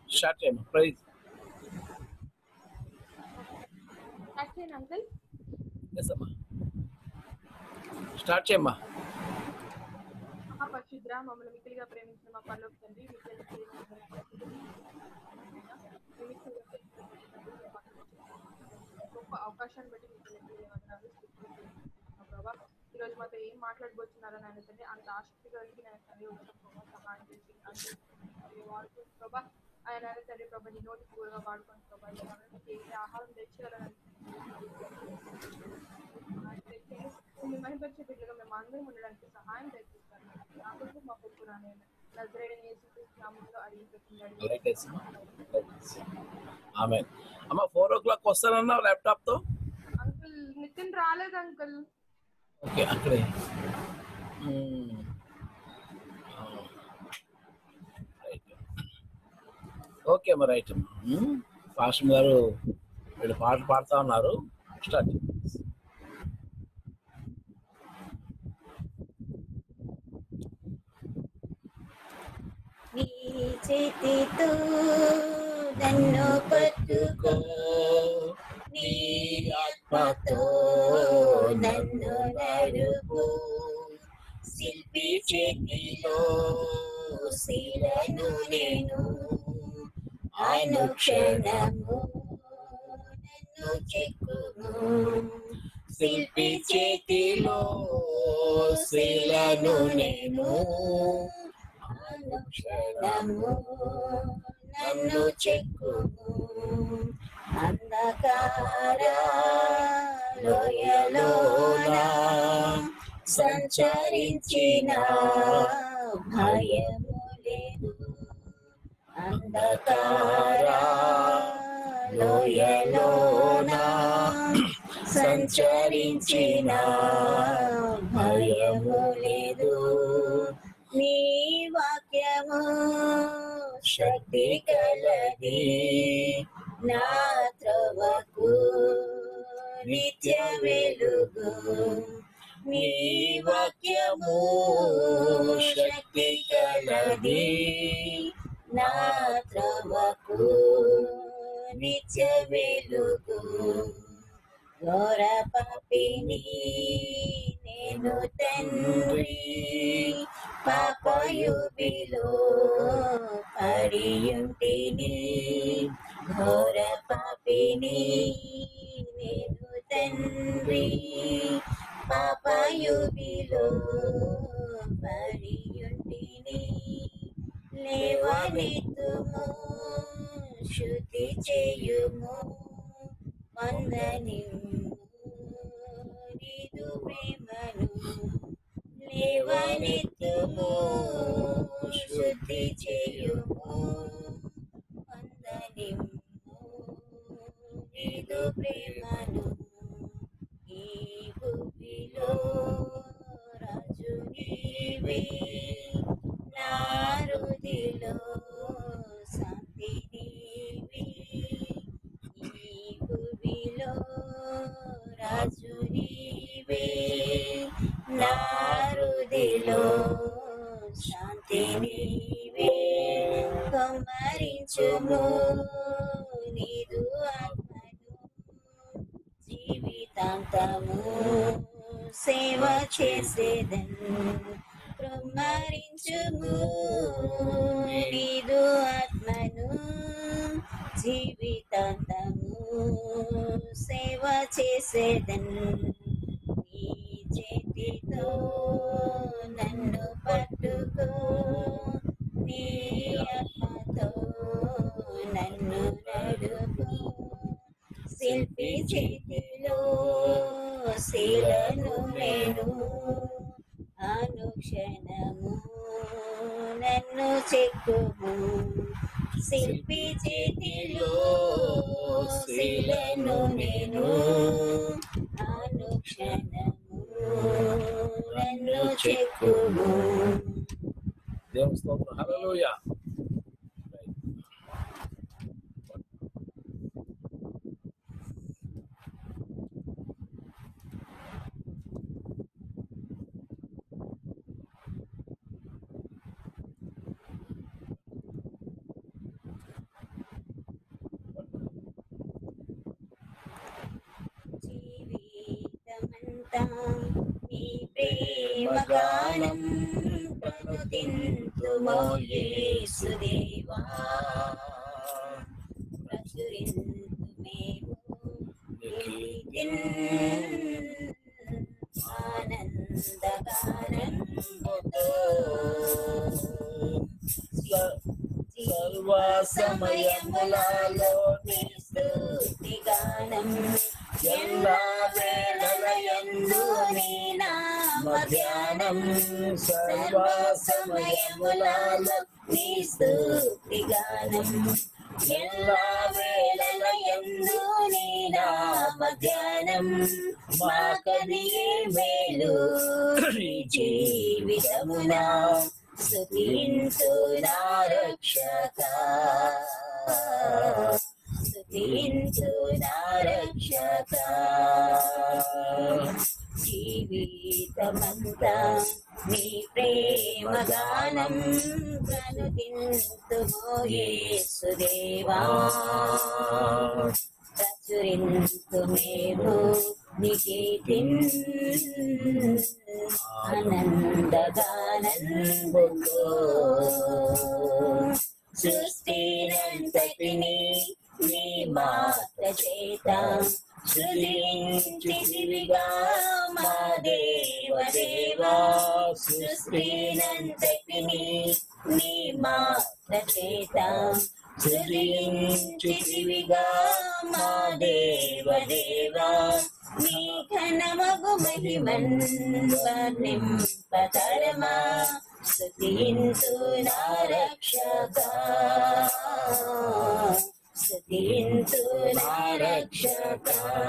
Start చేయమ్మా praise start చేయండి uncle yes అమ్మా స్టార్ట్ చేయమ్మా మహాపరిశుద్ర మమ్మల్ని మిక్కిలిగా ప్రేమించిన మా పనులకు తండ్రి మీకు గొప్ప అవకాశాన్ని బట్టి మీకు మిక్కిలి వందనాలు స్తుతిస్తున్నాము ప్రభా ఈరోజు మాతో ఏం మాట్లాడబోతున్నారని ఆయన తండ్రి అంత ఆసక్తి కలిగి నేను తండ్రి వచ్చిన ప్రభా సహాయం చేసి అంటే మరి వాడుకుని ప్రభా ఆయన ఆయన తండ్రి ప్రభా నీ నోటి కూరగా వాడుకొని ప్రభా ఈ మనకి ఏ ఆహారం తెచ్చేయాలని మీ మహిపరిచే బిడ్డలుగా మేము అందరం ఉండడానికి సహాయం తెచ్చిస్తాను నా కొరకు మా పొక్కు రానేను నజరేడని యేసుక్రీస్తు నామములో అడిగి పెట్టింది లైట్ వేసమ్మా ఆమె అమ్మ ఫోర్ ఓ క్లాక్ వస్తానన్నావు ల్యాప్టాప్తో అంకుల్ నితిన్ రాలేదు అంకుల్ ఓకే అక్కడే మ్మ్. ఆ. రైట్. ఓకే అమ్మా రైట్ అమ్మా మ్మ్. ఫాస్ట్ గారు వీళ్ళు పాటలు పాడుతూ ఉన్నారు స్టార్ట్ నీ చేతితో నన్ను పట్టుకో నీ ఆత్మతో నన్ను నడుపు శిల్పి చేతిలో శీలను నేను అనుక్షణము నన్ను చెక్కును శిల్పి చేతిలో శీలను నేను అనుక్షణము నన్ను చెక్కుము అంధకార లోయలోన సంచరించిన భయము లేదు అంధకార లోయలోన సంచరించిన భయము లేదు నీ వాక్యము శక్తి కలది నా త్రవకు నిత్య వెలుగు నీ వాక్యము శక్తి కలది నా త్రవకు నిత్య వెలుగు ఘోర పాపిని నేను తండ్రి పాపయుబిలో పడియుంటిని ఘోర పాపిని నేను తండ్రి పాపయుబిలో పడియుంటిని లేవనెత్తుము శుద్ధి చేయుము వందనిమ్ము నీదు ప్రేమను లేవనెత్తుము శుద్ధి చేయుము వందనిమ్ము నీదు ప్రేమను ఈ భూమిలో రాజు నీవే నా హృదిలో శాంతి నీవే ఈ భూమిలో రాజు నీవే నా హృదిలో శాంతి నీవే కుమ్మరించుము నీదు ఆత్మను జీవితాంతము సేవ చేసేదను కుమ్మరించుము నీదు ఆత్మను జీవితాంతము సేవ చేసేదను నీ చేతితో నన్ను పట్టుకో నీ ఆత్మతో నన్ను నడుపు శిల్పి చేతిలో శీలను నేను అనుక్షణము నన్ను చెక్కుము శిల్పి చేతిలో శీలను నేను అనుక్షణము నన్ను చెక్కుము దేవుని స్తోత్రం హల్లెలూయా దేశమంతా నీ ప్రేమ గానం ప్రనుతింతుమో యేసుదేవా ప్రచురింతుమేమో కీర్తిన్ ఆనందగానంబుతో సర్వ సమయములలో నీ స్తుతి గానం ఎల్లా వేళలయందు నీ నామ ధ్యానం సర్వ సమయములలో నీ స్తుతి గానం ఎల్లా వేళలయందు నీ నామ ధ్యానం మాకది మేలు ఈ జీవితమునా స్తుతింతు నా రక్షక స్తుతింతు నా రక్షక జీవితమంతా నీ ప్రేమ గానం కనుతింతుమో యేసుదేవా ప్రచురింతుమేమో నికేతిన్ ఆనందగానంబుతో సృష్టినంతటిని నీ మాట చేత సృజించిదివిగా మా దేవ దేవా సృష్టినంతటిని నీ మాట చేత సృజించిదివిగా మా దేవ దేవా నీ ఘనమగు మహిమన్ వర్ణింపతరమా స్తుతింతు నా రక్షక స్తుతింతు నా రక్షక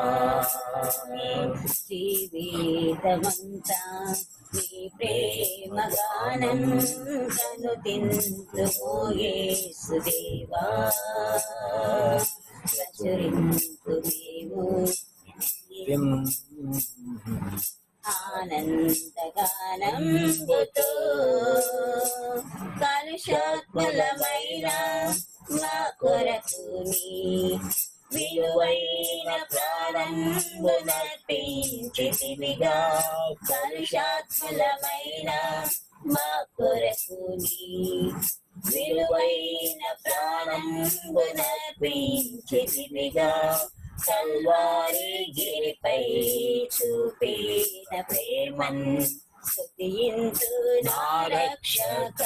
జీవితమంతా నీ ప్రేమ గానం కనుతింతు యేసుదేవా ప్రచురింతు మేము ఆనందగానంబుతో కలుషాత్మలమైన మా కొరకు నీ విలువైన ప్రాణంబు నర్పించితివిగా కలుషాత్మలమైన మా కొరకు నీ విలువైన ప్రాణంబు నర్పించితివిగా కల్వారి గిరిపై చూపిన ప్రేమన్ స్తుతింతు నా రక్షక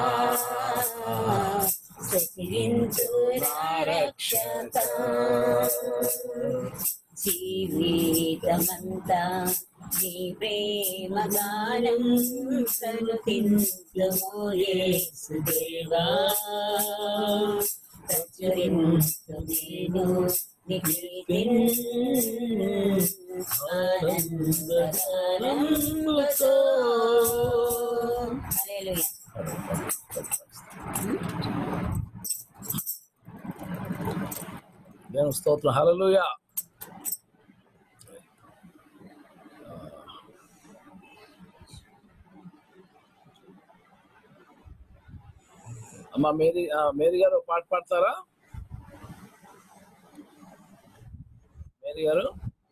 స్తుతింతు నా రక్షక జీవితమంతా నీ ప్రేమ గానం కనుతింతుమో యేసుదేవా ప్రచురింతు నేను నికీర్తిన్ ఆనందగానంబుతో హల్లెలూయా దేవుని స్తోత్రం హల్లెలూయా అమ్మా మేరీ ఆ, మేరీ గారు ఒక పాట పాడతారా మేరీ గారు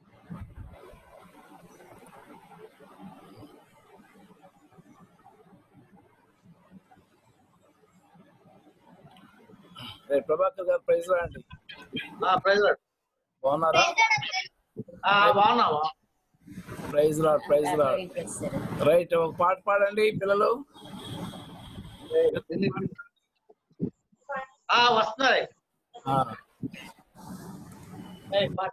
రేపు ప్రభాకర్ గారు ప్రైజ్ రాండి ప్రైజ్ లాడ్ బాగున్నారా బాగున్నావా praise lord praise lord right ఒక పాట పాడండి పిల్లలు ఆ, వస్తున్నాయి ఆ, ఏయ్, పాట్.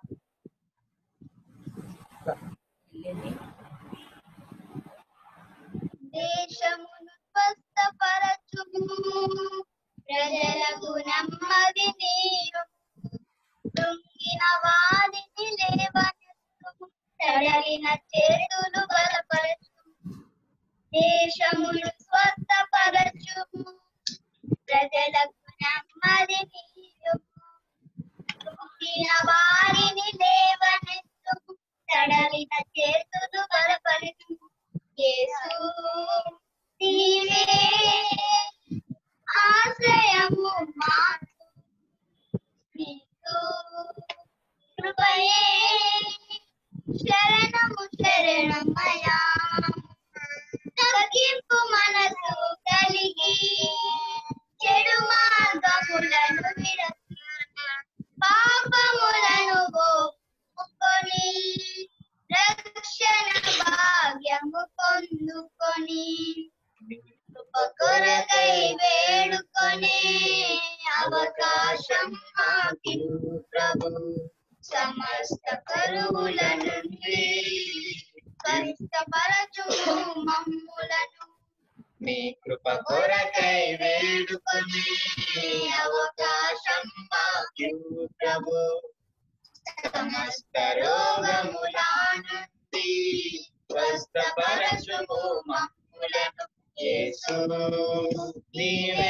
దేశమును స్వస్థపరచుము ప్రజలకు నెమ్మది నీరు కృంగిన వారిని లేవనెత్తుము తడలిన చేతులు బలపరచుము దేశమును స్వస్థపరచుము ప్రజలకు నెమ్మది నీరు కృంగిన వారిని లేవనెత్తుము తడలిన చేతులు బలపరచుము యేసు నీవే ఆశ్రయము మాకు నీకు కృపయే శరణము శరణమయా తగ్గింపు మనసు కలిగి చెడు మార్గములను విరచి పాపములను ఒప్పుకొని రక్షణ భాగ్యము పొందుకొని కృప కొరకై వేడుకొనే అవకాశం మాకివ్వు ప్రభు సమస్త కరువుల నుండి కష్టపరచుము మమ్ములను నీ కృప కొరకై వేడుకొని అవకాశం మాకివ్వు ప్రభు సమస్త రోగముల నుండి స్వస్థపరచుము మమ్ములను యేసు నీవే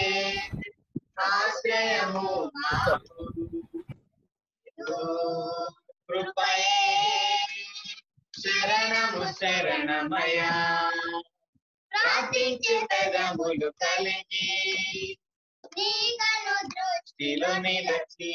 ఆశ్రయము మాకు కృపయే శరణము శరణమయా ప్రార్థించే పెదములు కలిగి నీకను దృష్టిలో నిలచి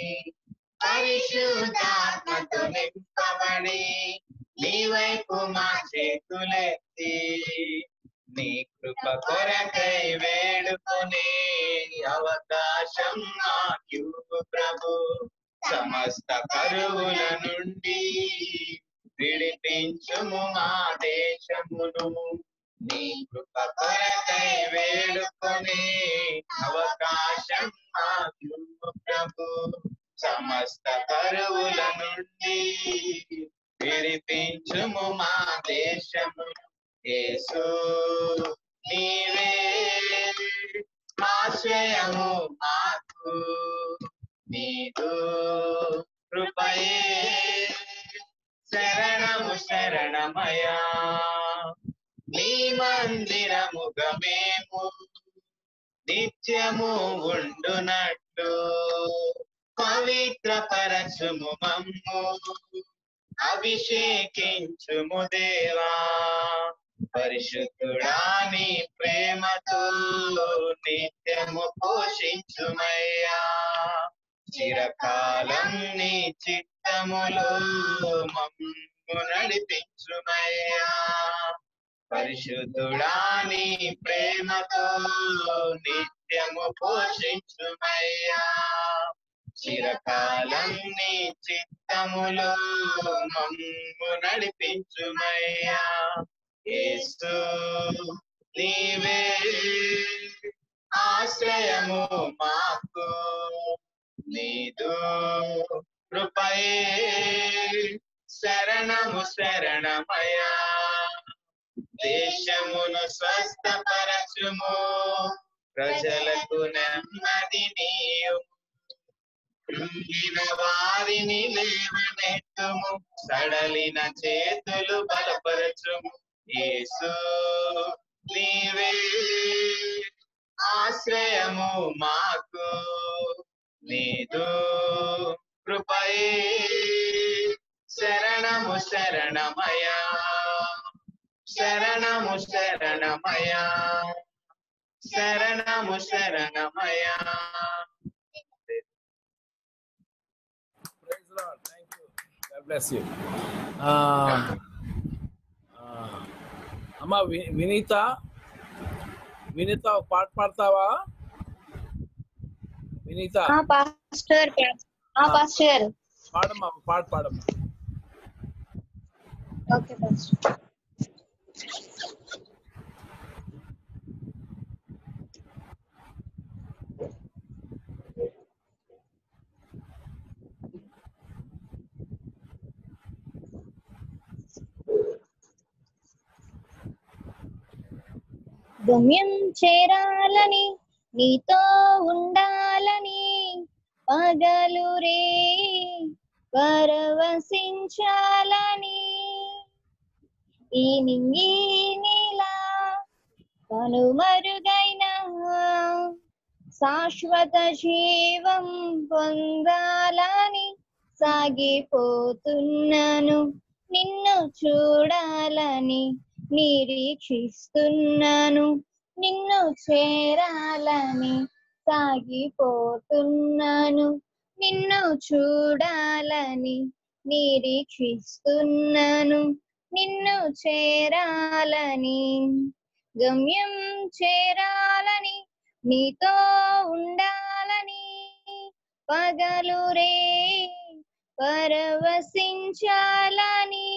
పరిశుద్ధాత్మతో నింపబడి నీ వైపు మా చేతులెత్తి నీ కృప కొరకై వేడుకునే అవకాశం మాకు ప్రభు సమస్త కరువుల నుండి విడిపించుము మా దేశమును నీ కృప కొరకై వేడుకొని అవకాశం మాకు ప్రభు సమస్త కరువుల నుండి విడిపించుము మా దేశము యేసు నీవే ఆశ్రయము మాకు నీదు కృపయే శరణము శరణమయా నీ మందిరముగమేము నిత్యము ఉండునట్లు పవిత్ర పరచుము మమ్ము అభిషేకించుము దేవా పరిశుద్ధుడా నీ ప్రేమతో నిత్యము పోషించుమయ్యా చిరకాలం నీ చిత్తములో మమ్ము నడిపించుమయ్యా పరిశుద్ధుడా నీ ప్రేమతో నిత్యము పోషించుమయ్యా చిరకాలం నీ చిత్తములో మమ్ము నడిపించుమయ్యా యేసు నీవే ఆశ్రయము మాకు నీదు కృపయే శరణము శరణమయా దేశమును స్వస్థపరచుము ప్రజలకు నెమ్మది నీయు కృంగిన వారిని లేవనెత్తుము సడలిన చేతులు బలపరచుము యేసు నీవే ఆశ్రయము మాకు నీదు కృపయే శరణము శరణమయా శరణము శరణమయా శరణము శరణమయా Praise the Lord. Thank you. God bless you. ఆ, ఆ, అమ్మ వి- వినీత వినీత ఒక పాట పాడతావా వినీత పాస్టర్ పాస్టర్ పాడమ్మా ఒక పాట పాడమ్మా ఓకే పాస్టర్ గమ్యం చేరాలని నీతో ఉండాలని పగలు రే పరవశించాలని ఈ నింగి నీలా కనుమరుగైన శాశ్వత జీవం పొందాలని సాగిపోతున్నాను నిన్ను చూడాలని నిరీక్షిస్తున్నాను నిన్ను చేరాలని సాగిపోతున్నాను నిన్ను చూడాలని నిరీక్షిస్తున్నాను నిన్ను చేరాలని గమ్యం చేరాలని నీతో ఉండాలని పగలు రే పరవశించాలని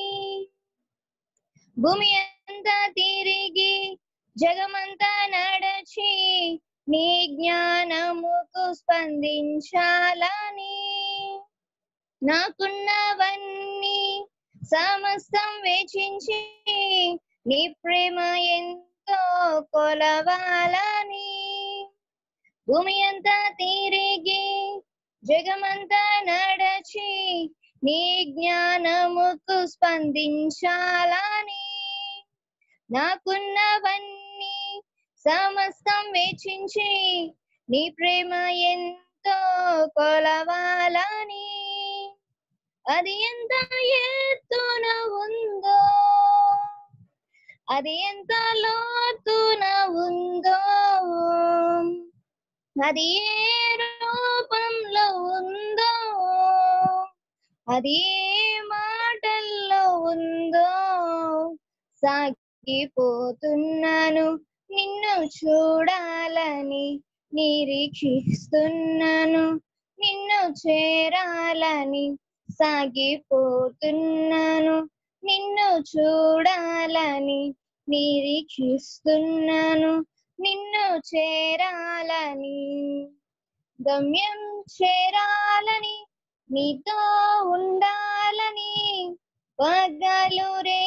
భూమి అంతా తిరిగి జగమంతా నడచి నీ జ్ఞానముకు స్పందించాలని నాకున్నవన్నీ సమస్తం వేచించి నీ ప్రేమ ఎంతో కొలవాలని భూమి అంతా తిరిగి జగమంతా నడచి నీ జ్ఞానముకు స్పందించాలని నాకున్నవన్నీ సమస్తం వేచించి నీ ప్రేమ ఎంతో కొలవాలని అది ఎంత ఎత్తున ఉందో అది ఎంత లోతున ఉందో అది ఏ రూపంలో ఉందో అది ఏ మాటల్లో ఉందో సాగిపోతున్నాను నిన్ను చూడాలని నిరీక్షిస్తున్నాను నిన్ను చేరాలని సాగిపోతున్నాను నిన్ను చూడాలని నిరీక్షిస్తున్నాను నిన్ను చేరాలని గమ్యం చేరాలని నీతో ఉండాలని పగలు రే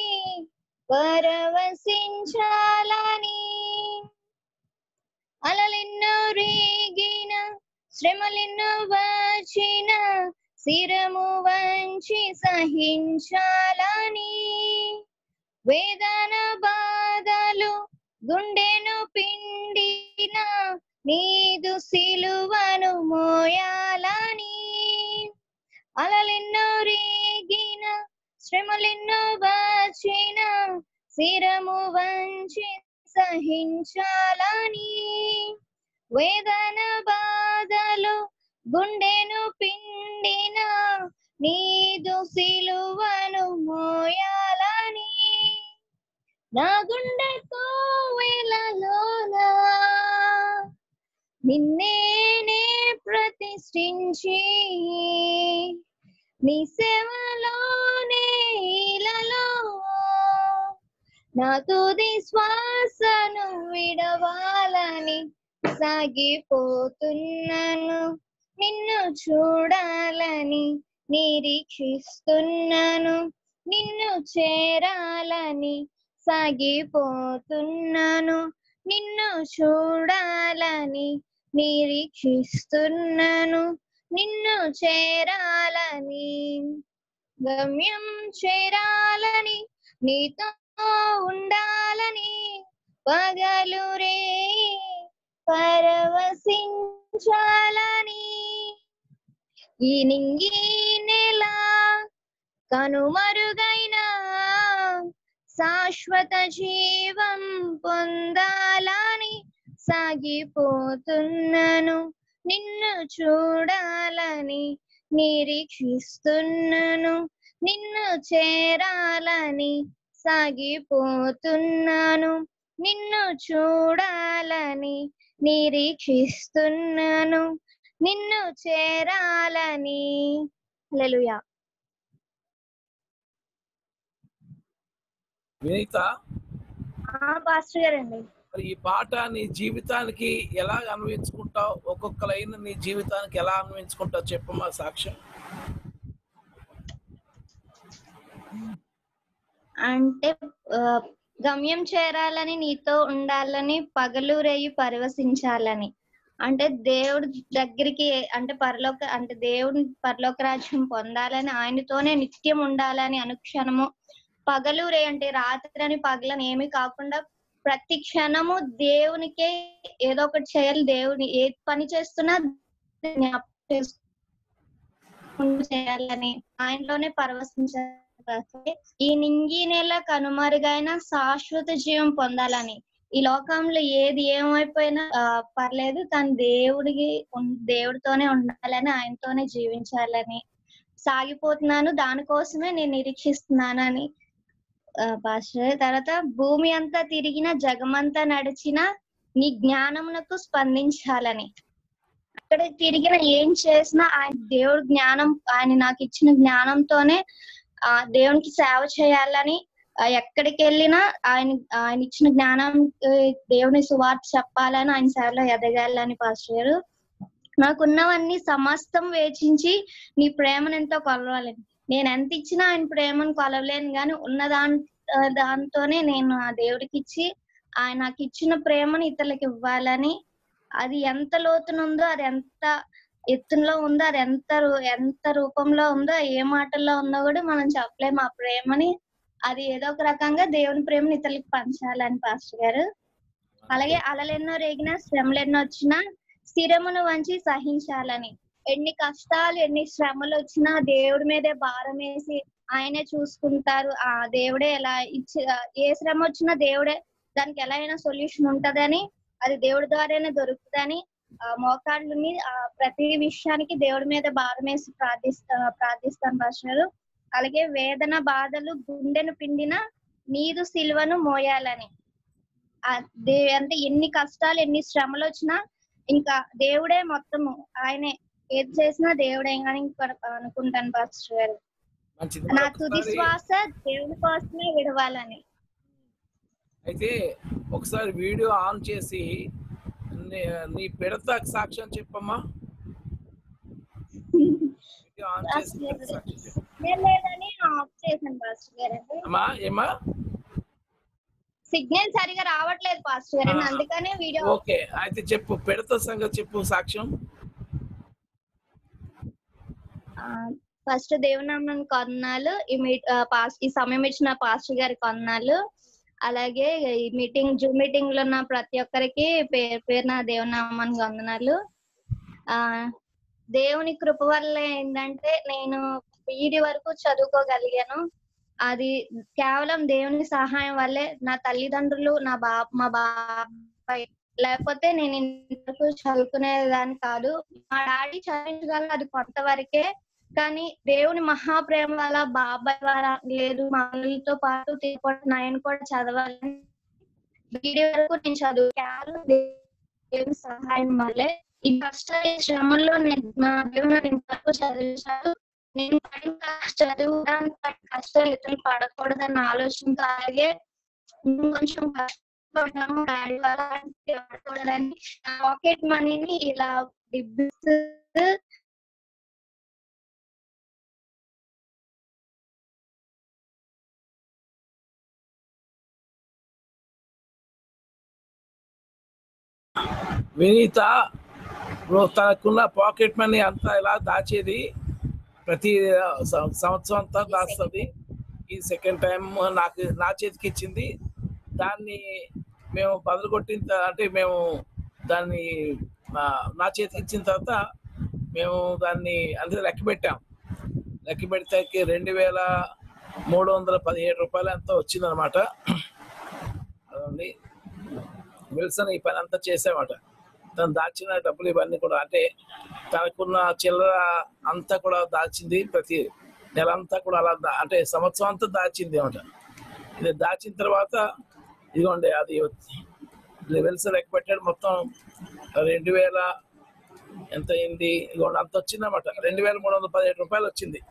పరవశించాలని అలలెన్నో రేగిన శ్రమలెన్నో వచ్చిన శిరము వంచి సహించాలని వేదన బాధలు గుండెను పిండిన నీదు సిలువను మోయాలని అలలెన్నో రేగిన శ్రమలెన్నో వచ్చిన శిరము వంచి సహించాలని వేదన బాధలు గుండెను పిండిన నీదు సిలువను మోయాలని నా గుండె కోవెలలోనా నిన్నేనే ప్రతిష్ఠించి నీ సేవలోనే ఇలలో నా తుది శ్వాసను విడవాలని సాగిపోతున్నాను నిన్ను చూడాలని నిరీక్షిస్తున్నాను నిన్ను చేరాలని సాగిపోతున్నాను నిన్ను చూడాలని నిరీక్షిస్తున్నాను నిన్ను చేరాలని గమ్యం చేరాలని నీతో ఉండాలని పగలు రే పరవశించాలని ఈ నింగి నెల కనుమరుగైన శాశ్వత జీవం పొందాలని సాగిపోతున్నాను నిన్ను చూడాలని నిరీక్షిస్తున్నాను నిన్ను చేరాలని సాగిపోతున్నాను నిన్ను చూడాలని నిరీక్షిస్తున్నాను నిన్ను చేరాలని హల్లెలూయా వినీత పాస్టర్ గారండి మరి ఈ పాట నీ జీవితానికి ఎలా అన్వయించుకుంటావు ఒక్కొక్క లైన్ నీ జీవితానికి ఎలా అన్వయించుకుంటావు చెప్పమ్మా సాక్ష్యం అంటే ఆ, గమ్యం చేరాలని నీతో ఉండాలని పగలు రేయి పరవశించాలని అంటే దేవుడి దగ్గరికి అంటే పరలోక అంటే దేవుడి పరలోక రాజ్యం పొందాలని ఆయనతోనే నిత్యం ఉండాలని అనుక్షణము పగలు రే అంటే రాత్రి అని పగలని ఏమి కాకుండా ప్రతి క్షణము దేవునికే ఏదో ఒకటి చేయాలి దేవుని ఏ పని చేస్తున్నా జ్ఞాపకం చేసుకుంటూ చేయాలని ఆయనలోనే పరవశించాలి ఈ నింగి నెల కనుమరుగైన శాశ్వత జీవం పొందాలని ఈ లోకంలో ఏది ఏమైపోయినా ఆ, పర్లేదు కానీ దేవుడికి ఉన్- దేవుడితోనే ఉండాలని ఆయనతోనే జీవించాలని సాగిపోతున్నాను దానికోసమే నేను నిరీక్షిస్తున్నాను అని ఆ, పాస్టర్ తర్వాత భూమి అంతా తిరిగిన జగమంతా నడిచిన నీ జ్ఞానమునకు స్పందించాలని అక్కడ తిరిగిన ఏం చేసినా ఆయన దేవుడి జ్ఞానం ఆయన నాకు ఇచ్చిన జ్ఞానంతోనే ఆ దేవునికి సేవ చేయాలని ఆ, ఎక్కడికి వెళ్ళినా ఆయన ఆయన ఇచ్చిన జ్ఞానం ఆ, దేవుని సువార్త చెప్పాలని ఆయన సేవలో ఎదగాలని పాస్టర్ గారు నాకున్నవన్నీ సమస్తం వేచించి నీ ప్రేమను ఎంతో కొలవాలని నేను ఎంత ఇచ్చినా ఆయన ప్రేమను కొలవలేను కానీ ఉన్న దాని ఆ, దాంతోనే నేను ఆ దేవుడికి ఇచ్చి ఆయన నాకు ఇచ్చిన ప్రేమను ఇతరులకు ఇవ్వాలని అది ఎంత లోతునుందో అది ఎంత ఎత్తులో ఉందో అది ఎంత రూ- ఎంత రూపంలో ఉందో ఏ మాటల్లో ఉందో కూడా మనం చెప్పలేము ఆ ప్రేమని అది ఏదో ఒక రకంగా దేవుని ప్రేమని ఇతరులకు పంచాలని పాస్టర్ గారు అలాగే అలలెన్నో రేగినా శ్రమలు ఎన్నో వచ్చినా స్థిరమును వంచి సహించాలని ఎన్ని కష్టాలు ఎన్ని శ్రమలు వచ్చినా దేవుడి మీదే భారం వేసి ఆయనే చూసుకుంటారు ఆ దేవుడే ఎలా ఇచ్చి ఏ శ్రమ వచ్చినా దేవుడే దానికి ఎలా అయినా సొల్యూషన్ ఉంటదని అది దేవుడి ద్వారానే దొరుకుతుందని ఆ మోకాళ్ళని ఆ ప్రతి విషయానికి దేవుడి మీద భారం వేసి ప్రార్థిస్తా ప్రార్థిస్తాను భాషలు అలాగే వేదన బాధలు గుండెను పిండిన నీదు సిలువను మోయాలని ఆ దే అంటే ఎన్ని కష్టాలు ఎన్ని శ్రమలు వచ్చినా ఇంకా దేవుడే మొత్తము ఆయనే ఏది చేసినా దేవుడే అని అనుకుంటాను పాస్టర్ గారు మంచిది నా మరొకసారి తుది శ్వాస దేవుని కోసమే విడవాలని అయితే ఒకసారి వీడియో ఆన్ చేసి నీ- నీ పిడత సాక్ష్యం చెప్పమ్మా వీడియో ఆన్ చేసి పిడత సాక్ష్యం చెప్పు సిగ్నల్ లేదని ఆఫ్ చేశాను పాస్టర్ గారు అమ్మా ఏమ్మా సిగ్నల్ సరిగా రావట్లేదు పాస్టర్ గారు ఆ. అందుకనే వీడియో ఓకే అయితే చెప్పు పిడత సంగతి చెప్పు సాక్ష్యం ఫస్ట్ దేవునామని కొన్నాళ్ళు ఈ మీట్ ఆ, పాస్ ఈ సమయం ఇచ్చిన పాస్టర్ గారి కొన్నాళ్ళు అలాగే ఈ మీటింగ్ జూమ్ మీటింగ్ లో ఉన్న ప్రతి ఒక్కరికి పేరు పేరున దేవునామానికి వందనాలు ఆ దేవుని కృప వల్ల ఏంటంటే నేను వీడి వరకు చదువుకోగలిగాను అది కేవలం దేవుని సహాయం వల్లే నా తల్లిదండ్రులు నా బా మా బాబాయ్ లేకపోతే నేను ఇంతకు చదువుకునేదాన్ని కాదు మా డాడీ చదివించగల అది కొంతవరకే కానీ దేవుని మహాప్రేమ వల్ల బాబాయ్ ద్వారా లేదు మమ్మల్తో పాటు తిరుపతి నయన్ కూడా చదవాలని వీడి వరకు నేను చదువు కేవలం దేవుని సహాయం వల్లే ఈ కష్ట ఈ శ్రమంలో నేను నా దేవుని నన్ను ఇంతవరకు చదివించాడు నేను పడిన కష్ట- చదువుడానికి పడిన కష్టాలు ఇతరులు పడకూడదన్న ఆలోచనతో అలాగే నేను కొంచెం కష్టపడ్డాము డాడీ వల్ల పడకూడదని పాకెట్ మనీని ఇలా డిబ్బిస్తూ వినీత ఇప్పుడు తనకున్న పాకెట్ మనీ అంతా ఇలా దాచేది ప్రతి సం- సంవత్సరం అంతా దాస్తుంది ఈ సెకండ్ టైం నాకు నా చేతికి ఇచ్చింది దాన్ని మేము బదులు కొట్టిన త- అంటే మేము దాన్ని ఆ, నా చేతికి ఇచ్చిన తర్వాత మేము దాన్ని అంటే లెక్క పెట్టాం లెక్క పెడితే రెండు వేల మూడు వందల పదిహేడు రూపాయలు ఎంతో వచ్చిందనమాట అదండి విల్సన్ ఈ పని అంతా చేసామట తను దాచిన డబ్బులు ఇవన్నీ కూడా అంటే తనకున్న చిల్లర అంతా కూడా దాచింది ప్రతి నెల అంతా కూడా అలా దా- అంటే సంవత్సరం అంతా దాచింది అనమాట ఇది దాచిన తర్వాత ఇదిగోండి అది లెవెల్స్ లెక్క పెట్టాడు మొత్తం రెండు వేల ఎంత అయింది ఇదిగోండి అంత వచ్చిందన్నమాట రెండు వేల మూడు వందల పదిహేడు రూపాయలు వచ్చింది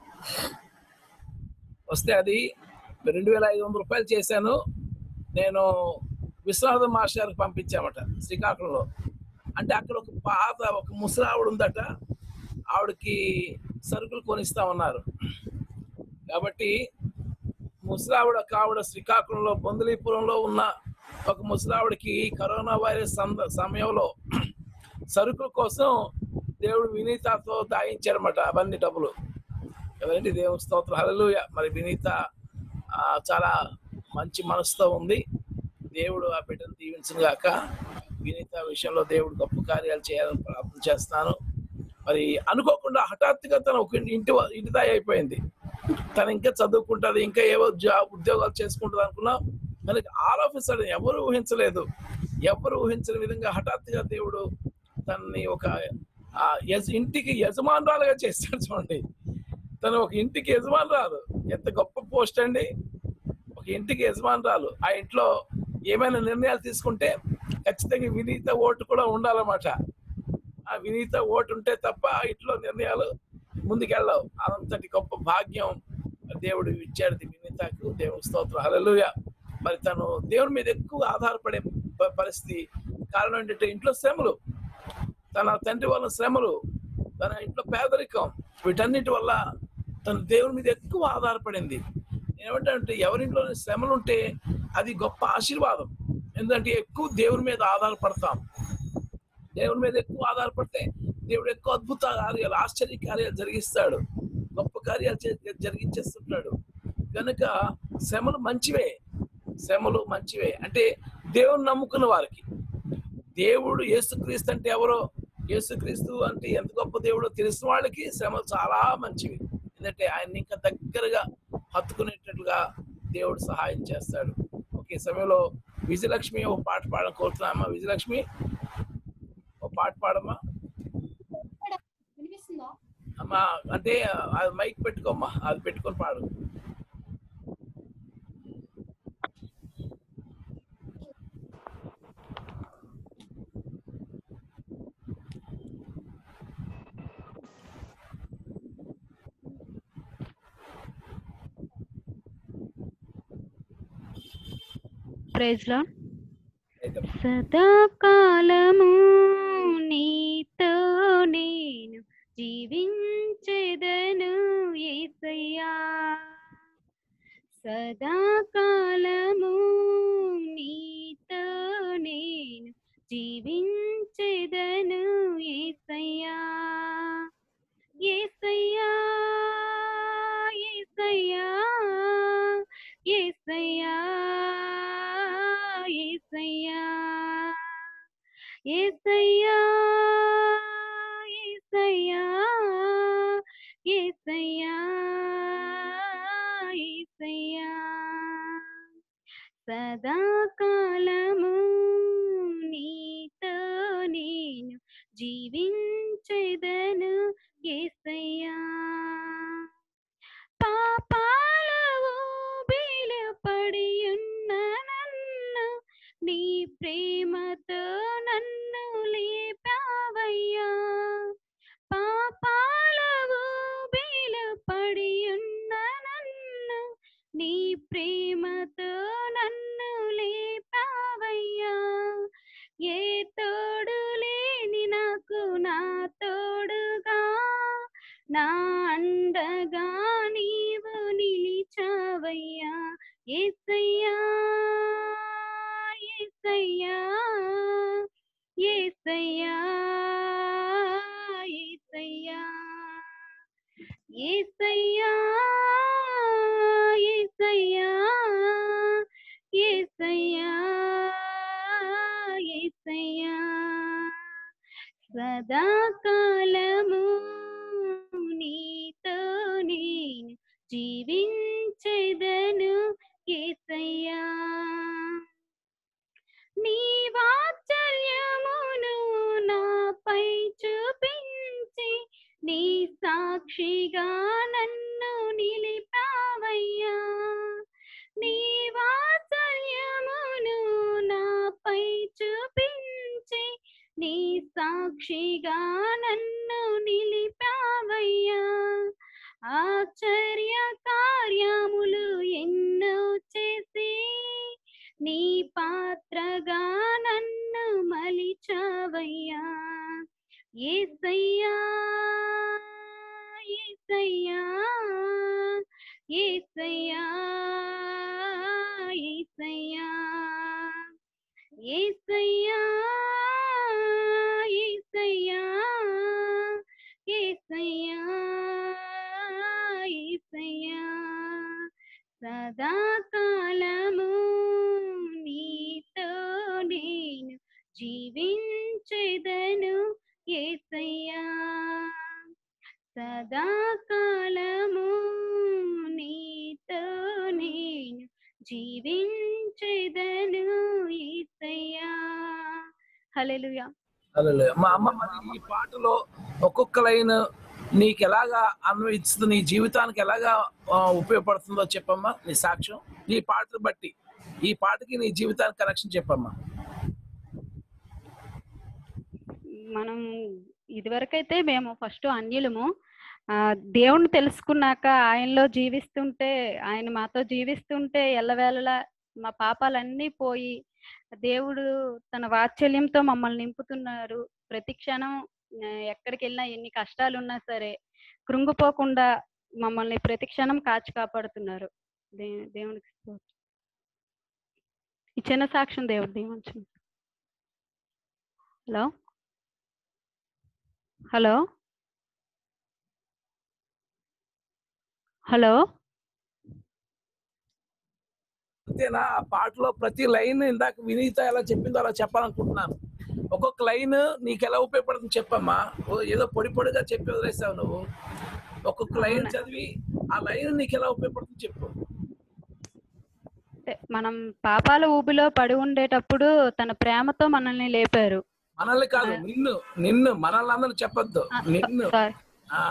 వస్తే అది రెండు వేల ఐదు వందల రూపాయలు చేశాను నేను విశ్వనాథ మాస్టర్కి పంపించామట శ్రీకాకుళంలో అంటే అక్కడ ఒక పాత ఒక ముసలావిడ ఉందట ఆవిడకి సరుకులు కొనిస్తా ఉన్నారు కాబట్టి ముసలావిడ ఒక ఆవిడ శ్రీకాకుళంలో బొందలీపురంలో ఉన్న ఒక ముసలావిడకి కరోనా వైరస్ సంద సమయంలో సరుకుల కోసం దేవుడు వినీతతో దాయించారన్నమాట అవన్నీ డబ్బులు ఎవరంటే దేవుని స్తోత్రం హల్లెలూయా మరి వినీత ఆ, చాలా మంచి మనసుతో ఉంది దేవుడు ఆ బిడ్డను దీవించిన గాక వినీత విషయంలో దేవుడు గొప్ప కార్యాలు చేయాలని ప్రార్థన చేస్తాను మరి అనుకోకుండా హఠాత్తుగా తను ఒక ఇంటి ఇంటిదాయి అయిపోయింది తను ఇంకా చదువుకుంటుంది ఇంకా ఏవో జాబ్ ఉద్యోగాలు చేసుకుంటుంది అనుకున్నాం మనకి ఆల్ ఆఫ్ సడన్ ఎవరు ఊహించలేదు ఎవరు ఊహించని విధంగా హఠాత్తుగా దేవుడు తనని ఒక ఆ, యజ ఇంటికి యజమానురాలుగా చేస్తాడు చూడండి తను ఒక ఇంటికి యజమానురాలు ఎంత గొప్ప పోస్ట్ అండి ఒక ఇంటికి యజమానురాలు ఆ ఇంట్లో ఏమైనా నిర్ణయాలు తీసుకుంటే ఖచ్చితంగా వినీత ఓటు కూడా ఉండాలన్నమాట ఆ వినీత ఓటు ఉంటే తప్ప ఆ ఇంట్లో నిర్ణయాలు ముందుకెళ్ళవు అంతటి గొప్ప భాగ్యం దేవుడు ఇచ్చాడు ది వినీతకు దేవుని స్తోత్రం హల్లెలూయా మరి తను దేవుని మీద ఎక్కువ ఆధారపడే ప- పరిస్థితి కారణం ఏంటంటే ఇంట్లో శ్రమలు తన తండ్రి వల్ల శ్రమలు తన ఇంట్లో పేదరికం వీటన్నిటి వల్ల తన దేవుని మీద ఎక్కువ ఆధారపడింది ఏమంటే ఎవరింట్లో శ్రమలు ఉంటే అది గొప్ప ఆశీర్వాదం ఎందుకంటే ఎక్కువ దేవుని మీద ఆధారపడతాం దేవుని మీద ఎక్కువ ఆధారపడితే దేవుడు ఎక్కువ అద్భుత కార్యాలు ఆశ్చర్య కార్యాలు జరిగిస్తాడు గొప్ప కార్యాలు చే- జరిగించేస్తుంటాడు కనుక శ్రమలు మంచివే శ్రమలు మంచివే అంటే దేవుని నమ్ముకున్న వారికి దేవుడు యేసుక్రీస్తు అంటే ఎవరో యేసుక్రీస్తు అంటే ఎంత గొప్ప దేవుడో తెలిసిన వాళ్ళకి శ్రమలు చాలా మంచివి ఎందుకంటే ఆయన ఇంకా దగ్గరగా హత్తుకునేటట్లుగా దేవుడు సహాయం చేస్తాడు ఓకే ఈ సమయంలో విజయలక్ష్మి ఒక పాట పాడడం కోరుతున్నామా విజయలక్ష్మి ఒక పాట పాడమ్మా వినిపిస్తుందా అమ్మా అంటే అది మైక్ పెట్టుకోమ్మా అది పెట్టుకొని పాడు ప్రైజ్ లో అయితే సదాకాలము నీతో నేను జీవించెదను యేసయ్యా సదాకాలము నీతో నేను జీవించెదను యేసయ్యా యేసయ్యా యేసయ్యా యేసయ్యా యేసయ్యా యేసయ్యా యేసయ్యా యేసయ్యా యేసయ్యా సదాకాలము నీతో నేను జీవించెదను యేసయ్యా పాపాల ఊబిల పడియున్న నన్ను నీ ప్రేమతో నన్ను లేపావయ్యా పాపాల ఊబిల పడియున్న నన్ను నీ ప్రేమతో నన్ను లేపావయ్యా ఏ తోడు లేని నాకు నా తోడుగా నా అండగా నీవు నిలిచావయ్యా ఏసయ్యా ఏసయ్యా ఏసయ్యా ఏసయ్యా ఏసయ్యా ఏసయ్యా ఏసయ్యా ఏసయ్యా సదాకాలము నీతో నేను జీవించెదను ఏసయ్యా నీ వాత్సల్యమును నాపై చూపించి నీ సాక్షిగా నన్ను నిలిపావయ్యా నీ వాత్సల్యమును నాపై చూపించి నీ సాక్షిగా నన్ను నిలిపావయ్యా ఆశ్చర్య కార్యములు ఎన్నో చేసి నీ పాత్రగా నన్ను మలిచావయ్యా ఏసయ్యా ఏసయ్యా ఏసయ్యా ఏసయ్యా ఏసయ్యా ఏసయ్యా ఏసయ్యా ఏసయ్యా సదాకాలము నీతో నేను జీవించెదను ఏసయ్యా సదాకాలము నీతో నేను జీవించెదను ఏసయ్యా హల్లెలూయా హల్లెలూయా. మా అమ్మ మరి ఈ పాటలో ఒక్కొక్క లైన్ నీకు ఎలాగా అన్వయిస్తుంది నీ జీవితానికి ఎలాగా ఆ, ఉపయోగపడుతుందో చెప్పమ్మా నీ సాక్ష్యం ఈ పాటను బట్టి ఈ పాటకి నీ జీవితానికి కనెక్షన్ చెప్పమ్మా మనం ఇదివరకైతే మేము ఫస్ట్ అన్యులము ఆ, దేవుణ్ణి తెలుసుకున్నాక ఆయనలో జీవిస్తుంటే ఆయన మాతో జీవిస్తుంటే ఎల్లవేళలా మా పాపాలన్నీ పోయి దేవుడు తన వాత్సల్యంతో మమ్మల్ని నింపుతున్నారు ప్రతి క్షణం ఆ, ఎక్కడికి వెళ్ళినా ఎన్ని కష్టాలు ఉన్నా సరే కృంగిపోకుండా మమ్మల్ని ప్రతి క్షణం కాచి కాపాడుతున్నారు దే దేవునికి స్తోత్రం. ఈ చిన్న సాక్ష్యం దేవుడు దీవించండి హలో హలో హలో అంతేనా ఆ పాటలో ప్రతి లైన్ ఇందాక వినీత ఎలా చెప్పిందో అలా చెప్పాలనుకుంటున్నాను ఒక్కొక్క లైన్ నీకు ఎలా ఉపయోగపడుతుంది చెప్పమ్మా ఓ ఏదో పొడి పొడిగా చెప్పి వదిలేసావు నువ్వు ఒక్కొక్క లైన్ అవునా. చదివి ఆ లైన్ నీకు ఎలా ఉపయోగపడుతుంది చెప్పు అంటే మనం పాపాల ఊబిలో పడి ఉండేటప్పుడు తన ప్రేమతో మనల్ని లేపారు మనల్ని కాదు ఆ. నిన్ను నిన్ను మనల్ని అందరూ చెప్పొద్దు ఆ, నిన్ను సారీ ఆ,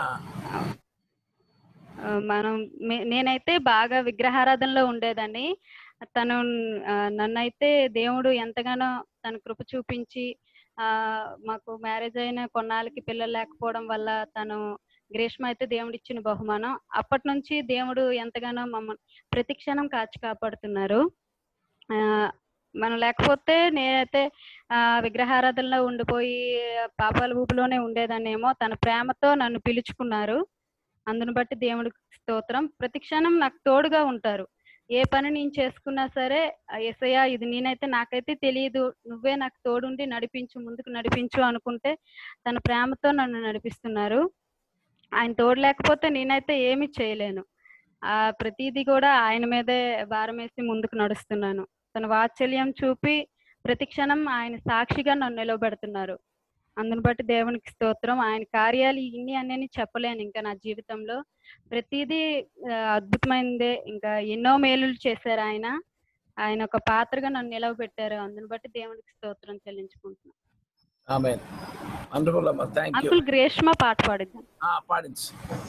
ఆ, మనం మే- నేనైతే బాగా విగ్రహారాధనలో ఉండేదాన్ని తను ఆ, నన్నైతే దేవుడు ఎంతగానో తన కృప చూపించి ఆ మాకు మ్యారేజ్ అయిన కొన్నాళ్ళకి పిల్లలు లేకపోవడం వల్ల తను గ్రీష్మ అయితే దేవుడు ఇచ్చిన బహుమానం అప్పటి నుంచి దేవుడు ఎంతగానో మమ్మల్ని ప్రతి క్షణం కాచి కాపాడుతున్నారు ఆ మనం లేకపోతే నేనైతే ఆ విగ్రహారాధనలో ఉండిపోయి పాపాల ఊపిలోనే ఉండేదాన్నేమో తన ప్రేమతో నన్ను పిలుచుకున్నారు అందును బట్టి దేవుడికి స్తోత్రం ప్రతి క్షణం నాకు తోడుగా ఉంటారు ఏ పని నేను చేసుకున్నా సరే ఎసయ్యా ఇది నేనైతే నాకైతే తెలియదు నువ్వే నాకు తోడుండి నడిపించు ముందుకు నడిపించు అనుకుంటే తన ప్రేమతో నన్ను నడిపిస్తున్నారు ఆయన తోడు లేకపోతే నేనైతే ఏమీ చేయలేను ఆ ప్రతిదీ కూడా ఆయన మీదే భారం వేసి ముందుకు నడుస్తున్నాను తన వాత్సల్యం చూపి ప్రతి క్షణం ఆయన సాక్షిగా నన్ను నిలవబెడుతున్నారు అందుని బట్టి దేవునికి స్తోత్రం ఆయన కార్యాలు ఇన్ని అన్నీ చెప్పలేను ఇంకా నా జీవితంలో ప్రతిదీ ఆ, అద్భుతమైనదే ఇంకా ఎన్నో మేలులు చేశారు ఆయన ఆయన ఒక పాత్రగా నన్ను నిలవబెట్టారు అందుని బట్టి దేవునికి స్తోత్రం చెల్లించుకుంటున్నాను ఆమె వండర్ఫుల్ అమ్మా థ్యాంక్ యూ అంకుల్ గ్రేష్మ పాట పాడిద్దాం పాడించు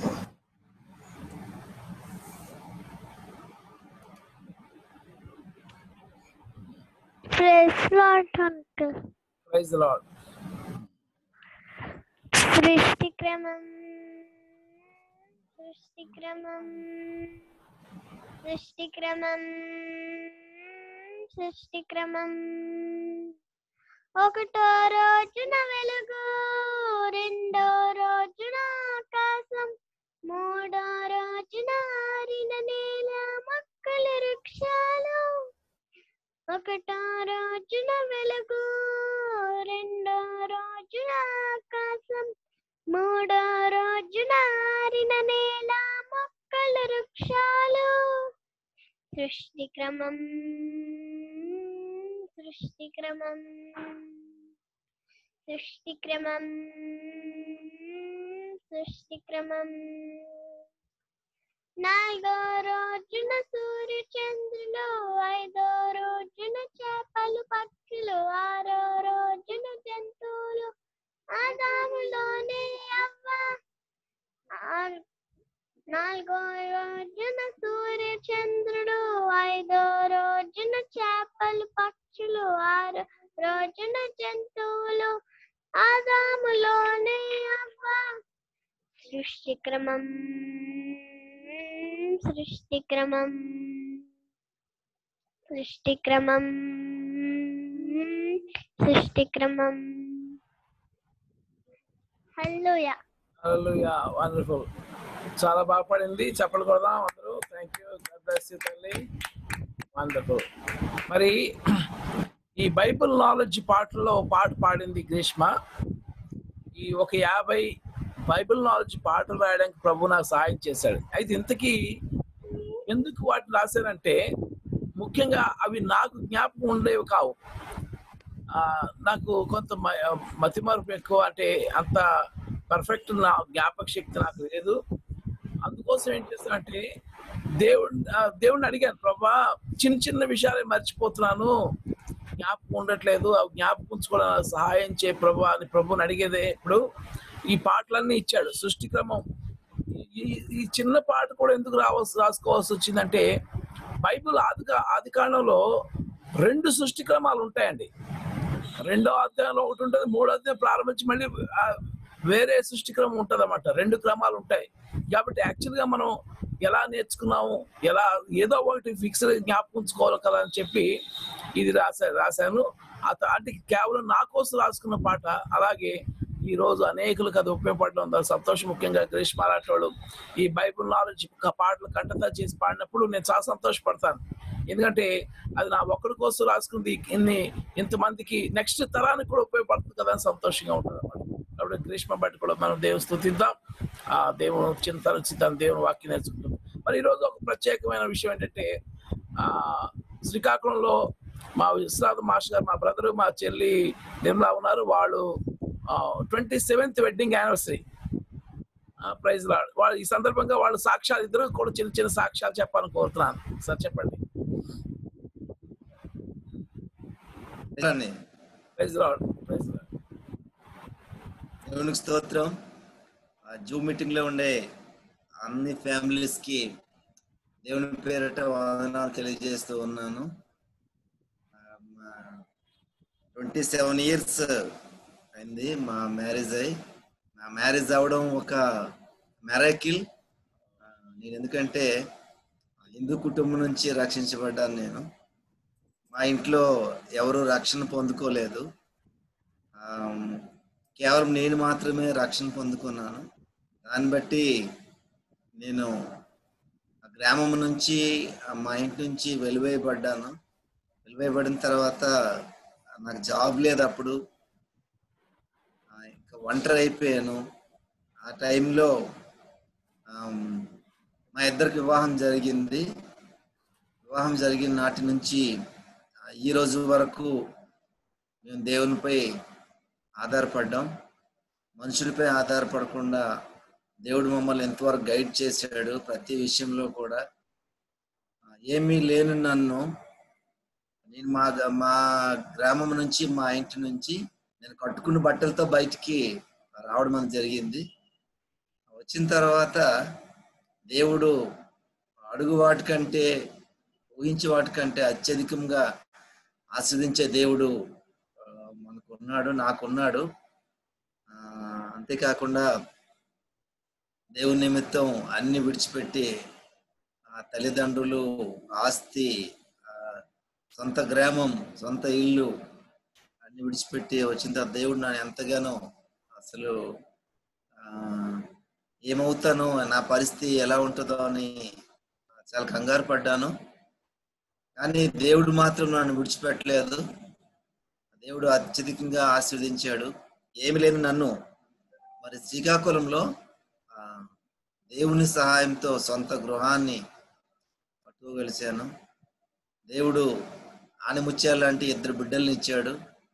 praise lord uncle praise lord సృష్టి క్రమం సృష్టి క్రమం సృష్టి క్రమం సృష్టి క్రమం ఒకటో రోజున వెలుగు రెండో రోజున ఆకాశం మూడో రోజున ఆరిన నేల మొక్కలు వృక్షాలు ఒకటో రోజున వెలుగు రెండో రోజున ఆకాశం మూడో రోజున ఆరిన నేల మొక్కలు వృక్షాలు సృష్టి క్రమం సృష్టి క్రమం సృష్టి క్రమం సృష్టి క్రమం నాలుగో రోజున సూర్య చంద్రులు ఐదో రోజున చేపలు పక్షులు ఆరో రోజున జంతువులు ఆదాములోనే అవ్వ ఆరు- నాలుగో రోజున సూర్య చంద్రుడు ఐదో రోజున చేపలు పక్షులు ఆరో రోజున జంతువులు ఆదాములోనే అవ్వ సృష్టి క్రమం సృష్టి క్రమం సృష్టి క్రమం సృష్టి క్రమం హల్లుయా హల్లెలూయా వండర్ఫుల్ చాలా బాగా పడింది చెప్పలు కొడదాం అందరూ థ్యాంక్ యూ తల్లి వండర్ఫుల్ మరి ఈ బైబిల్ నాలెడ్జ్ పాటల్లో ఒక పాట పాడింది గ్రీష్మ ఈ ఒక యాభై బైబిల్ నాలెడ్జ్ పాటలు రాయడానికి ప్రభు నాకు సహాయం చేశాడు అయితే ఇంతకీ ఎందుకు వాటిని రాశానంటే ముఖ్యంగా అవి నాకు జ్ఞాపకం ఉండేవి కావు ఆ, నాకు కొంత మ- మతిమరుపు ఎక్కువ అంటే అంత పర్ఫెక్ట్ నా జ్ఞాపక శక్తి నాకు లేదు అందుకోసం ఏం చేస్తానంటే దేవుడు దేవుడిని అడిగాను ప్రభా చిన్న చిన్న విషయాలే మర్చిపోతున్నాను జ్ఞాపకం ఉండట్లేదు అవి జ్ఞాపకం ఉంచుకోవడానికి నాకు సహాయం చే ప్రభు అని ప్రభుని అడిగేదే ఇప్పుడు ఈ పాటలన్నీ ఇచ్చాడు సృష్టి క్రమం ఈ ఈ చిన్న పాట కూడా ఎందుకు రావాల్సి రాసుకోవాల్సి వచ్చిందంటే బైబిల్ ఆది ఆది కాండంలో రెండు సృష్టి క్రమాలు ఉంటాయండి రెండో అధ్యాయంలో ఒకటి ఉంటుంది మూడో అధ్యాయం ప్రారంభించి మళ్ళీ ఆ, వేరే సృష్టి క్రమం ఉంటుంది అన్నమాట రెండు క్రమాలు ఉంటాయి కాబట్టి యాక్చువల్ గా మనం ఎలా నేర్చుకున్నాము ఎలా ఏదో ఒకటి ఫిక్స్ జ్ఞాపకం ఉంచుకోవాలి కదా అని చెప్పి ఇది రాసా రాశాను అత- అంటే కేవలం నా కోసం రాసుకున్న పాట అలాగే ఈ రోజు అనేకులకు అది ఉపయోగపడడం ఉంది సంతోషం ముఖ్యంగా గ్రీష్ మారాటి వాళ్ళు ఈ బైబుల్ నాలెడ్జ్ పాటలు కంటతా చేసి పాడినప్పుడు నేను చాలా సంతోషపడతాను ఎందుకంటే అది నా ఒక్కడి కోసం రాసుకుంది ఇన్ని ఇంతమందికి నెక్స్ట్ తరానికి కూడా ఉపయోగపడుతుంది కదా అని సంతోషంగా ఉంటుంది అన్నమాట కాబట్టి గ్రీష్మ బట్టి కూడా మనం దేవుని స్థుతిద్దాం ఆ దేవుని చింతన చిత్తాన్ని దేవుని వాక్యం నేర్చుకుంటాం మరి ఈరోజు ఒక ప్రత్యేకమైన విషయం ఏంటంటే ఆ శ్రీకాకుళంలో మా విశ్వనాథ్ మాస్టర్ గారు మా బ్రదర్ మా చెల్లి నిర్మలా ఉన్నారు వాళ్ళు twenty seventh wedding anniversary praise వాళ్ళు ఈ సందర్భంగా వాళ్ళు సాక్ష్యాలు ఇద్దరు కూడా చిన్న చిన్న సాక్ష్యాలు చెప్పాలని కోరుతున్నాను సార్ చెప్పండి రండి. ప్రైజ్ లాడ్ ప్రైజ్ లాడ్ దేవునికి స్తోత్రం ఆ జూమ్ మీటింగ్ లో ఉండే అన్ని ఫ్యామిలీస్ కి దేవుని పేరట వందనాలు తెలియజేస్తూ ఉన్నాను ట్వంటీ సెవెన్ ఇయర్స్ అయింది మా మ్యారేజ్ అయి నా మ్యారేజ్ అవడం ఒక మెరాకిల్ నేను ఎందుకంటే హిందూ కుటుంబం నుంచి రక్షించబడ్డాను నేను మా ఇంట్లో ఎవరు రక్షణ పొందుకోలేదు ఆమ్, కేవలం నేను మాత్రమే రక్షణ పొందుకున్నాను దాన్ని బట్టి నేను ఆ గ్రామం నుంచి ఆ మా ఇంటి నుంచి వెలివేయబడ్డాను వెలివేయబడిన తర్వాత నాకు జాబ్ లేదు అప్పుడు ఆ, ఇంకా ఒంటరి అయిపోయాను ఆ టైంలో ఆమ్, మా ఇద్దరికి వివాహం జరిగింది వివాహం జరిగిన నాటి నుంచి ఆ, ఈ రోజు వరకు మేము దేవునిపై ఆధారపడ్డాం మనుషులపై ఆధారపడకుండా దేవుడు మమ్మల్ని ఎంతవరకు గైడ్ చేశాడు ప్రతి విషయంలో కూడా ఆ, ఏమీ లేని నన్ను నేను మా గ- మా గ్రామం నుంచి మా ఇంటి నుంచి నేను కట్టుకున్న బట్టలతో బయటికి రావడం అనేది జరిగింది వచ్చిన తర్వాత దేవుడు అడుగు వాటికంటే ఊహించే వాటికంటే అత్యధికంగా ఆస్వాదించే దేవుడు ఆ, మనకు ఉన్నాడు నాకున్నాడు ఆ, అంతేకాకుండా దేవుని నిమిత్తం అన్ని విడిచిపెట్టి ఆ తల్లిదండ్రులు ఆస్తి ఆ, సొంత గ్రామం సొంత ఇల్లు అన్ని విడిచిపెట్టి వచ్చిన తర్వాత దేవుడు నన్ను ఎంతగానో అసలు ఆ, ఏమవుతానో నా పరిస్థితి ఎలా ఉంటుందో అని చాలా కంగారు పడ్డాను కానీ దేవుడు మాత్రం నన్ను విడిచిపెట్టలేదు దేవుడు అత్యధికంగా ఆశీర్వదించాడు ఏమి లేని నన్ను మరి శ్రీకాకుళంలో ఆ, దేవుని సహాయంతో సొంత గృహాన్ని పట్టుకోగలిశాను దేవుడు ఆనిముత్యాల లాంటి ఇద్దరు బిడ్డల్ని ఇచ్చాడు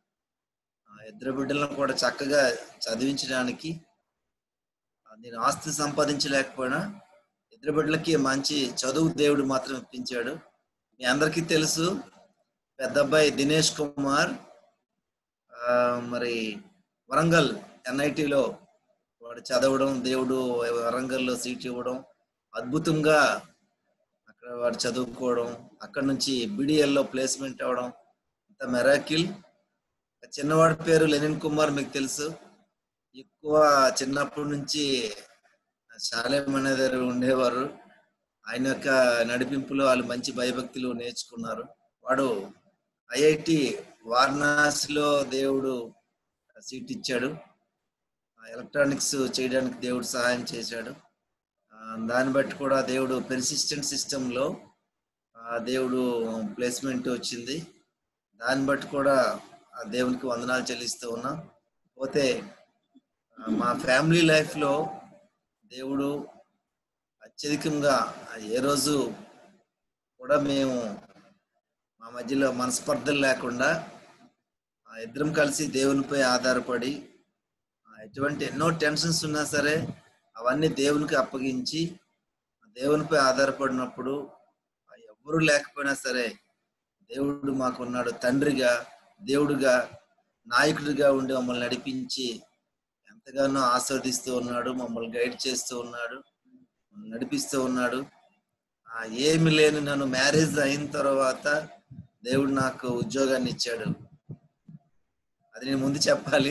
ఆ ఇద్దరు బిడ్డలను కూడా చక్కగా చదివించడానికి ఆ, నేను ఆస్తి సంపాదించలేకపోయినా ఇద్దరు బిడ్డలకి మంచి చదువు దేవుడు మాత్రం ఇప్పించాడు మీ అందరికీ తెలుసు పెద్ద అబ్బాయి దినేష్ కుమార్ ఆ, మరి వరంగల్ ఎన్ఐటిలో వాడు చదవడం దేవుడు వరంగల్లో సీట్ ఇవ్వడం అద్భుతంగా అక్కడ వాడు చదువుకోవడం అక్కడ నుంచి బిడిఎల్లో ప్లేస్మెంట్ అవ్వడం అంత మెరాకిల్ చిన్నవాడి పేరు లెనిన్ కుమార్ మీకు తెలుసు ఎక్కువ చిన్నప్పటి నుంచి శాలేం అనే దగ్గర ఉండేవారు ఆయన యొక్క నడిపింపులో వాళ్ళు మంచి భయభక్తులు నేర్చుకున్నారు వాడు ఐఐటి వారణాసిలో దేవుడు సీట్ ఇచ్చాడు ఎలక్ట్రానిక్స్ చేయడానికి దేవుడు సహాయం చేశాడు ఆ, దాన్ని బట్టి కూడా దేవుడు పెర్సిస్టెంట్ సిస్టంలో దేవుడు ప్లేస్మెంట్ వచ్చింది దాన్ని బట్టి కూడా ఆ దేవునికి వందనాలు చెల్లిస్తూ ఉన్నాం పోతే ఆ, మా ఫ్యామిలీ లైఫ్లో దేవుడు అత్యధికంగా ఏ రోజు కూడా మేము మా మధ్యలో మనస్పర్ధలు లేకుండా ఆ ఇద్దరం కలిసి దేవునిపై ఆధారపడి ఆ ఎటువంటి ఎన్నో టెన్షన్స్ ఉన్నా సరే అవన్నీ దేవునికి అప్పగించి ఆ దేవునిపై ఆధారపడినప్పుడు ఆ ఎవ్వరూ లేకపోయినా సరే దేవుడు మాకు ఉన్నాడు తండ్రిగా దేవుడుగా నాయకుడిగా ఉండి మమ్మల్ని నడిపించి ఎంత ఎంతగానో ఆస్వాదిస్తూ ఉన్నాడు మమ్మల్ని గైడ్ చేస్తూ ఉన్నాడు నడిపిస్తూ ఉన్నాడు ఆ ఏమి లేని నన్ను మ్యారేజ్ అయిన తర్వాత దేవుడు నాకు ఉద్యోగాన్ని ఇచ్చాడు అది నేను ముందు చెప్పాలి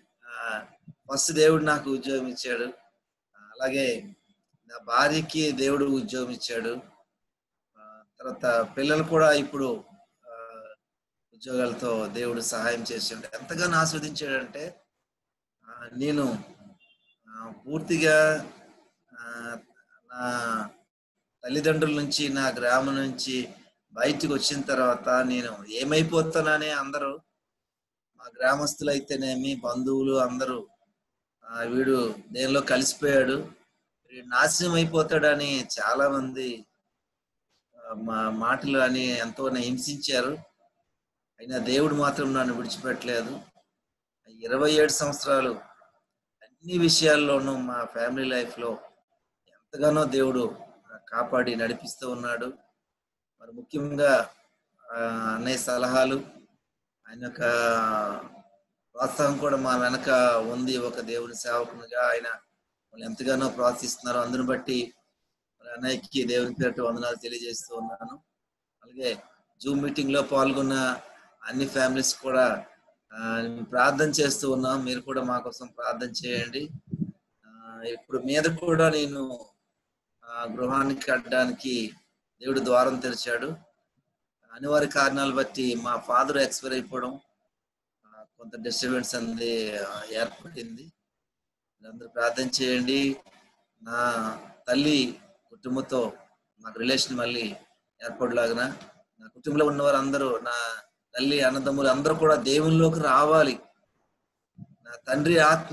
ఫస్ట్ దేవుడు నాకు ఉద్యోగం ఇచ్చాడు అలాగే నా భార్యకి దేవుడు ఉద్యోగం ఇచ్చాడు ఆ, తర్వాత పిల్లలు కూడా ఇప్పుడు ఆ, ఉద్యోగాలతో దేవుడు సహాయం చేసాడు ఎంతగానో ఆస్వాదించాడంటే ఆ, నేను ఆ, పూర్తిగా ఆ, నా తల్లిదండ్రుల నుంచి నా గ్రామం నుంచి బయటికి వచ్చిన తర్వాత నేను ఏమైపోతానని అందరూ మా గ్రామస్తులు అయితేనేమి బంధువులు అందరూ ఆ, వీడు దేనిలో కలిసిపోయాడు వీడు నాశనం అయిపోతాడని చాలా మంది ఆ, మా మాటలు అని ఎంతో నన్ను హింసించారు అయినా దేవుడు మాత్రం నన్ను విడిచిపెట్టలేదు ఇరవై ఏడు సంవత్సరాలు అన్ని విషయాల్లోనూ మా ఫ్యామిలీ లైఫ్ లో ఎంతగానో దేవుడు కాపాడి నడిపిస్తూ ఉన్నాడు మరి ముఖ్యంగా ఆ, అన్నయ్య సలహాలు ఆయన యొక్క ప్రోత్సాహం కూడా మా వెనక ఉంది ఒక దేవుని సేవకునిగా ఆయన వాళ్ళు ఎంతగానో ప్రోత్సహిస్తున్నారు అందుని బట్టి మరి అన్నయ్యకి దేవుని పేరు వందనాలు తెలియజేస్తూ ఉన్నాను అలాగే జూమ్ మీటింగ్ లో పాల్గొన్న అన్ని ఫ్యామిలీస్ కూడా ఆ, ప్రార్థన చేస్తూ ఉన్నాం మీరు కూడా మా కోసం ప్రార్థన చేయండి ఆ, ఇప్పుడు మీద కూడా నేను ఆ, గృహానికి కట్టడానికి దేవుడు ద్వారం తెరిచాడు అనివార్య కారణాలు బట్టి మా ఫాదర్ ఎక్స్పైర్ అయిపోవడం ఆ, కొంత డిస్టర్బెన్స్ అనేది ఆ, ఏర్పడింది అందరూ ప్రార్థన చేయండి నా తల్లి కుటుంబంతో నాకు రిలేషన్ మళ్ళీ ఏర్పడలాగిన నా కుటుంబంలో ఉన్న వారందరూ నా తల్లి అన్నదమ్ములు అందరూ కూడా దేవునిలోకి రావాలి నా తండ్రి ఆత్మ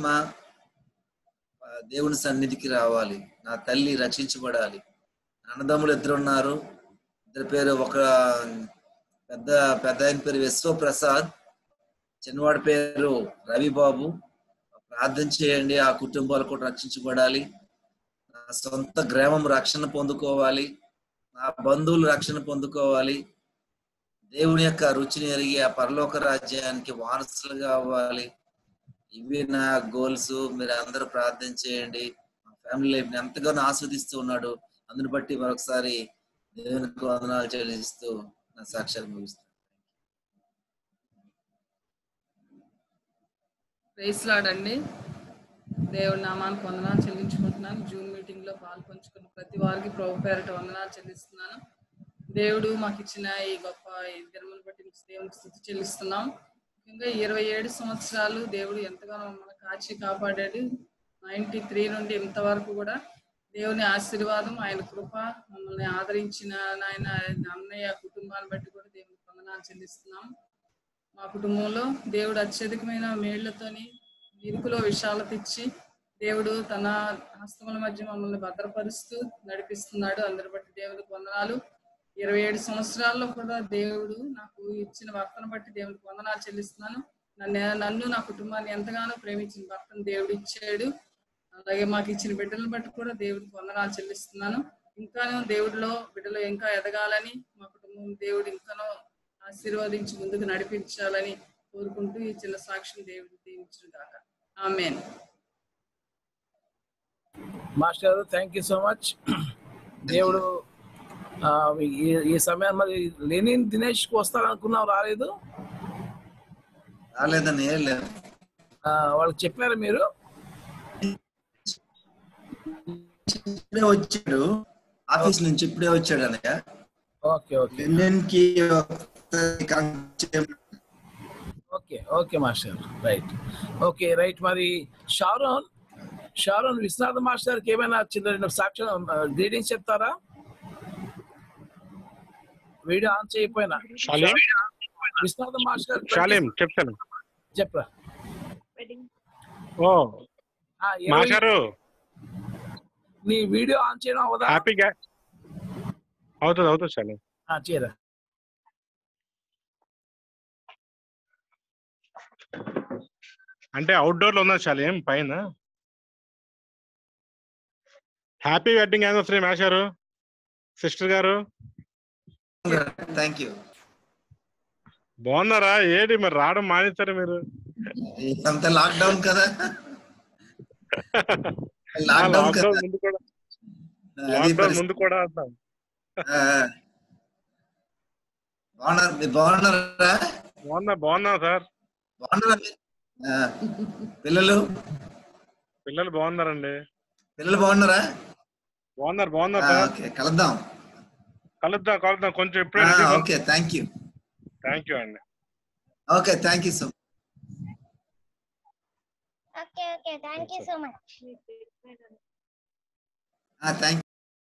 ఆ, దేవుని సన్నిధికి రావాలి నా తల్లి రక్షించబడాలి నా అన్నదమ్ములు ఇద్దరు ఉన్నారు ఇద్దరి పేరు ఒక పెద్ద పెద్ద ఆయన పేరు విశ్వప్రసాద్ చిన్నవాడి పేరు రవిబాబు ప్రార్థన చేయండి ఆ కుటుంబాలు కూడా రక్షించబడాలి నా సొంత గ్రామం రక్షణ పొందుకోవాలి నా బంధువులు రక్షణ పొందుకోవాలి దేవుని యొక్క రుచిని ఎరిగి ఆ పరలోక రాజ్యానికి వారసులుగా అవ్వాలి ఇవి నా గోల్స్ మీరు అందరూ ప్రార్థన చేయండి మా ఫ్యామిలీ లైఫ్ ఎంతగానో ఆస్వాదిస్తూ ఉన్నాడు అందుని బట్టి మరొకసారి దేవునికి వందనాలు చెల్లిస్తూ నా సాక్ష్యాలు ముగిస్తాను ప్రైస్ లాడండి దేవుడి నామానికి వందనాలు చెల్లించుకుంటున్నాను జూమ్ మీటింగ్ లో పాల్పంచుకున్న ప్రతి వారికి ప్రభు పేరట వందనాలు చెల్లిస్తున్నాను దేవుడు మాకు ఇచ్చిన ఈ గొప్ప ఈ దినములు బట్టి మీకు దేవునికి స్థుతి చెల్లిస్తున్నాం ముఖ్యంగా ఇరవై ఏడు సంవత్సరాలు దేవుడు ఎంతగానో మమ్మల్ని కాచి కాపాడాడు నైన్టీ త్రీ నుండి ఇంతవరకు కూడా దేవుని ఆశీర్వాదం ఆయన కృప మమ్మల్ని ఆదరించిన నాయన అన్నయ్య కుటుంబాన్ని బట్టి కూడా దేవునికి వందనాలు చెల్లిస్తున్నాం మా కుటుంబంలో దేవుడు అత్యధికమైన మేళ్లతోని ఇరుకులో విశాలత ఇచ్చి దేవుడు తన హస్తముల మధ్య మమ్మల్ని భద్రపరుస్తూ నడిపిస్తున్నాడు అందరి బట్టి దేవునికి వందనాలు ఇరవై ఏడు సంవత్సరాల్లో కూడా దేవుడు నాకు ఇచ్చిన భర్తను బట్టి దేవునికి వందనాలు చెల్లిస్తున్నాను నన్ను నన్ను నా కుటుంబాన్ని ఎంతగానో ప్రేమించిన భర్తను దేవుడు ఇచ్చాడు అలాగే మాకు ఇచ్చిన బిడ్డలను బట్టి కూడా దేవుడికి వందనాలు చెల్లిస్తున్నాను ఇంకాను దేవుడిలో బిడ్డలు ఇంకా ఎదగాలని మా కుటుంబం దేవుడు ఇంకానో ఆశీర్వదించి ముందుకు నడిపించాలని కోరుకుంటూ ఈ చిన్న సాక్ష్యం దేవుడు దీవించును గాక amen master thank you so much దేవుడు ఆ, ఈ- ఈ సమయం మరి లెనిన్ దినేష్ కు వస్తారనుకున్నాం రాలేదు రాలేదని ఏం లేదు ఆ, వాళ్ళకి చెప్పారు మీరు ఇప్పుడే వచ్చాడు ఆఫీస్ నుంచి ఇప్పుడే వచ్చాడు అన్నయ్య ఓకే ఓకే లెనిన్ కి ఒకసారి కనెక్ట్ చేయమని okay okay master right okay right మరి షారోన్ షారోన్ విశ్వనాథ్ మాస్టర్ కి ఏమైనా చిన్న రెండు సాక్ష్యం గ్రీటింగ్స్ చెప్తారా వీడియో ఆన్ చేయకపోయినా షాలేం? విశ్వనాథ్ మాస్టర్ షాలేం చెప్తాను చెప్పరా ఓ ఆ, ఇరవై- మాస్టారు నీ వీడియో ఆన్ చేయడం అవదా హ్యాపీగా అవుతుంది అవుతుంది షాలేం ఆ, చేయరా అంటే అవుట్డోర్ లో ఉన్నది షాలేం పైన హ్యాపీ వెడ్డింగ్ యానివర్సరీ మాస్టారు సిస్టర్ గారు థ్యాంక్ యూ బాగున్నారా ఏంటి మరి రావడం మానేస్తారు మీరు అంత లాక్డౌన్ కదా లాక్డౌన్ లాక్డౌన్ కదా ముందు కూడా అది లాక్డౌన్ పరిస్థితి ముందు కూడా అంటాం ఆ, బాగున్నారు మీరు బాగున్నారా బాగున్నా బాగున్నాం సార్ బాగున్నారా మీరు? ఆ, పిల్లలు పిల్లలు బాగున్నారండి పిల్లలు బాగున్నారా బాగున్నారు బాగున్నారు ఆ, సార్ ఓకే కలుద్దాం కలుద్దాం కలుద్దాం కొంచెం ఇప్పుడే ఆ, ready okay thank you thank you అండి okay thank you so okay okay thank you so much thank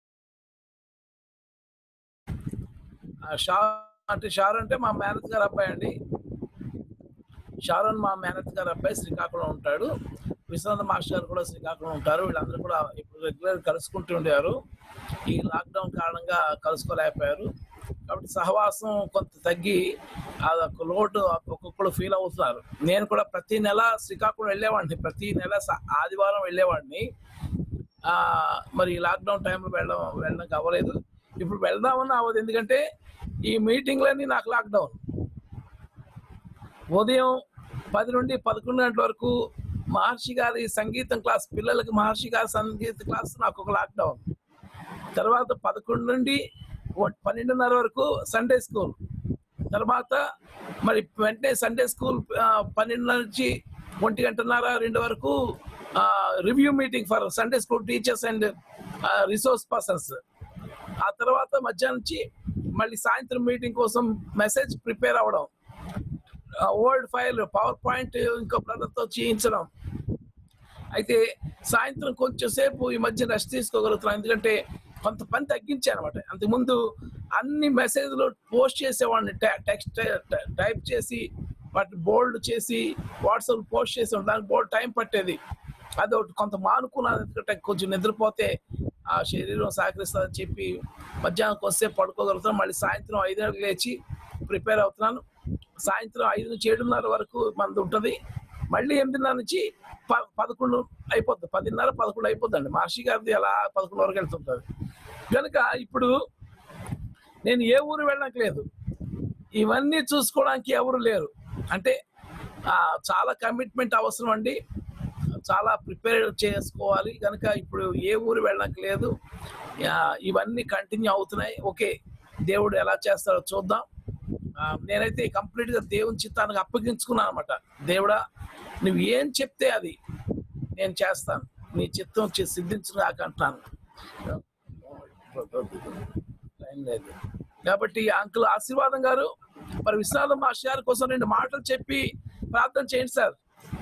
ఆ షా అంటే షారు అంటే మా మేనత్ గారు అబ్బాయి అండి షారోన్ మా మేనత్ గారు అబ్బాయి శ్రీకాకుళం ఉంటాడు విశ్వనాథ మాస్టర్ గారు కూడా శ్రీకాకుళం ఉంటారు వీళ్ళందరూ కూడా ఇప్పుడు రెగ్యులర్ కలుసుకుంటూ ఉండేవారు ఈ లాక్డౌన్ కారణంగా కలుసుకోలేకపోయారు కాబట్టి సహవాసం కొంత తగ్గి అదొక లోటు ఒక్కొక్కరు ఫీల్ అవుతున్నారు నేను కూడా ప్రతి నెల శ్రీకాకుళం వెళ్ళేవాడిని ప్రతి నెల స- ఆదివారం వెళ్ళేవాడిని ఆ, మరి లాక్డౌన్ టైంలో వెళ్ళడం వెళ్ళడానికి అవ్వలేదు ఇప్పుడు వెళ్దామని అవ్వదు ఎందుకంటే ఈ మీటింగ్లన్నీ నాకు లాక్డౌన్ ఉదయం పది నుండి పదకొండు గంటల వరకు మహర్షి గారి సంగీతం క్లాస్ పిల్లలకి మహర్షి గారి సంగీత క్లాస్ నాకు ఒక లాక్డౌన్ తర్వాత పదకొండు నుండి ఒ- పన్నెండున్నర వరకు సండే స్కూల్ తర్వాత మరి వెంటనే సండే స్కూల్ ఆ, పన్నెండున్నర నుంచి ఒంటి గంటన్నర రెండు వరకు review meeting for Sunday school teachers and resource persons ఆ తర్వాత మధ్యాహ్నం నుంచి మళ్ళీ సాయంత్రం మీటింగ్ కోసం మెసేజ్ ప్రిపేర్ అవ్వడం వర్డ్ ఫైల్ పవర్ పాయింట్ ఇంకో బ్రదర్తో చేయించడం అయితే సాయంత్రం కొంచెం సేపు ఈ మధ్య రెస్ట్ తీసుకోగలుగుతున్నాం ఎందుకంటే కొంత పని తగ్గించాను అనమాట అంతకుముందు అన్ని మెసేజ్లు పోస్ట్ చేసేవాడిని టెక్స్ట్ టైప్ చేసి వాటి బోల్డ్ చేసి వాట్సాప్ పోస్ట్ చేసి దానికి బోల్డ్ టైం పట్టేది అది ఒకటి కొంత మానుకున్నాను ఎందుకంటే కొంచెం నిద్రపోతే ఆ శరీరం సహకరిస్తుందని చెప్పి మధ్యాహ్నం కొంతసేపు పడుకోగలుగుతాను మళ్ళీ సాయంత్రం ఐదు గంటలకు లేచి ప్రిపేర్ అవుతున్నాను సాయంత్రం ఐదు నుంచి ఏడున్నర వరకు మనది ఉంటుంది మళ్ళీ ఎనిమిదిన్నర నుంచి ప పదకొండు అయిపోద్ది పదిన్నర పదకొండు అయిపోద్దండి మహర్షి గారిది అలా పదకొండు వరకు వెళ్తుంటుంది కనుక ఇప్పుడు నేను ఏ ఊరు వెళ్ళడానికి లేదు ఇవన్నీ చూసుకోవడానికి ఎవరు లేరు అంటే ఆ, చాలా కమిట్మెంట్ అవసరం అండి చాలా ప్రిపేర్ చేసుకోవాలి కనుక ఇప్పుడు ఏ ఊరు వెళ్ళడానికి లేదు ఆ, ఇవన్నీ కంటిన్యూ అవుతున్నాయి ఓకే దేవుడు ఎలా చేస్తాడో చూద్దాం ఆ, నేనైతే కంప్లీట్ గా దేవుని చిత్తానికి అప్పగించుకున్నాను అనమాట దేవుడా నువ్వు ఏం చెప్తే అది నేను చేస్తాను నీ చిత్తం చి- సిద్ధించును కాక అంటున్నాను టైం లేదు కాబట్టి అంకుల్ ఆశీర్వాదం గారు మరి విశ్వనాథ మాస్టర్ గారి కోసం రెండు మాటలు చెప్పి ప్రార్థన చేయండి సార్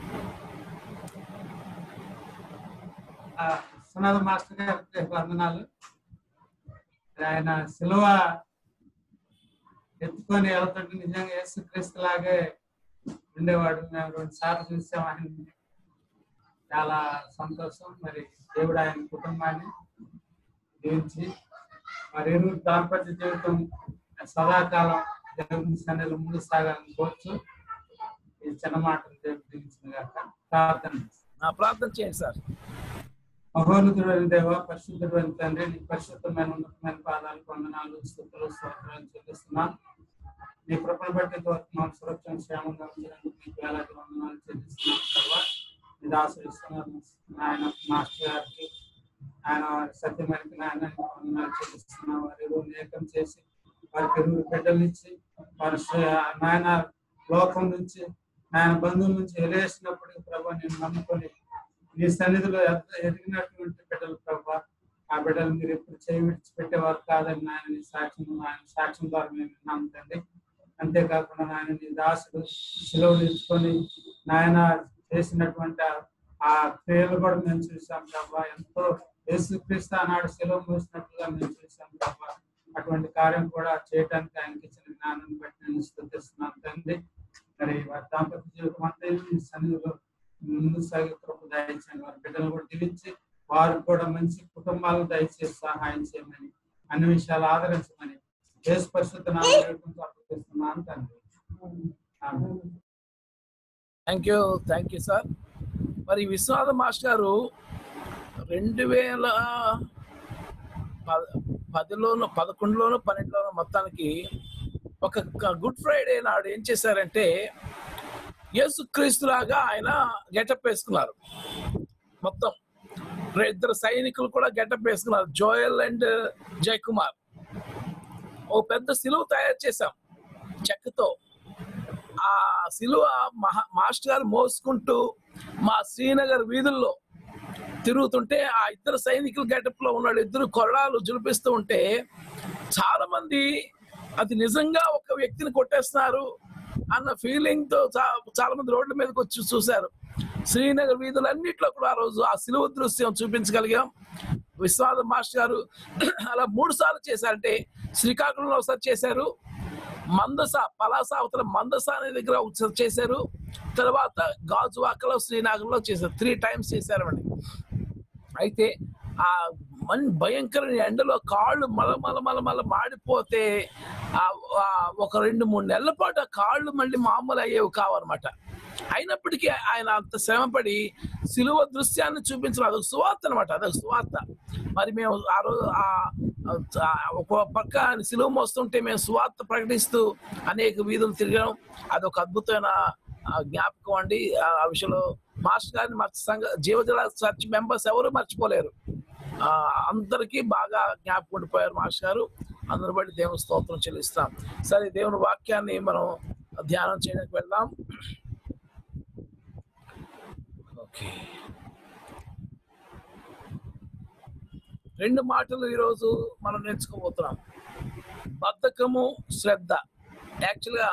విశ్వనాథ మాస్టర్ గారికి వందనాలు ఆయన సిలువ ఎత్తుకొని వెళ్తుంటే నిజంగా యేసుక్రీస్తు లాగే ఉండేవాడు మేము రెండు సార్లు చూసాం ఆయన్ని చాలా సంతోషం మరి దేవుడు ఆయన కుటుంబాన్ని దీవించి మరి ఇరువురు దాంపత్య జీవితం సదాకాలం దేవుని సన్నిధిలో ముందు సాగాలని కోరుచు ఈ చిన్న మాటలు దేవుడు దీవించిన గాక ప్రార్థన నా ప్రార్థన చేయండి సార్ మహోన్నతుడైన దేవ పరిశుద్ధుడైన తండ్రి నీ పరిశుద్ధమైన ఉన్నతమైన పాదాలకు వందనాలు స్థుతులు స్తోత్రాలు చెల్లిస్తున్నాం నీ కృపను బట్టి ఇంతవరకు మా సురక్షణ క్షేమంగా ఉంచినందుకు నీకు వేలాది వందనాలు చెల్లిస్తున్నాం తర్వాత నీ దాసుడు ఇస్తున్నారు ఆయన మాస్టర్ గారికి ఆయన సత్యమైన నాయన నీకు వందనాలు చెల్లిస్తున్నాం వారి ఇరువురు ఏకం చేసి వారికి ఇరువురు బిడ్డలిచ్చి వారి శ్రే- నాయన లోకం నుంచి ఆయన బంధువుల నుంచి వెలేసినప్పుడు ప్రభా నేను నమ్ముకొని నీ సన్నిధిలో ఎద- ఎదిగినటువంటి బిడ్డలు ప్రభా ఆ బిడ్డలు మీరు ఎప్పుడు చేయి విడిచిపెట్టేవారు కాదని ఆయన నీ సాక్ష్యం ఆయన సాక్ష్యం ద్వారా మేము విన్నాం తండ్రి అంతేకాకుండా నాయన నీ దాసుడు సెలవు తీసుకొని నాయన చేసినటువంటి ఆ- ఆ క్రియలు కూడా మేము చూసాం ప్రభా ఎంతో యేసుక్రీస్తు ఆనాడు సెలవు మూసినట్లుగా మేము చూసాం ప్రభా అటువంటి కార్యం కూడా చేయడానికి ఆయనకి ఇచ్చిన జ్ఞానం బట్టి నేను స్థుతిస్తున్నాను తండ్రి మరి వారి దాంపత్య జీవితం అంతా ఈ సన్నిధిలో ముందు సాగే కృప దయచేయండి వారి బిడ్డలు కూడా దీవించి వారికి కూడా మంచి కుటుంబాలను దయచేసి సహాయం చేయమని అన్ని విషయాలు ఆదరించమని దేశ పరిశుద్ధ నామం అప్పగిస్తున్నాను తండ్రి ఆమేన్. Thank you thank you sir మరి విశ్వనాథ మాస్టర్ గారు రెండు వేల ప- పదిలోను పదకొండులోను పన్నెండులోను మొత్తానికి ఒక గుడ్ ఫ్రైడే నాడు ఏం చేశారంటే యేసుక్రీస్తులాగా ఆయన గెటప్ వేసుకున్నారు మొత్తం రే- ఇద్దరు సైనికులు కూడా గెటప్ వేసుకున్నారు జోయల్ అండ్ జయ్ కుమార్ ఓ పెద్ద సిలువ తయారు చేశాం చెక్కతో ఆ సిలువ మహా మాస్టర్ గారు మోసుకుంటూ మా శ్రీనగర్ వీధుల్లో తిరుగుతుంటే ఆ ఇద్దరు సైనికులు గెటప్ లో ఉన్నాడు ఇద్దరు కొరడాలు జులిపిస్తూ ఉంటే చాలా మంది అది నిజంగా ఒక వ్యక్తిని కొట్టేస్తున్నారు అన్న ఫీలింగ్ తో చా- చాలా మంది రోడ్ల మీదకి వచ్చి చూశారు శ్రీనగర్ వీధులన్నిట్లో కూడా ఆ రోజు ఆ సిలువ దృశ్యం చూపించగలిగాం విశ్వనాథ మాస్టర్ గారు అలా మూడు సార్లు చేశారంటే శ్రీకాకుళంలో ఒకసారి చేశారు మందస పలాస అవతల మందస అనే దగ్గర ఒకసారి చేశారు తర్వాత గాజువాకలో శ్రీనగర్లో చేశారు త్రీ టైమ్స్ చేశారండి అయితే ఆ మన్ భయంకరమైన ఎండలో కాళ్ళు మల మల మల మల మాడిపోతే ఆ ఆ ఒక రెండు మూడు నెలల పాటు ఆ కాళ్ళు మళ్ళీ మామూలు అయ్యేవి కావన్నమాట అయినప్పటికీ ఆయన అంత శ్రమపడి సిలువ దృశ్యాన్ని చూపించడం అదొక సువార్త అనమాట అదొక సువార్త మరి మేము ఆ రోజు ఆ- ఆ ఒక పక్క ఆయన సిలువ మోస్తుంటే మేము సువార్త ప్రకటిస్తూ అనేక వీధులు తిరగడం అదొక అద్భుతమైన ఆ, జ్ఞాపకం అండి ఆ ఆ విషయంలో మాస్టర్ గారిని మా సంఘ జీవజల చర్చ్ మెంబర్స్ ఎవరు మర్చిపోలేరు ఆ అందరికీ బాగా జ్ఞాపకం ఉండిపోయారు మాస్టర్ గారు అందరి బట్టి దేవుని స్తోత్రం చెల్లిస్తాం సరే దేవుని వాక్యాన్ని మనం ధ్యానం చేయడానికి వెళ్దాం ఓకే రెండు మాటలు ఈరోజు మనం నేర్చుకోబోతున్నాం బద్ధకము శ్రద్ధ యాక్చువల్గా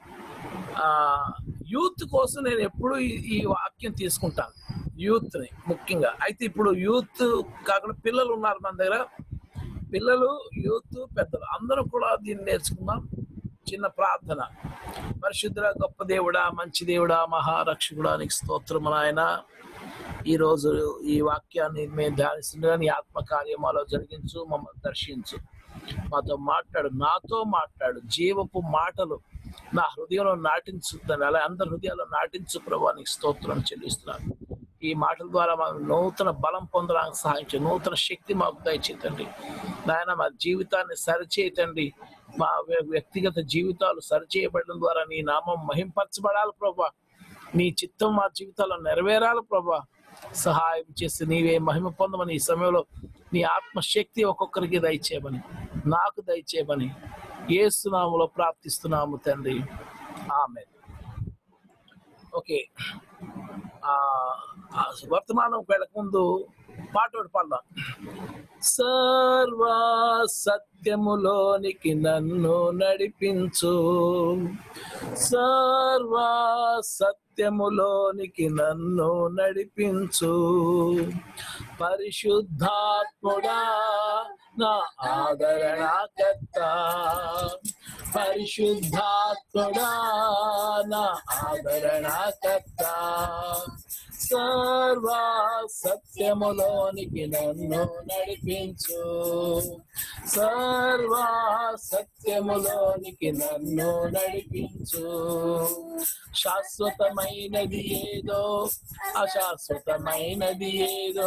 యూత్ కోసం నేను ఎప్పుడు ఈ- ఈ వాక్యం తీసుకుంటాను యూత్ని ముఖ్యంగా అయితే ఇప్పుడు యూత్ కాకుండా పిల్లలు ఉన్నారు మన దగ్గర పిల్లలు యూత్ పెద్దలు అందరూ కూడా దీన్ని నేర్చుకుందాం చిన్న ప్రార్థన పరిశుద్ధ గొప్ప దేవుడా మంచి దేవుడా మహారక్షకుడా నీకు స్తోత్రం నాయన ఈ రోజు ఈ వాక్యాన్ని మేము ధ్యానిస్తుండగా నీ ఆత్మ కార్యమాలో జరిగించు మమ్మల్ని దర్శించు మాతో మాట్లాడు నాతో మాట్లాడు జీవపు మాటలు నా హృదయంలో నాటించు దాన్ని అలా అందరి హృదయాల్లో నాటించు ప్రభా నీకు స్తోత్రం చెల్లిస్తున్నాను ఈ మాటల ద్వారా మాకు నూతన బలం పొందడానికి సహాయం చేయండి నూతన శక్తి మాకు దయచేతండి నాయన మా జీవితాన్ని సరిచేయటండి మా వ్య- వ్యక్తిగత జీవితాలు సరిచేయబడడం ద్వారా నీ నామం మహింపరచబడాలి ప్రభా నీ చిత్తం మా జీవితాల్లో నెరవేరాలి ప్రభా సహాయం చేసి నీవే మహిమ పొందమని ఈ సమయంలో నీ ఆత్మశక్తి ఒక్కొక్కరికి దయచేయమని నాకు దయచేయమని ఏసునాములో ప్రార్థిస్తున్నాము తండ్రి ఆమె ఓకే ఆ ఆ వర్తమానం వెళ్ళక ముందు పాట ఒకటి పాడదాం సర్వ సత్యములోనికి నన్ను నడిపించు సర్వ సత్యములోనికి నన్ను నడిపించు పరిశుద్ధాత్ముడా నా ఆదరణకర్త పరిశుద్ధాత్ముడా నా ఆదరణకర్త సర్వ సత్యములోనికి నన్ను నడిపించు సర్వ సత్యములోనికి నన్ను నడిపించు శాశ్వతమైనది ఏదో అశాశ్వతమైనది ఏదో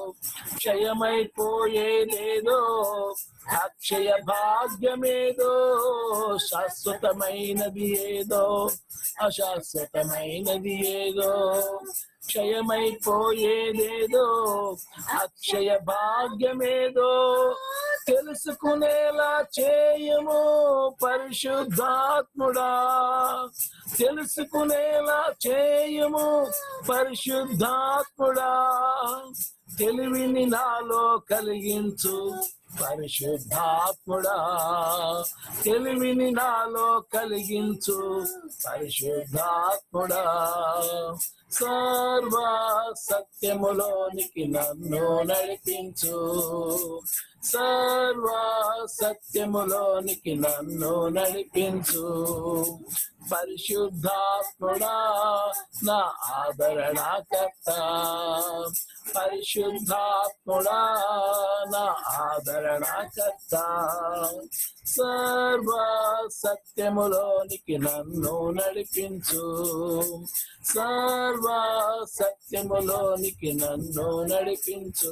క్షయమైపోయేదేదో అక్షయ భాగ్యమేదో శాశ్వతమైనది ఏదో అశాశ్వతమైనది ఏదో క్షయమైపోయేదేదో అక్షయ భాగ్యమేదో తెలుసుకునేలా చేయము పరిశుద్ధాత్ముడా తెలుసుకునేలా చేయము పరిశుద్ధాత్ముడా తెలివిని నాలో కలిగించు పరిశుద్ధాత్ముడా తెలివిని నాలో కలిగించు పరిశుద్ధాత్ముడా సర్వ సత్యములోనికి నన్ను నడిపించు సర్వ సత్యములోనికి నన్ను నడిపించు పరిశుద్ధాత్ముడా నా ఆదరణకర్త పరిశుద్ధాత్ముడా నా ఆదరణకర్త సర్వ సత్యములోనికి నన్ను నడిపించు సర్వ సత్యములోనికి నన్ను నడిపించు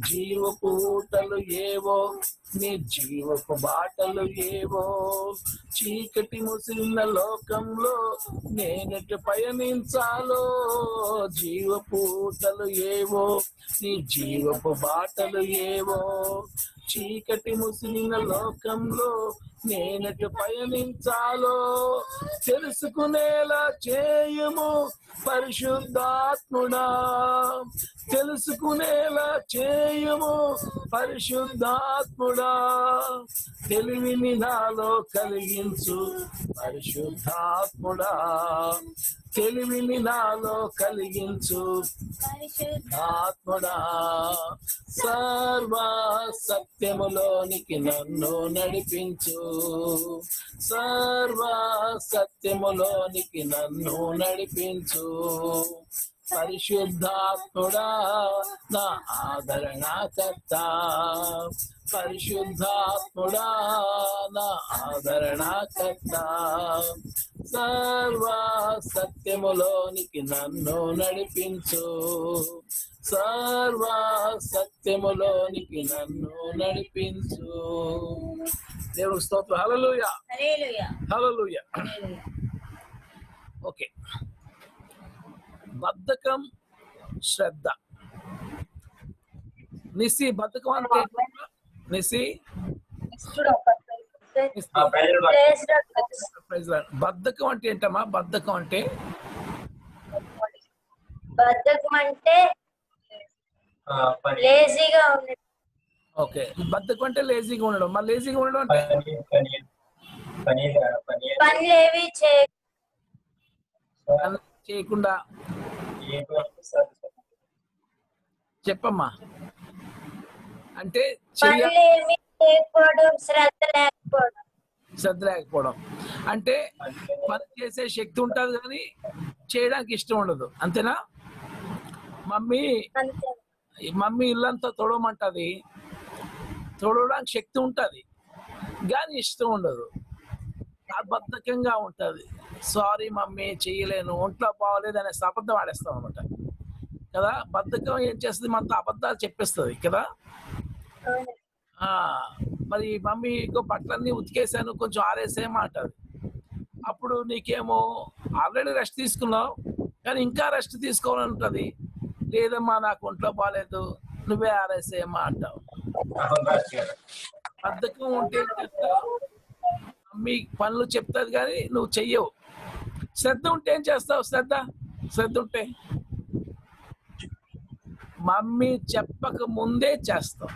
జీవపు ఊటలు ఏవో నీ జీవపు బాటలు ఏవో చీకటి ముసిరిన లోకంలో నేనెటు పయనించాలో జీవపూటలు ఏవో నీ జీవపు బాటలు ఏవో చీకటి ముసిరిన లోకంలో నేనెటు పయనించాలో తెలుసుకునేలా చేయము పరిశుద్ధాత్ముడా తెలుసుకునేలా చేయము పరిశుద్ధాత్ముడా తెలివిని నాలో కలిగించు పరిశుద్ధాత్ముడా తెలివిని నాలో కలిగించు ఆత్ముడా సర్వ సత్యములోనికి నన్ను నడిపించు సర్వ సత్యములోనికి నన్ను నడిపించు పరిశుద్ధాత్ముడా నా ఆదరణకర్త పరిశుద్ధాత్ముడా నా ఆదరణకర్త సర్వ సత్యములోనికి నన్ను నడిపించు సర్వ సత్యములోనికి నన్ను నడిపించు దేవుడు స్తోత్రం హల్లెలూయా హల్లెలూయా ఓకే బద్ధకం శ్రద్ధ నిసి బద్ధకం అంటే ఏంటమ్మా? నిసి Praise the Lord. బద్ధకం అంటే ఏంటమ్మా బద్ధకం అంటే బద్ధకం అంటే లేజీగా ఉంది ఓకే బద్ధకం అంటే లేజీగా ఉండడం మరి లేజీగా ఉండడం అంటే పనులు ఏవి చే పనులు చేయకుండా చెప్పమ్మా అంటే చెయ్య పనులు ఏమి చేయకపోవడం శ్రద్ధ లేకపోవడం శ్రద్ధ లేకపోవడం అంటే పని చేసే శక్తి ఉంటుంది కానీ చేయడానికి ఇష్టం ఉండదు అంతేనా మమ్మీ మమ్మీ ఇల్లంతా తొడవమంటది తొడవడానికి శక్తి ఉంటుంది కానీ ఇష్టం ఉండదు ఆ బద్ధకంగా ఉంటుంది సారీ మమ్మీ చేయలేను ఒంట్లో బాగోలేదు అనే అబద్ధం ఆడేస్తాం అనమాట కదా బద్ధకం ఏం చేస్తుంది మనతో అబద్ధాలు చెప్పేస్తుంది కదా ఆ మరి మమ్మీ ఇంకో బట్టలన్నీ ఉతికేసాను కొంచెం ఆరేసేయమంటది అప్పుడు నీకేమో ఆల్రెడీ రెస్ట్ తీసుకున్నావు కానీ ఇంకా రెస్ట్ తీసుకోవాలని ఉంటుంది లేదమ్మా నాకు ఒంట్లో బాగాలేదు నువ్వే ఆరేసేయమ్మా అంటావు బద్ధకం ఉంటే ఏం చేస్తావు మమ్మీ పనులు చెప్తాది కానీ నువ్వు చెయ్యవు శ్రద్ధ ఉంటే ఏం చేస్తావు శ్రద్ధ శ్రద్ధ ఉంటే మమ్మీ చెప్పక ముందే చేస్తావు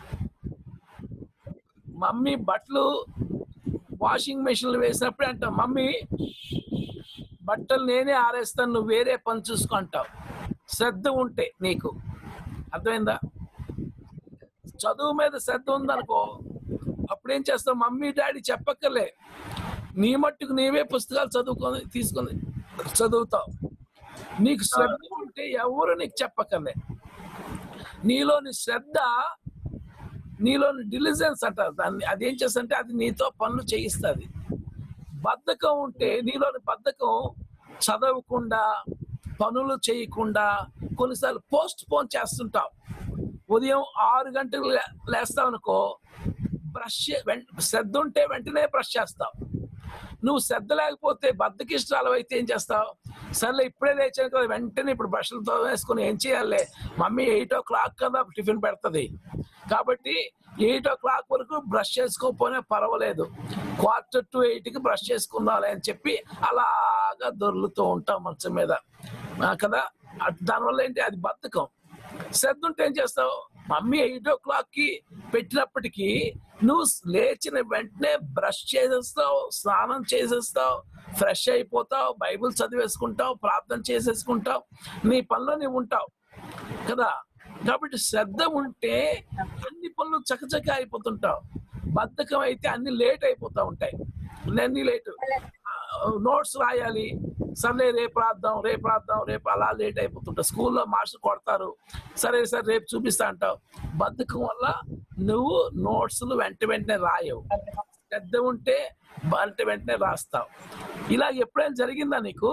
మమ్మీ బట్టలు వాషింగ్ మెషిన్లు వేసినప్పుడే అంటావు మమ్మీ బట్టలు నేనే ఆరేస్తాను నువ్వు వేరే పని చూసుకుంటావు శ్రద్ధ ఉంటే నీకు అర్థమైందా చదువు మీద శ్రద్ధ ఉందనుకో అప్పుడేం చేస్తావు మమ్మీ డాడీ చెప్పక్కర్లే నీ మట్టుకు నీవే పుస్తకాలు చదువుకొని తీసుకొని చదువుతావు నీకు శ్రద్ధ ఉంటే ఎవరు నీకు చెప్పక్కర్లే నీలోని శ్రద్ధ నీలోని డిలిజెన్స్ అంటారు దాన్ని అది ఏం చేస్తుంటే అది నీతో పనులు చేయిస్తుంది బద్ధకం ఉంటే నీలోని బద్ధకం చదవకుండా పనులు చేయకుండా కొన్నిసార్లు పోస్ట్ పోన్ చేస్తుంటావు ఉదయం ఆరు గంటలకు లే- లేస్తావు అనుకో బ్రష్ శ్రద్ధ ఉంటే వెంటనే బ్రష్ చేస్తావు నువ్వు శ్రద్ధ లేకపోతే బద్దకిష్టాలు అయితే ఏం చేస్తావు సర్లే ఇప్పుడే లేచాను కదా వెంటనే ఇప్పుడు బ్రష్లతో వేసుకుని ఏం చేయాలి మమ్మీ ఎయిట్ ఓ క్లాక్ కదా టిఫిన్ పెడుతుంది కాబట్టి ఎయిట్ ఓ క్లాక్ వరకు బ్రష్ చేసుకోకపోయినా పర్వాలేదు క్వార్టర్ టు ఎయిట్కి బ్రష్ చేసుకుందాలి అని చెప్పి అలాగా దొర్లుతూ ఉంటాం మంచం మీద ఆ, కదా అట్- దానివల్ల ఏంటి అది బద్ధకం శ్రద్ధ ఉంటే ఏం చేస్తావు మమ్మీ ఎయిట్ ఓ క్లాక్ కి పెట్టినప్పటికీ నువ్వు లేచిన వెంటనే బ్రష్ చేసేస్తావు స్నానం చేసేస్తావు ఫ్రెష్ అయిపోతావు బైబిల్ చదివేసుకుంటావు ప్రార్థన చేసేసుకుంటావు నీ పనిలో నీవు ఉంటావు కదా కాబట్టి శ్రద్ధ ఉంటే అన్ని పనులు చకచక అయిపోతుంటావు బద్ధకం అయితే అన్ని లేట్ అయిపోతా ఉంటాయి అన్ని లేట్ నోట్స్ రాయాలి సర్లే రేపు రాద్దాం రేపు రాద్దాం రేపు అలా లేట్ అయిపోతుంటావు స్కూల్లో మాస్టర్ కొడతారు సరే సరే రేపు చూపిస్తా అంటావు బద్ధకం వల్ల నువ్వు నోట్స్లు వెంట వెంటనే రాయవు శ్రద్ధ ఉంటే వెంట వెంటనే రాస్తావు ఇలా ఎప్పుడైనా జరిగిందా నీకు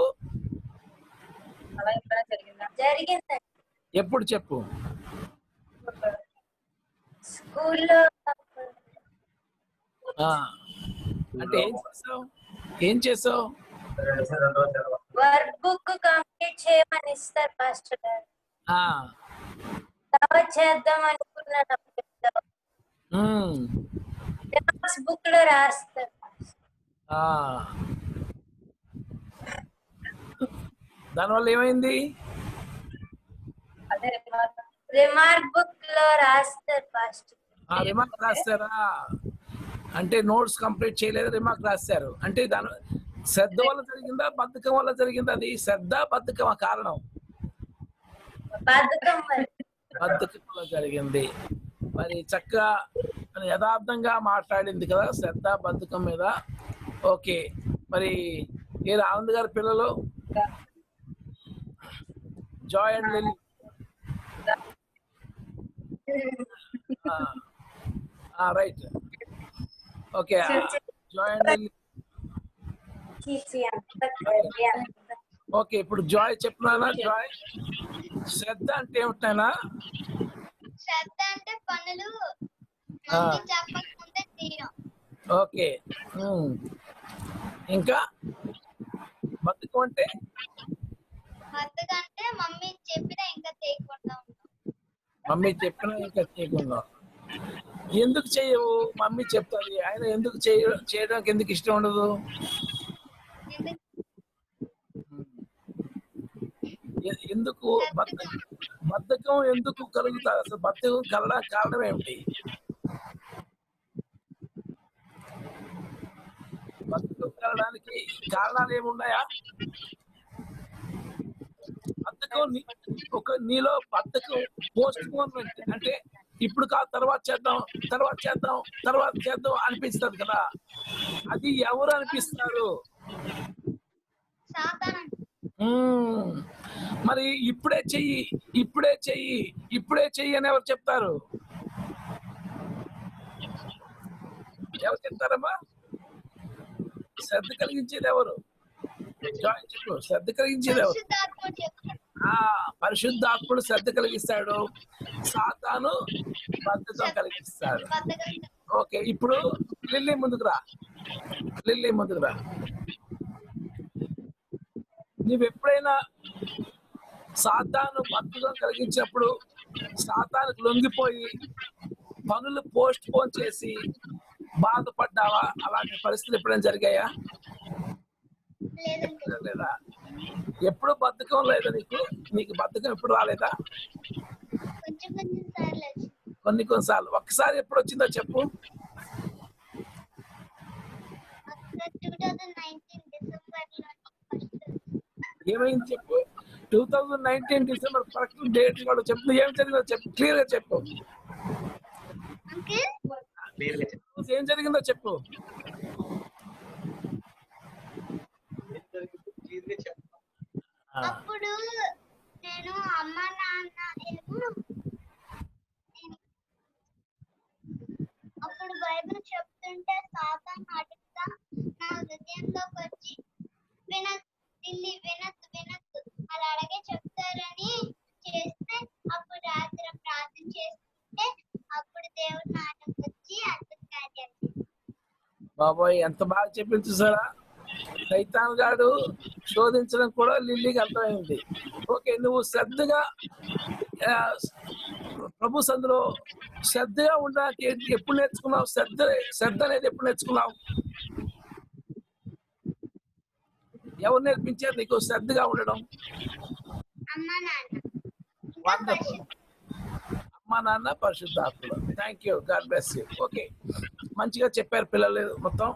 జరిగింది ఎప్పుడు చెప్పు స్కూల్లో ఆ, అంటే ఏం చేస్తావు ఏం చేసావు వర్క్ బుక్ కంప్లీట్ చేయమని ఇస్తారు పాస్టర్ గారు ఆ, తర్వాత చేద్దాం అనుకున్నాను ఉమ్, బుక్ లో రాస్తారు ఆ. దానివల్ల ఏమైంది రిమార్క్ బుక్ లో రాస్తారు పాస్టర్ ఆ రిమార్క్ రాస్తారా అంటే నోట్స్ కంప్లీట్ చేయలేదు రిమార్క్ రాశారు అంటే దాని శ్రద్ధ వల్ల జరిగిందా బద్ధకం వల్ల జరిగిందా అది శ్రద్ధ బద్ధకం కారణం బద్ధకం మరి బద్ధకం వల్ల జరిగింది మరి చక్కగా మరి యథార్థంగా మాట్లాడింది కదా శ్రద్ధ బద్ధకం మీద ఓకే మరి ఏ ఆనంద్ గారి పిల్లలు Joy and Lilly right okay Joy and Lilly చీచి అంత కర్రీ అంత ఓకే ఇప్పుడు జాయ్ చెప్తున్నానా జాయ్ శ్రద్ధ అంటే ఏమిటైనా శ్రద్ధ అంటే పనులు ఆ. మమ్మీ చెప్పకముందే తీయడం ఓకే ఉమ్. ఇంకా బతుకం అంటే బద్దకంటే మమ్మీ చెప్పినా ఇంకా చేయకుండా ఉంటాం మమ్మీ చెప్పినా ఇంకా చేయకుండా ఎందుకు చేయవు మమ్మీ చెప్తాది ఆయన ఎందుకు చేయ చేయడానికి ఎందుకు ఇష్టం ఉండదు ఎ- ఎందుకు బద్ధ- బద్ధకం ఎందుకు కలుగుతుంది అసలు బద్ధకం కలగడానికి కారణం ఏమిటి బద్ధకం కలగడానికి కారణాలు ఏమున్నాయా బద్ధకం నీ- ఒక నీలో బద్ధకం పోస్ట్ పోన్మెంట్ అంటే ఇప్పుడు కాదు తర్వాత చేద్దాం తర్వాత చేద్దాం తర్వాత చేద్దాం అనిపిస్తుంది కదా అది ఎవరు అనిపిస్తారు మ్మ్. మరి ఇప్పుడే చెయ్యి ఇప్పుడే చెయ్యి ఇప్పుడే చెయ్యి అని ఎవరు చెప్తారు ఎవరు చెప్తారమ్మా శ్రద్ధ కలిగించేది ఎవరు జాయ్ చెప్పు శ్రద్ధ కలిగించేది ఎవరు పరిశుద్ధాత్మ చెప్తాడు ఆ పరిశుద్ధాత్ముడు శ్రద్ధ కలిగిస్తాడు సాతాను బద్ధకం కలిగిస్తాడు బద్దకం ఓకే ఇప్పుడు లిల్లీ ముందుకు రా లిల్లీ ముందుకు రా నువ్వు ఎప్పుడైనా సాతాను బద్ధకం కలిగించినప్పుడు సాతానికి లొంగిపోయి పనులు పోస్ట్ పోన్ చేసి బాధపడ్డావా అలాంటి పరిస్థితులు ఎప్పుడైనా జరిగాయా లేదా ఎప్పుడు బద్ధకం లేదా నీకు నీకు బద్ధకం ఎప్పుడు రాలేదా కొంచెం కొంచెం సార్లు వచ్చి కొన్ని కొన్నిసార్లు ఒక్కసారి ఎప్పుడు వచ్చిందో చెప్పు టూ థౌజండ్ నైన్టీన్ డిసెంబర్ లో ఏమైంది చెప్పు two thousand nineteen December correct date కూడా చెప్పు ఏం జరిగిందో చెప్పు క్లియర్ గా చెప్పు ఏం జరిగిందో చెప్పు అప్పుడు నేను అమ్మ నాన్న ఏమో అప్పుడు బైబిల్ చెప్తుంటే సాతాన్ అడుగుతా నా హృదయంలోకి వచ్చి వినత్ ఇల్లి వినత్ వినత్ అలా అడగే చెప్తారని చేస్తే అప్పుడు రాత్రి ప్రార్థన చేస్తుంటే అప్పుడు దేవుడు నాటకు వచ్చి అర్థం కార్యాలు బాబోయ్ ఎంత బాగా చెప్పింది చూసారా సైతాన్ గాడు శోధించడం కూడా లిల్లీకి అర్థమైంది ఓకే నువ్వు శ్రద్ధగా ఆ, ప్రభు సందులో శ్రద్ధగా ఉండడానికి ఏంటి- ఎప్పుడు నేర్చుకున్నావు శ్రద్ధ శ్రద్ధ అనేది ఎప్పుడు నేర్చుకున్నావు ఎవరు నేర్పించారు నీకు శ్రద్ధగా ఉండడం అమ్మ నాన్న Wonderful. అమ్మా నాన్న పరిశుద్ధాత్మలు thank you God bless you okay మంచిగా చెప్పారు పిల్లలు మొత్తం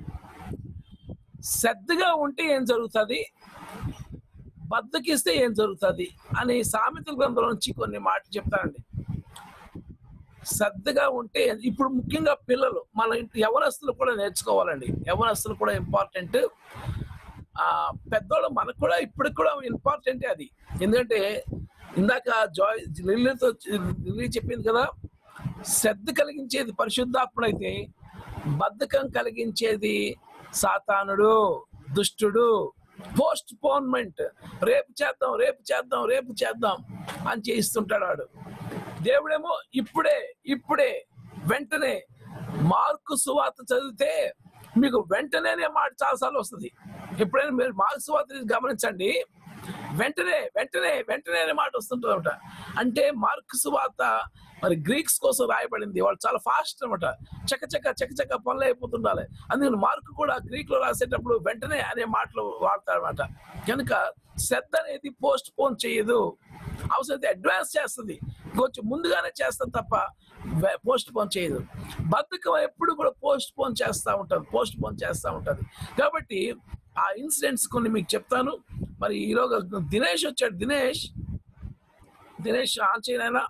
శ్రద్ధగా ఉంటే ఏం జరుగుతుంది బద్దకిస్తే ఏం జరుగుతుంది అని సామెతల గ్రంథం నుంచి కొన్ని మాటలు చెప్తానండి శ్రద్ధగా ఉంటే ఇప్పుడు ముఖ్యంగా పిల్లలు మన ఇంటి యవనస్తులు కూడా నేర్చుకోవాలండి యవనస్తులు కూడా ఇంపార్టెంట్ ఆ పెద్దోళ్ళు మనకు కూడా ఇప్పటికి కూడా ఇంపార్టెంట్ అది ఎందుకంటే ఇందాక జాయ్ లిల్లీతో లిల్లీ చెప్పింది కదా శ్రద్ధ కలిగించేది పరిశుద్ధాత్ముడైతే బద్ధకం కలిగించేది సాతానుడు దుష్టుడు పోస్ట్ పోన్మెంట్ రేపు చేద్దాం రేపు చేద్దాం రేపు చేద్దాం అని చేయిస్తుంటాడు వాడు దేవుడేమో ఇప్పుడే ఇప్పుడే వెంటనే మార్కు సువార్త చదివితే మీకు వెంటనే అనే మాట చాలాసార్లు వస్తుంది ఎప్పుడైనా మీరు మార్క్స్ వార్త గమనించండి వెంటనే వెంటనే వెంటనే అనే మాట వస్తుంటుంది అనమాట అంటే మార్క్స్ వార్త మరి గ్రీక్స్ కోసం రాయబడింది వాళ్ళు చాలా ఫాస్ట్ అనమాట చక్క చక్క చక్క చక్క పనులు అయిపోతుండాలి అందుకని మార్క్ కూడా గ్రీక్ లో రాసేటప్పుడు వెంటనే అనే మాటలు వాడతారనమాట కనుక శ్రద్ధ అనేది పోస్ట్ పోన్ చేయదు అవసరమైతే అడ్వాన్స్ చేస్తుంది కొంచెం ముందుగానే చేస్తాం తప్ప పోస్ట్ పోన్ చేయదు బద్ధకం ఎప్పుడు కూడా పోస్ట్ పోన్ చేస్తూ ఉంటుంది పోస్ట్ పోన్ చేస్తూ ఉంటుంది కాబట్టి ఆ ఇన్సిడెంట్స్ కొన్ని మీకు చెప్తాను మరి ఈరోజు దినేష్ వచ్చాడు దినేష్ దినేష్ ఆన్ చేయనైనా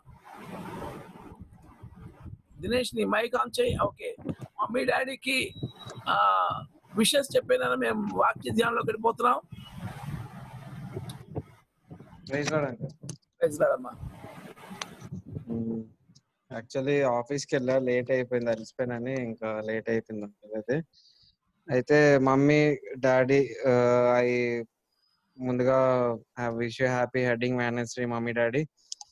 దినేష్ నీ మైక్ ఆన్ చేయి ఓకే మమ్మీ డాడీకి విషెస్ చెప్పేనా మేము వాక్య ధ్యానంలోకి వెళ్ళిపోతున్నాం praise Lord uncle praise Lord అమ్మా యాక్చువల్లీ ఆఫీస్కి వెళ్ళా లేట్ అయిపోయింది అలసిపోయినని ఇంకా లేట్ అయిపోయింది అంకుల్ అయితే అయితే మమ్మీ డాడీ ఐ ముందుగా wish happy wedding anniversary mummy daddy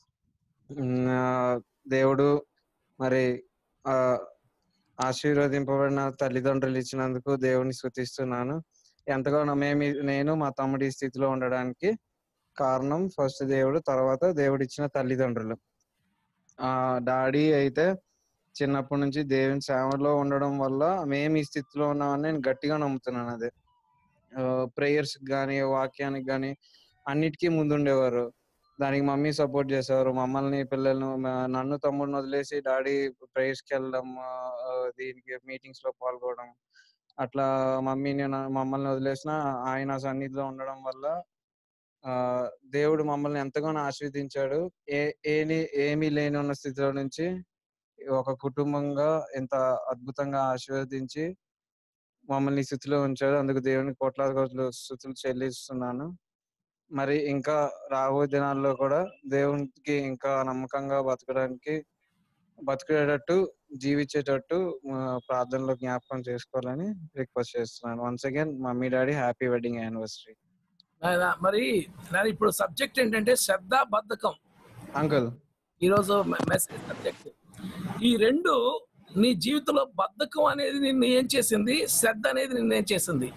దేవుడు మరి ఆ, ఆశీర్వదింపబడిన తల్లిదండ్రులు ఇచ్చినందుకు దేవుని స్థుతిస్తున్నాను ఎంతగానో మేము ఈ- నేను మా తమ్ముడి ఈ స్థితిలో ఉండడానికి కారణం ఫస్ట్ దేవుడు తర్వాత దేవుడు ఇచ్చిన తల్లిదండ్రులు ఆ డాడీ అయితే చిన్నప్పటి నుంచి దేవుని సేవలో ఉండడం వల్ల మేము ఈ స్థితిలో ఉన్నామని నేను గట్టిగా నమ్ముతున్నాను అదే ప్రేయర్స్ కానీ వాక్యానికి కానీ అన్నిటికీ ముందుండేవారు దానికి మమ్మీ సపోర్ట్ చేసేవారు మమ్మల్ని పిల్లలను మ- నన్ను తమ్ముడిని వదిలేసి డాడీ ప్రేయర్స్ కి వెళ్ళడం ఆ, ఆ, దీనికి మీటింగ్స్ లో పాల్గొనడం అట్లా మమ్మీని నా- మమ్మల్ని వదిలేసిన ఆయన సన్నిధిలో ఉండడం వల్ల ఆ దేవుడు మమ్మల్ని ఎంతగానో ఆశీర్వదించాడు ఏ ఏని ఏమీ లేని ఉన్న స్థితిలో నుంచి ఒక కుటుంబంగా ఎంత అద్భుతంగా ఆశీర్వదించి మమ్మల్ని ఈ స్థితిలో ఉంచాడు అందుకు దేవునికి కోట్లాది కోట్ల స్థుతులు చెల్లిస్తున్నాను మరి ఇంకా రాబోయే దినాల్లో కూడా దేవునికి ఇంకా నమ్మకంగా బతకడానికి బతికేటట్టు జీవించేటట్టు ఆ, ప్రార్థనలో జ్ఞాపకం చేసుకోవాలని రిక్వెస్ట్ చేస్తున్నాను once again mummy daddy happy wedding anniversary నాయన మరి నేను ఇప్పుడు సబ్జెక్ట్ ఏంటంటే శ్రద్ధ బద్ధకం అంకుల్ ఈరోజు మెసేజ్ సబ్జెక్ట్ ఈ రెండు నీ జీవితంలో బద్ధకం అనేది నిన్ను ఏం చేసింది శ్రద్ధ అనేది నిన్ను ఏం చేసింది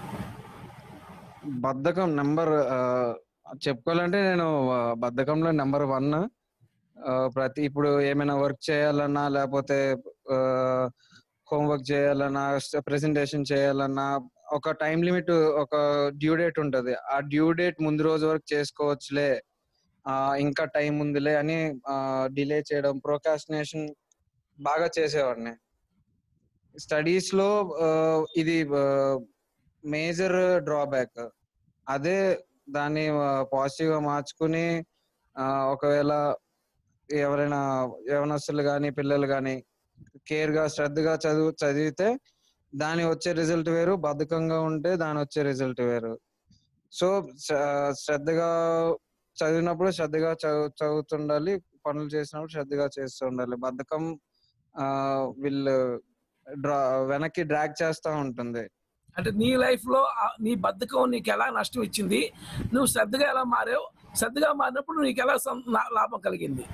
బద్ధకం నెంబర్ చెప్పుకోవాలంటే నేను ఆ, బద్ధకంలో నెంబర్ వన్ ప్రతి ఇప్పుడు ఏమైనా వర్క్ చేయాలన్నా లేకపోతే హోంవర్క్ చేయాలన్నా ప్రెజెంటేషన్ చేయాలన్నా ఒక టైం లిమిట్ ఒక డ్యూ డేట్ ఉంటది ఆ డ్యూ డేట్ ముందు రోజు వరకు చేసుకోవచ్చులే ఆ, ఇంకా టైం ఉందిలే అని డిలే చేయడం ప్రోకాస్టినేషన్ బాగా చేసేవాడిని స్టడీస్ లో ఆ, ఇది మేజర్ డ్రాబ్యాక్ అదే దాన్ని పాజిటివ్ గా మార్చుకుని ఆ, ఒకవేళ ఎవరైనా యవనస్తులు కానీ పిల్లలు కానీ కేర్ గా శ్రద్ధగా చదువు చదివితే దాని వచ్చే రిజల్ట్ వేరు బద్ధకంగా ఉంటే దాని వచ్చే రిజల్ట్ వేరు సో శ్రద్ధగా చదివినప్పుడు శ్రద్ధగా చదువు చదువుతుండాలి పనులు చేసినప్పుడు శ్రద్ధగా చేస్తూ ఉండాలి బద్ధకం ఆ వీళ్ళు డ్రా వెనక్కి డ్రాగ్ చేస్తూ ఉంటుంది అంటే నీ లైఫ్ లో ఆ నీ బద్ధకం నీకు ఎలా నష్టం ఇచ్చింది నువ్వు శ్రద్ధగా ఎలా మారావు శ్రద్ధగా మారినప్పుడు నీకు ఎలా సం- నా- లాభం కలిగింది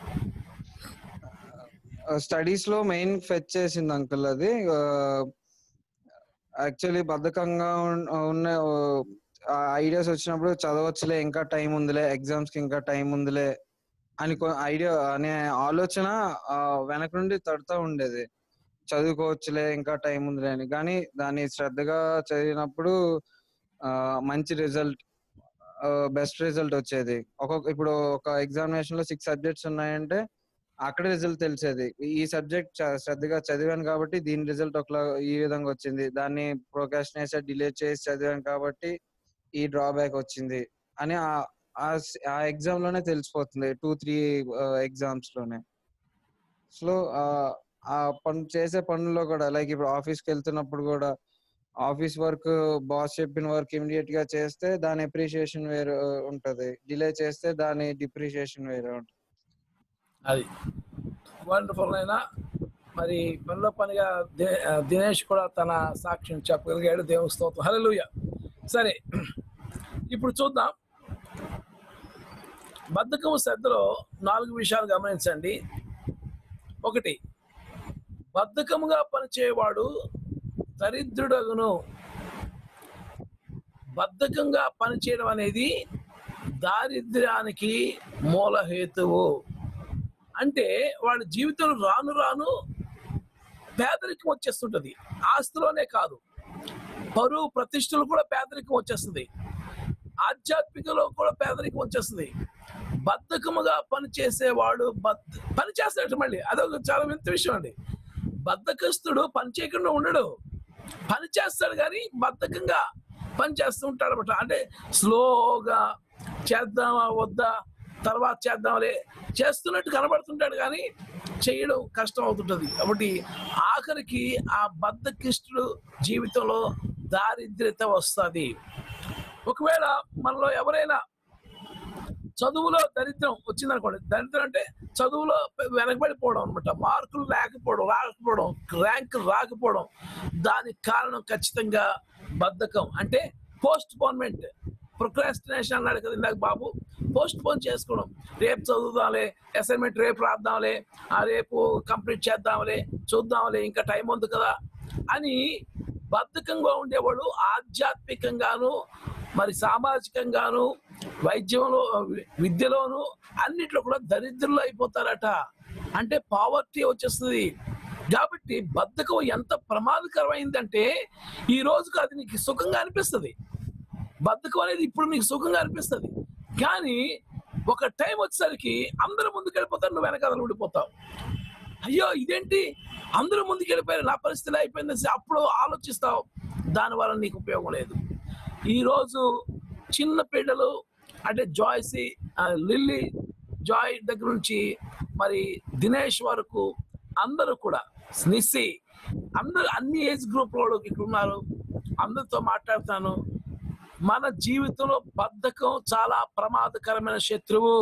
స్టడీస్ లో మెయిన్ ఫెచ్ చేసింది అంకుల్ అది యాక్చువల్లీ బద్ధకంగా ఉన్- ఉన్న ఐడియాస్ వచ్చినప్పుడు చదవచ్చులే ఇంకా టైం ఉందిలే ఎగ్జామ్స్ కి ఇంకా టైం ఉందిలే అని ఐడియా అనే ఆలోచన ఆ, వెనక నుండి తడుతూ ఉండేది చదువుకోవచ్చులే ఇంకా టైం ఉందిలే అని కానీ దాన్ని శ్రద్ధగా చదివినప్పుడు ఆ, మంచి రిజల్ట్ బెస్ట్ రిజల్ట్ వచ్చేది ఒక్కొక్క ఇప్పుడు ఒక ఎగ్జామినేషన్ లో సిక్స్ సబ్జెక్ట్స్ ఉన్నాయంటే అక్కడ రిజల్ట్ తెలిసేది ఈ సబ్జెక్ట్ శ్రద్ధగా చదివాను కాబట్టి దీని రిజల్ట్ ఒకలా ఈ విధంగా వచ్చింది దాన్ని ప్రోకాస్టినేషన్ డిలే చేసి చదివాను కాబట్టి ఈ డ్రాబ్యాక్ వచ్చింది అని ఆ- ఆ స్- ఆ ఎగ్జామ్ లోనే తెలిసిపోతుంది టూ త్రీ ఎగ్జామ్స్ లోనే సో ఆ పని చేసే పనుల్లో కూడా లైక్ ఇప్పుడు ఆఫీస్కి వెళ్తున్నప్పుడు కూడా ఆఫీస్ వర్క్ బాస్ చెప్పిన వర్క్ ఇమీడియట్ గా చేస్తే దాని అప్రిషియేషన్ వేరు ఉంటది డిలే చేస్తే దాని డిప్రిషియేషన్ వేరే ఉంటది అది వండర్ఫుల్ అయినా మరి పనిలో పనిగా దే- ఆ, దినేష్ కూడా తన సాక్ష్యం చెప్పగలిగాడు దేవుని స్తోత్రం హల్లెలూయా సరే ఇప్పుడు చూద్దాం బద్ధకము శ్రద్ధలో నాలుగు విషయాలు గమనించండి ఒకటి బద్ధకముగా పనిచేయవాడు దరిద్రుడగును బద్ధకంగా పనిచేయడం అనేది దారిద్ర్యానికి మూల హేతువు అంటే వాడి జీవితంలో రాను రాను పేదరికం వచ్చేస్తుంటది ఆస్తిలోనే కాదు పరువు ప్రతిష్టలు కూడా పేదరికం వచ్చేస్తుంది ఆధ్యాత్మికలో కూడా పేదరికం వచ్చేస్తుంది బద్ధకముగా పనిచేసేవాడు బద్ పని చేస్తాడు మళ్ళీ అదొక చాలా వింత విషయం అండి బద్ధకస్తుడు పని చేయకుండా ఉండడు పని చేస్తాడు కానీ బద్ధకంగా పని చేస్తూ ఉంటాడు అనమాట అంటే స్లోగా చేద్దామా వద్దా తర్వాత చేద్దాంలే చేస్తున్నట్టు కనబడుతుంటాడు కానీ చేయడం కష్టం అవుతుంటది కాబట్టి ఆఖరికి ఆ బద్ధకిష్టుడు జీవితంలో దారిద్ర్యత వస్తుంది ఒకవేళ మనలో ఎవరైనా చదువులో దరిద్రం వచ్చిందనుకోండి దరిద్రం అంటే చదువులో వెనకబడిపోవడం అనమాట మార్కులు లేకపోవడం రాకపోవడం ర్యాంక్ రాకపోవడం దానికి కారణం ఖచ్చితంగా బద్ధకం అంటే పోస్ట్ పోన్మెంట్ ప్రొక్రాస్టినేషన్ అన్నాడు కదా ఇందాక బాబు పోస్ట్ పోన్ చేసుకోవడం రేపు చదువుదాంలే అసైన్మెంట్ రేపు రాద్దాంలే ఆ రేపు కంప్లీట్ చేద్దాంలే చూద్దాంలే ఇంకా టైం ఉంది కదా అని బద్ధకంగా ఉండేవాడు ఆధ్యాత్మికంగాను మరి సామాజికంగాను వైద్యంలో విద్యలోను అన్నిట్లో కూడా దరిద్రులు అయిపోతారట అంటే పావర్టీ వచ్చేస్తుంది కాబట్టి బద్ధకం ఎంత ప్రమాదకరమైందంటే ఈ రోజుకు అది నీకు సుఖంగా అనిపిస్తుంది బద్ధకం అనేది ఇప్పుడు నీకు సుఖంగా అనిపిస్తుంది కానీ ఒక టైం వచ్చేసరికి అందరూ ముందుకు వెళ్ళిపోతారు నువ్వు వెనకాల ఉండిపోతావు అయ్యో ఇదేంటి అందరూ ముందుకు వెళ్ళిపోయారు నా పరిస్థితి అయిపోయింది అప్పుడు ఆలోచిస్తావు దానివల్ల నీకు ఉపయోగం లేదు ఈరోజు చిన్న పిల్లలు అంటే జాయ్సీ ఆ, లిల్లీ జాయ్ దగ్గర నుంచి మరి దినేష్ వరకు అందరూ కూడా నిస్సి అందరూ అన్ని ఏజ్ గ్రూప్ వాళ్ళు ఇక్కడ ఉన్నారు అందరితో మాట్లాడుతాను మన జీవితంలో బద్ధకం చాలా ప్రమాదకరమైన శత్రువు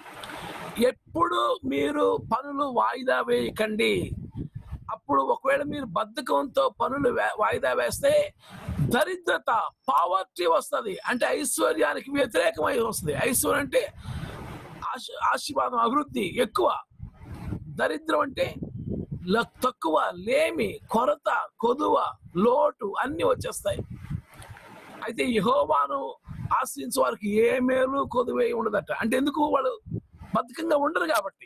ఎప్పుడు మీరు పనులు వాయిదా వేయకండి అప్పుడు ఒకవేళ మీరు బద్ధకంతో పనులు వే- వాయిదా వేస్తే దరిద్రత పావర్టీ వస్తుంది అంటే ఐశ్వర్యానికి వ్యతిరేకమై వస్తుంది ఐశ్వర్యం అంటే ఆశ- ఆశీర్వాదం అభివృద్ధి ఎక్కువ దరిద్రం అంటే ల- తక్కువ లేమి కొరత కొదువ లోటు అన్ని వచ్చేస్తాయి అయితే యహోవాను ఆశ్రయించే వారికి ఏ మేలు కొదువే ఉండదట అంటే ఎందుకు వాళ్ళు బద్ధకంగా ఉండరు కాబట్టి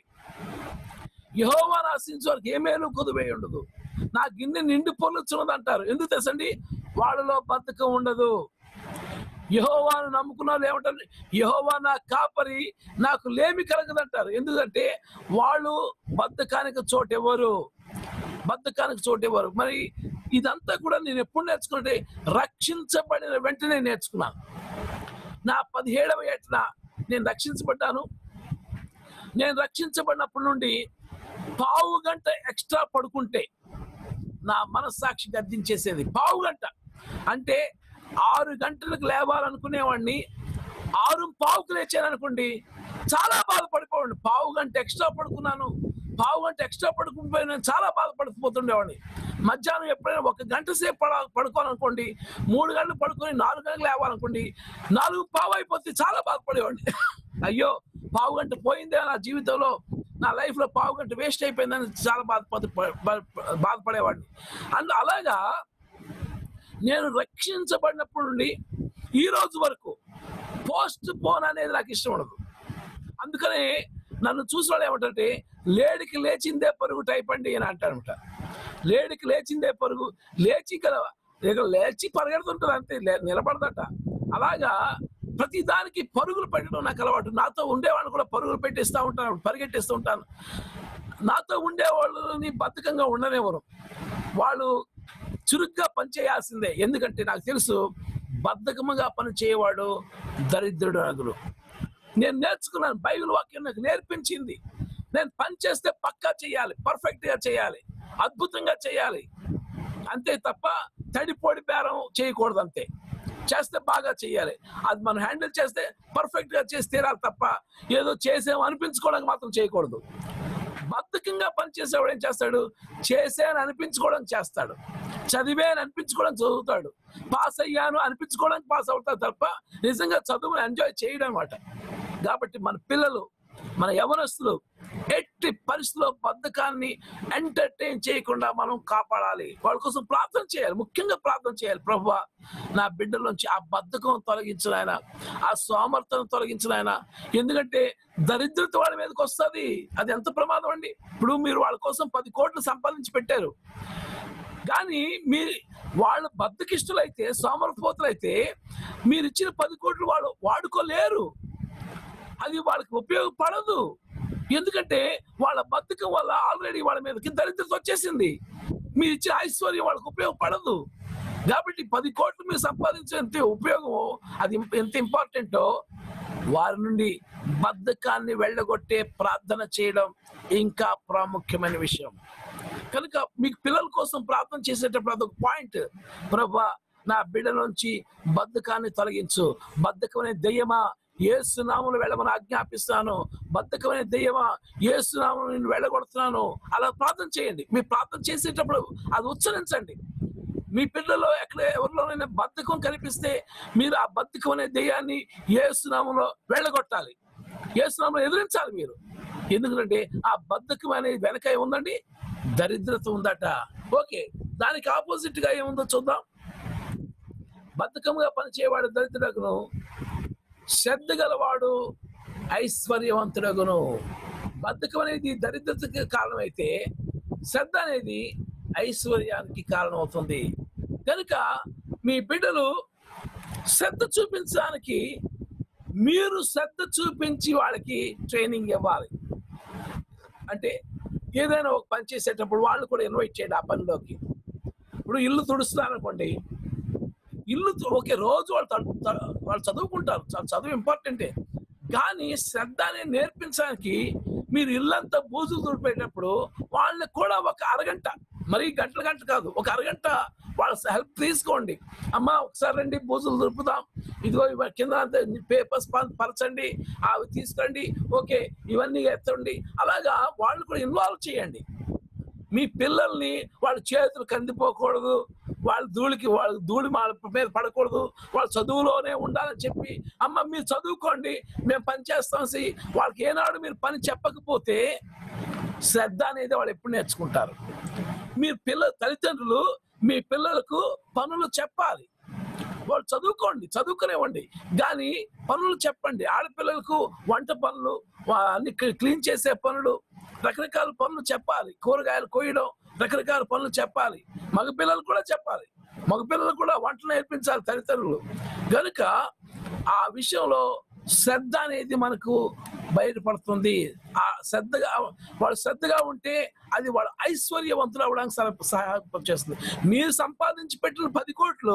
యహోవాను ఆశ్రయించే వారికి ఏ మేలు కొదువే ఉండదు నా గిన్నె నిండి పొర్లుచున్నది అంటారు ఎందుకు తెలుసండి వాళ్ళలో బద్ధకం ఉండదు యహోవాను నమ్ముకున్న వాళ్ళు ఏమంటారు యహోవా నా కాపరి నాకు లేమి కలగదంటారు ఎందుకంటే వాళ్ళు బద్ధకానికి చోటు ఎవరు బద్ధకానికి చోటు ఎవరు మరి ఇదంతా కూడా నేను ఎప్పుడు నేర్చుకుంటే రక్షించబడిన వెంటనే నేర్చుకున్నాను నా పదిహేడవ ఏటన నేను రక్షించబడ్డాను నేను రక్షించబడినప్పటి నుండి పావు గంట ఎక్స్ట్రా పడుకుంటే నా మనస్సాక్షి గర్దించేసేది పావు గంట అంటే ఆరు గంటలకు లేవాలనుకునేవాడిని ఆరు పావుకు లేచాను అనుకోండి చాలా బాధపడిపోవండి పావు గంట ఎక్స్ట్రా పడుకున్నాను పావు గంట ఎక్స్ట్రా పడుకుని నేను చాలా బాధపడిపోతుండేవాడిని మధ్యాహ్నం ఎప్పుడైనా ఒక గంట సేపు పడ పడుకోవాలనుకోండి మూడు గంటలు పడుకొని నాలుగు గంటలు లేవాలనుకోండి నాలుగు పావు అయిపోతే చాలా బాధపడేవాడిని అయ్యో పావు గంట పోయిందే నా జీవితంలో నా లైఫ్ లో పావు గంట వేస్ట్ అయిపోయిందని చాలా బాధపడి బాధపడేవాడిని అండ్ అలాగా నేను రక్షించబడినప్పటి నుండి ఈ రోజు వరకు పోస్ట్ పోన్ అనేది నాకు ఇష్టం ఉండదు అందుకని నన్ను చూసిన వాళ్ళు ఏమంటారంటే లేడికి లేచిందే పరుగు టైప్ అండి అని అంటారనమాట లేడికి లేచిందే పరుగు లేచి కదా ఇక లేచి పరిగెడుతుంటుంది అంతే లే- నిలబడదట అలాగా ప్రతి దానికి పరుగులు పెట్టడం నాకు అలవాటు నాతో ఉండేవాడిని కూడా పరుగులు పెట్టిస్తూ ఉంటాను పరిగెట్టిస్తూ ఉంటాను నాతో ఉండేవాళ్ళని బద్ధకంగా ఉండనివ్వరు వాళ్ళు చురుగ్గా పనిచేయాల్సిందే ఎందుకంటే నాకు తెలుసు బద్ధకముగా పని చేయవాడు దరిద్రుడు నగులు నేను నేర్చుకున్నాను బైబిల్ వాక్యం నాకు నేర్పించింది నేను పని చేస్తే పక్కా చేయాలి పర్ఫెక్ట్ గా చేయాలి అద్భుతంగా చేయాలి అంతే తప్ప తడిపోడి బేరం చేయకూడదు అంతే చేస్తే బాగా చేయాలి అది మనం హ్యాండిల్ చేస్తే పర్ఫెక్ట్ గా చేసి తీరాలి తప్ప ఏదో చేసాం అనిపించుకోవడానికి మాత్రం చేయకూడదు బద్ధకంగా పనిచేసేవాడు ఏం చేస్తాడు చేశాను అనిపించుకోవడం చేస్తాడు చదివాను అనిపించుకోవడం చదువుతాడు పాస్ అయ్యాను అనిపించుకోవడానికి పాస్ అవుతాడు తప్ప నిజంగా చదువుని ఎంజాయ్ చేయడం అన్నమాట కాబట్టి మన పిల్లలు మన యవనస్తులు ఎట్టి పరిస్థితుల్లో బద్ధకాన్ని ఎంటర్టైన్ చేయకుండా మనం కాపాడాలి వాళ్ళ కోసం ప్రార్థన చేయాలి ముఖ్యంగా ప్రార్థన చేయాలి ప్రభు నా బిడ్డల నుంచి ఆ బద్ధకం తొలగించిన ఆయన ఆ సోమర్థనం తొలగించిన ఆయన ఎందుకంటే దరిద్రత వాళ్ళ మీదకి వస్తుంది అది ఎంత ప్రమాదం అండి ఇప్పుడు మీరు వాళ్ళ కోసం పది కోట్లు సంపాదించి పెట్టారు కానీ మీ వాళ్ళు బద్దకిష్టులైతే సోమరపోతులైతే మీరు ఇచ్చిన పది కోట్లు వాళ్ళు వాడుకోలేరు అది వాళ్ళకి ఉపయోగపడదు ఎందుకంటే వాళ్ళ బతుకం వల్ల ఆల్రెడీ వాళ్ళ మీదకి దరిద్రత వచ్చేసింది మీరు ఇచ్చిన ఐశ్వర్యం వాళ్ళకి ఉపయోగపడదు కాబట్టి పది కోట్లు మీరు సంపాదించేంత ఉపయోగం అది ఎంత ఇంపార్టెంటో వారి నుండి బద్ధకాన్ని వెళ్ళగొట్టే ప్రార్థన చేయడం ఇంకా ప్రాముఖ్యమైన విషయం కనుక మీకు పిల్లల కోసం ప్రార్థన చేసేటప్పుడు అదొక పాయింట్ ప్రభా నా బిడ్డ నుంచి బద్ధకాన్ని తొలగించు బద్ధకమనే దెయ్యమా ఏసునాములు వెళ్ళమని ఆజ్ఞాపిస్తాను బద్ధకమైన దెయ్యమా ఏసునాములు నేను వెళ్ళగొడుతున్నాను అలా ప్రార్థన చేయండి మీ ప్రార్థన చేసేటప్పుడు అది ఉచ్చరించండి మీ పిల్లలు ఎక్కడ ఎవరిలోనైనా బద్ధకం కనిపిస్తే మీరు ఆ బద్ధకం అనే దెయ్యాన్ని ఏసునామంలో వెళ్ళగొట్టాలి ఏసునామంలో ఎదిరించాలి మీరు ఎందుకంటే ఆ బద్ధకం అనేది వెనక ఏముందండి దరిద్రత ఉందట ఓకే దానికి ఆపోజిట్ గా ఏముందో చూద్దాం బద్ధకంగా పనిచేయవాడు దరిద్రకును శ్రద్ధ గలవాడు ఐశ్వర్యవంతుడగును బద్ధకం అనేది దరిద్రతకి కారణమైతే శ్రద్ధ అనేది ఐశ్వర్యానికి కారణమవుతుంది కనుక మీ బిడ్డలు శ్రద్ధ చూపించడానికి మీరు శ్రద్ధ చూపించి వాళ్ళకి ట్రైనింగ్ ఇవ్వాలి అంటే ఏదైనా ఒక పని చేసేటప్పుడు వాళ్ళు కూడా ఇన్వైట్ చేయండి ఆ పనిలోకి ఇప్పుడు ఇల్లు తుడుస్తున్నారు అనుకోండి ఇల్లు తు- ఓకే రోజు వాళ్ళు తడు- త- వాళ్ళు చదువుకుంటారు చ- చదువు ఇంపార్టెంటే కానీ శ్రద్ధ అనేది నేర్పించడానికి మీరు ఇల్లంతా బూజులు తుడిపేటప్పుడు వాళ్ళకి కూడా ఒక అరగంట మరి గంటల గంట కాదు ఒక అరగంట వాళ్ళ హెల్ప్ తీసుకోండి అమ్మ ఒకసారి రండి బూజులు దులుపుదాం ఇదిగో ఇవ కింద అంతా పేపర్స్ పరచండి అవి తీసుకురండి ఓకే ఇవన్నీ ఎత్తండి అలాగా వాళ్ళు కూడా ఇన్వాల్వ్ చేయండి మీ పిల్లల్ని వాళ్ళ చేతులు కందిపోకూడదు వాళ్ళ ధూళికి వాళ్ళ ధూళి వాళ్ళ మీద పడకూడదు వాళ్ళ చదువులోనే ఉండాలని చెప్పి అమ్మ మీరు చదువుకోండి మేము పని చేస్తాం సి వాళ్ళకి ఏనాడు మీరు పని చెప్పకపోతే శ్రద్ధ అనేది వాళ్ళు ఎప్పుడు నేర్చుకుంటారు మీ పిల్ల తల్లిదండ్రులు మీ పిల్లలకు పనులు చెప్పాలి వాళ్ళు చదువుకోండి చదువుకునేవ్వండి కానీ పనులు చెప్పండి ఆడపిల్లలకు వంట పనులు వా- అన్ని క్లీ- క్లీన్ చేసే పనులు రకరకాల పనులు చెప్పాలి కూరగాయలు కోయడం రకరకాల పనులు చెప్పాలి మగపిల్లలు కూడా చెప్పాలి మగపిల్లలు కూడా వంటలు నేర్పించాలి తల్లిదండ్రులు కనుక ఆ విషయంలో శ్రద్ధ అనేది మనకు బయటపడుతుంది ఆ శ్రద్ధగా వాళ్ళు శ్రద్ధగా ఉంటే అది వాళ్ళ ఐశ్వర్యవంతులు అవడానికి సహ- సహాయం చేస్తుంది మీరు సంపాదించి పెట్టిన పది కోట్లు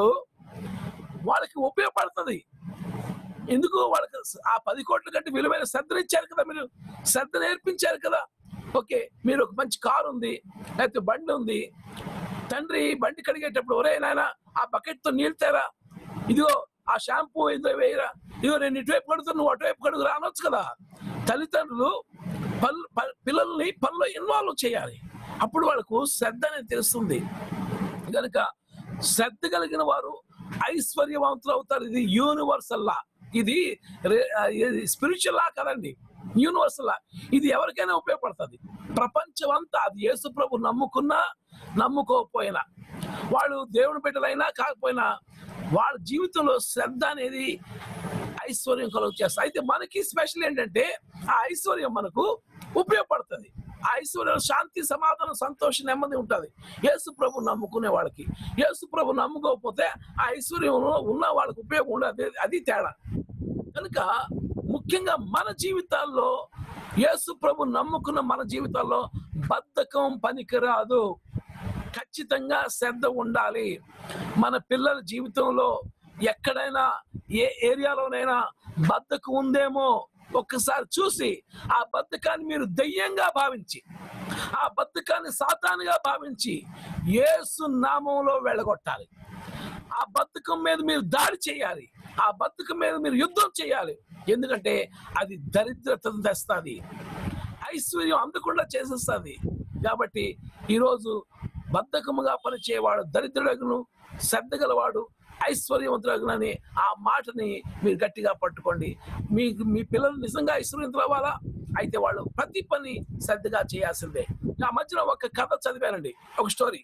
వాళ్ళకి ఉపయోగపడుతుంది ఎందుకు వాళ్ళకి ఆ పది కోట్ల కంటే విలువైన శ్రద్ధ ఇచ్చారు కదా మీరు శ్రద్ధ నేర్పించారు కదా ఓకే మీరు ఒక మంచి కారు ఉంది లేకపోతే బండి ఉంది తండ్రి బండి కడిగేటప్పుడు ఒరే నాయన ఆ బకెట్ తో నీళ్ళు తేరా ఇదిగో ఆ షాంపూ ఏదో వేయరా ఇదిగో నేను ఇటువైపు కడుగుతాను నువ్వు అటువైపు కడుగురా అనొచ్చు కదా తల్లిదండ్రులు పల్ ప- పిల్లల్ని పనిలో ఇన్వాల్వ్ చేయాలి అప్పుడు వాళ్ళకు శ్రద్ధ అనేది తెలుస్తుంది కనుక శ్రద్ధ కలిగిన వారు ఐశ్వర్యవంతులు అవుతారు ఇది యూనివర్సల్ లా ఇది స్పిరిచువల్ లా కదండి యూనివర్సల్ లా ఇది ఎవరికైనా ఉపయోగపడుతుంది ప్రపంచం అంతా అది యేసు ప్రభు నమ్ముకున్నా నమ్ముకోకపోయినా వాళ్ళు దేవుని బిడ్డలైనా కాకపోయినా వాళ్ళ జీవితంలో శ్రద్ధ అనేది ఐశ్వర్యం కలుగు చేస్తారు అయితే మనకి స్పెషల్ ఏంటంటే ఆ ఐశ్వర్యం మనకు ఉపయోగపడుతుంది ఆ ఐశ్వర్యం శాంతి సమాధానం సంతోషం నెమ్మది ఉంటుంది యేసు ప్రభు నమ్ముకునే వాళ్ళకి యేసు ప్రభు నమ్ముకోకపోతే ఆ ఐశ్వర్యం ఉన్న వాళ్ళకి ఉపయోగం ఉండదు అది తేడా కనుక ముఖ్యంగా మన జీవితాల్లో యేసు ప్రభు నమ్ముకున్న మన జీవితాల్లో బద్ధకం పనికిరాదు ఖచ్చితంగా శ్రద్ధ ఉండాలి మన పిల్లల జీవితంలో ఎక్కడైనా ఏ ఏరియాలోనైనా బద్ధకం ఉందేమో ఒక్కసారి చూసి ఆ బద్ధకాన్ని మీరు దయ్యంగా భావించి ఆ బద్ధకాన్ని సాతానుగా భావించి యేసు నామంలో వెళ్ళగొట్టాలి ఆ బద్ధకం మీద మీరు దాడి చేయాలి ఆ బద్ధకం మీద మీరు యుద్ధం చేయాలి ఎందుకంటే అది దరిద్రతను తెస్తుంది ఐశ్వర్యం అందకుండా చేసేస్తుంది కాబట్టి ఈరోజు బద్ధకముగా పనిచేయవాడు దరిద్రుడగును శ్రద్ధ గలవాడు ఐశ్వర్యవంతుడగునని ఆ మాటని మీరు గట్టిగా పట్టుకోండి మీ మీ పిల్లలు నిజంగా ఐశ్వర్యవంతులు అవ్వాలా అయితే వాళ్ళు ప్రతి పని శ్రద్ధగా చేయాల్సిందే ఆ మధ్యలో ఒక కథ చదివానండి ఒక స్టోరీ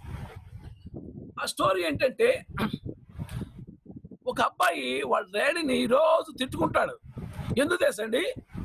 ఆ స్టోరీ ఏంటంటే ఒక అబ్బాయి వాళ్ళ డాడీని రోజు తిట్టుకుంటాడు ఎందుకు తెలుసండి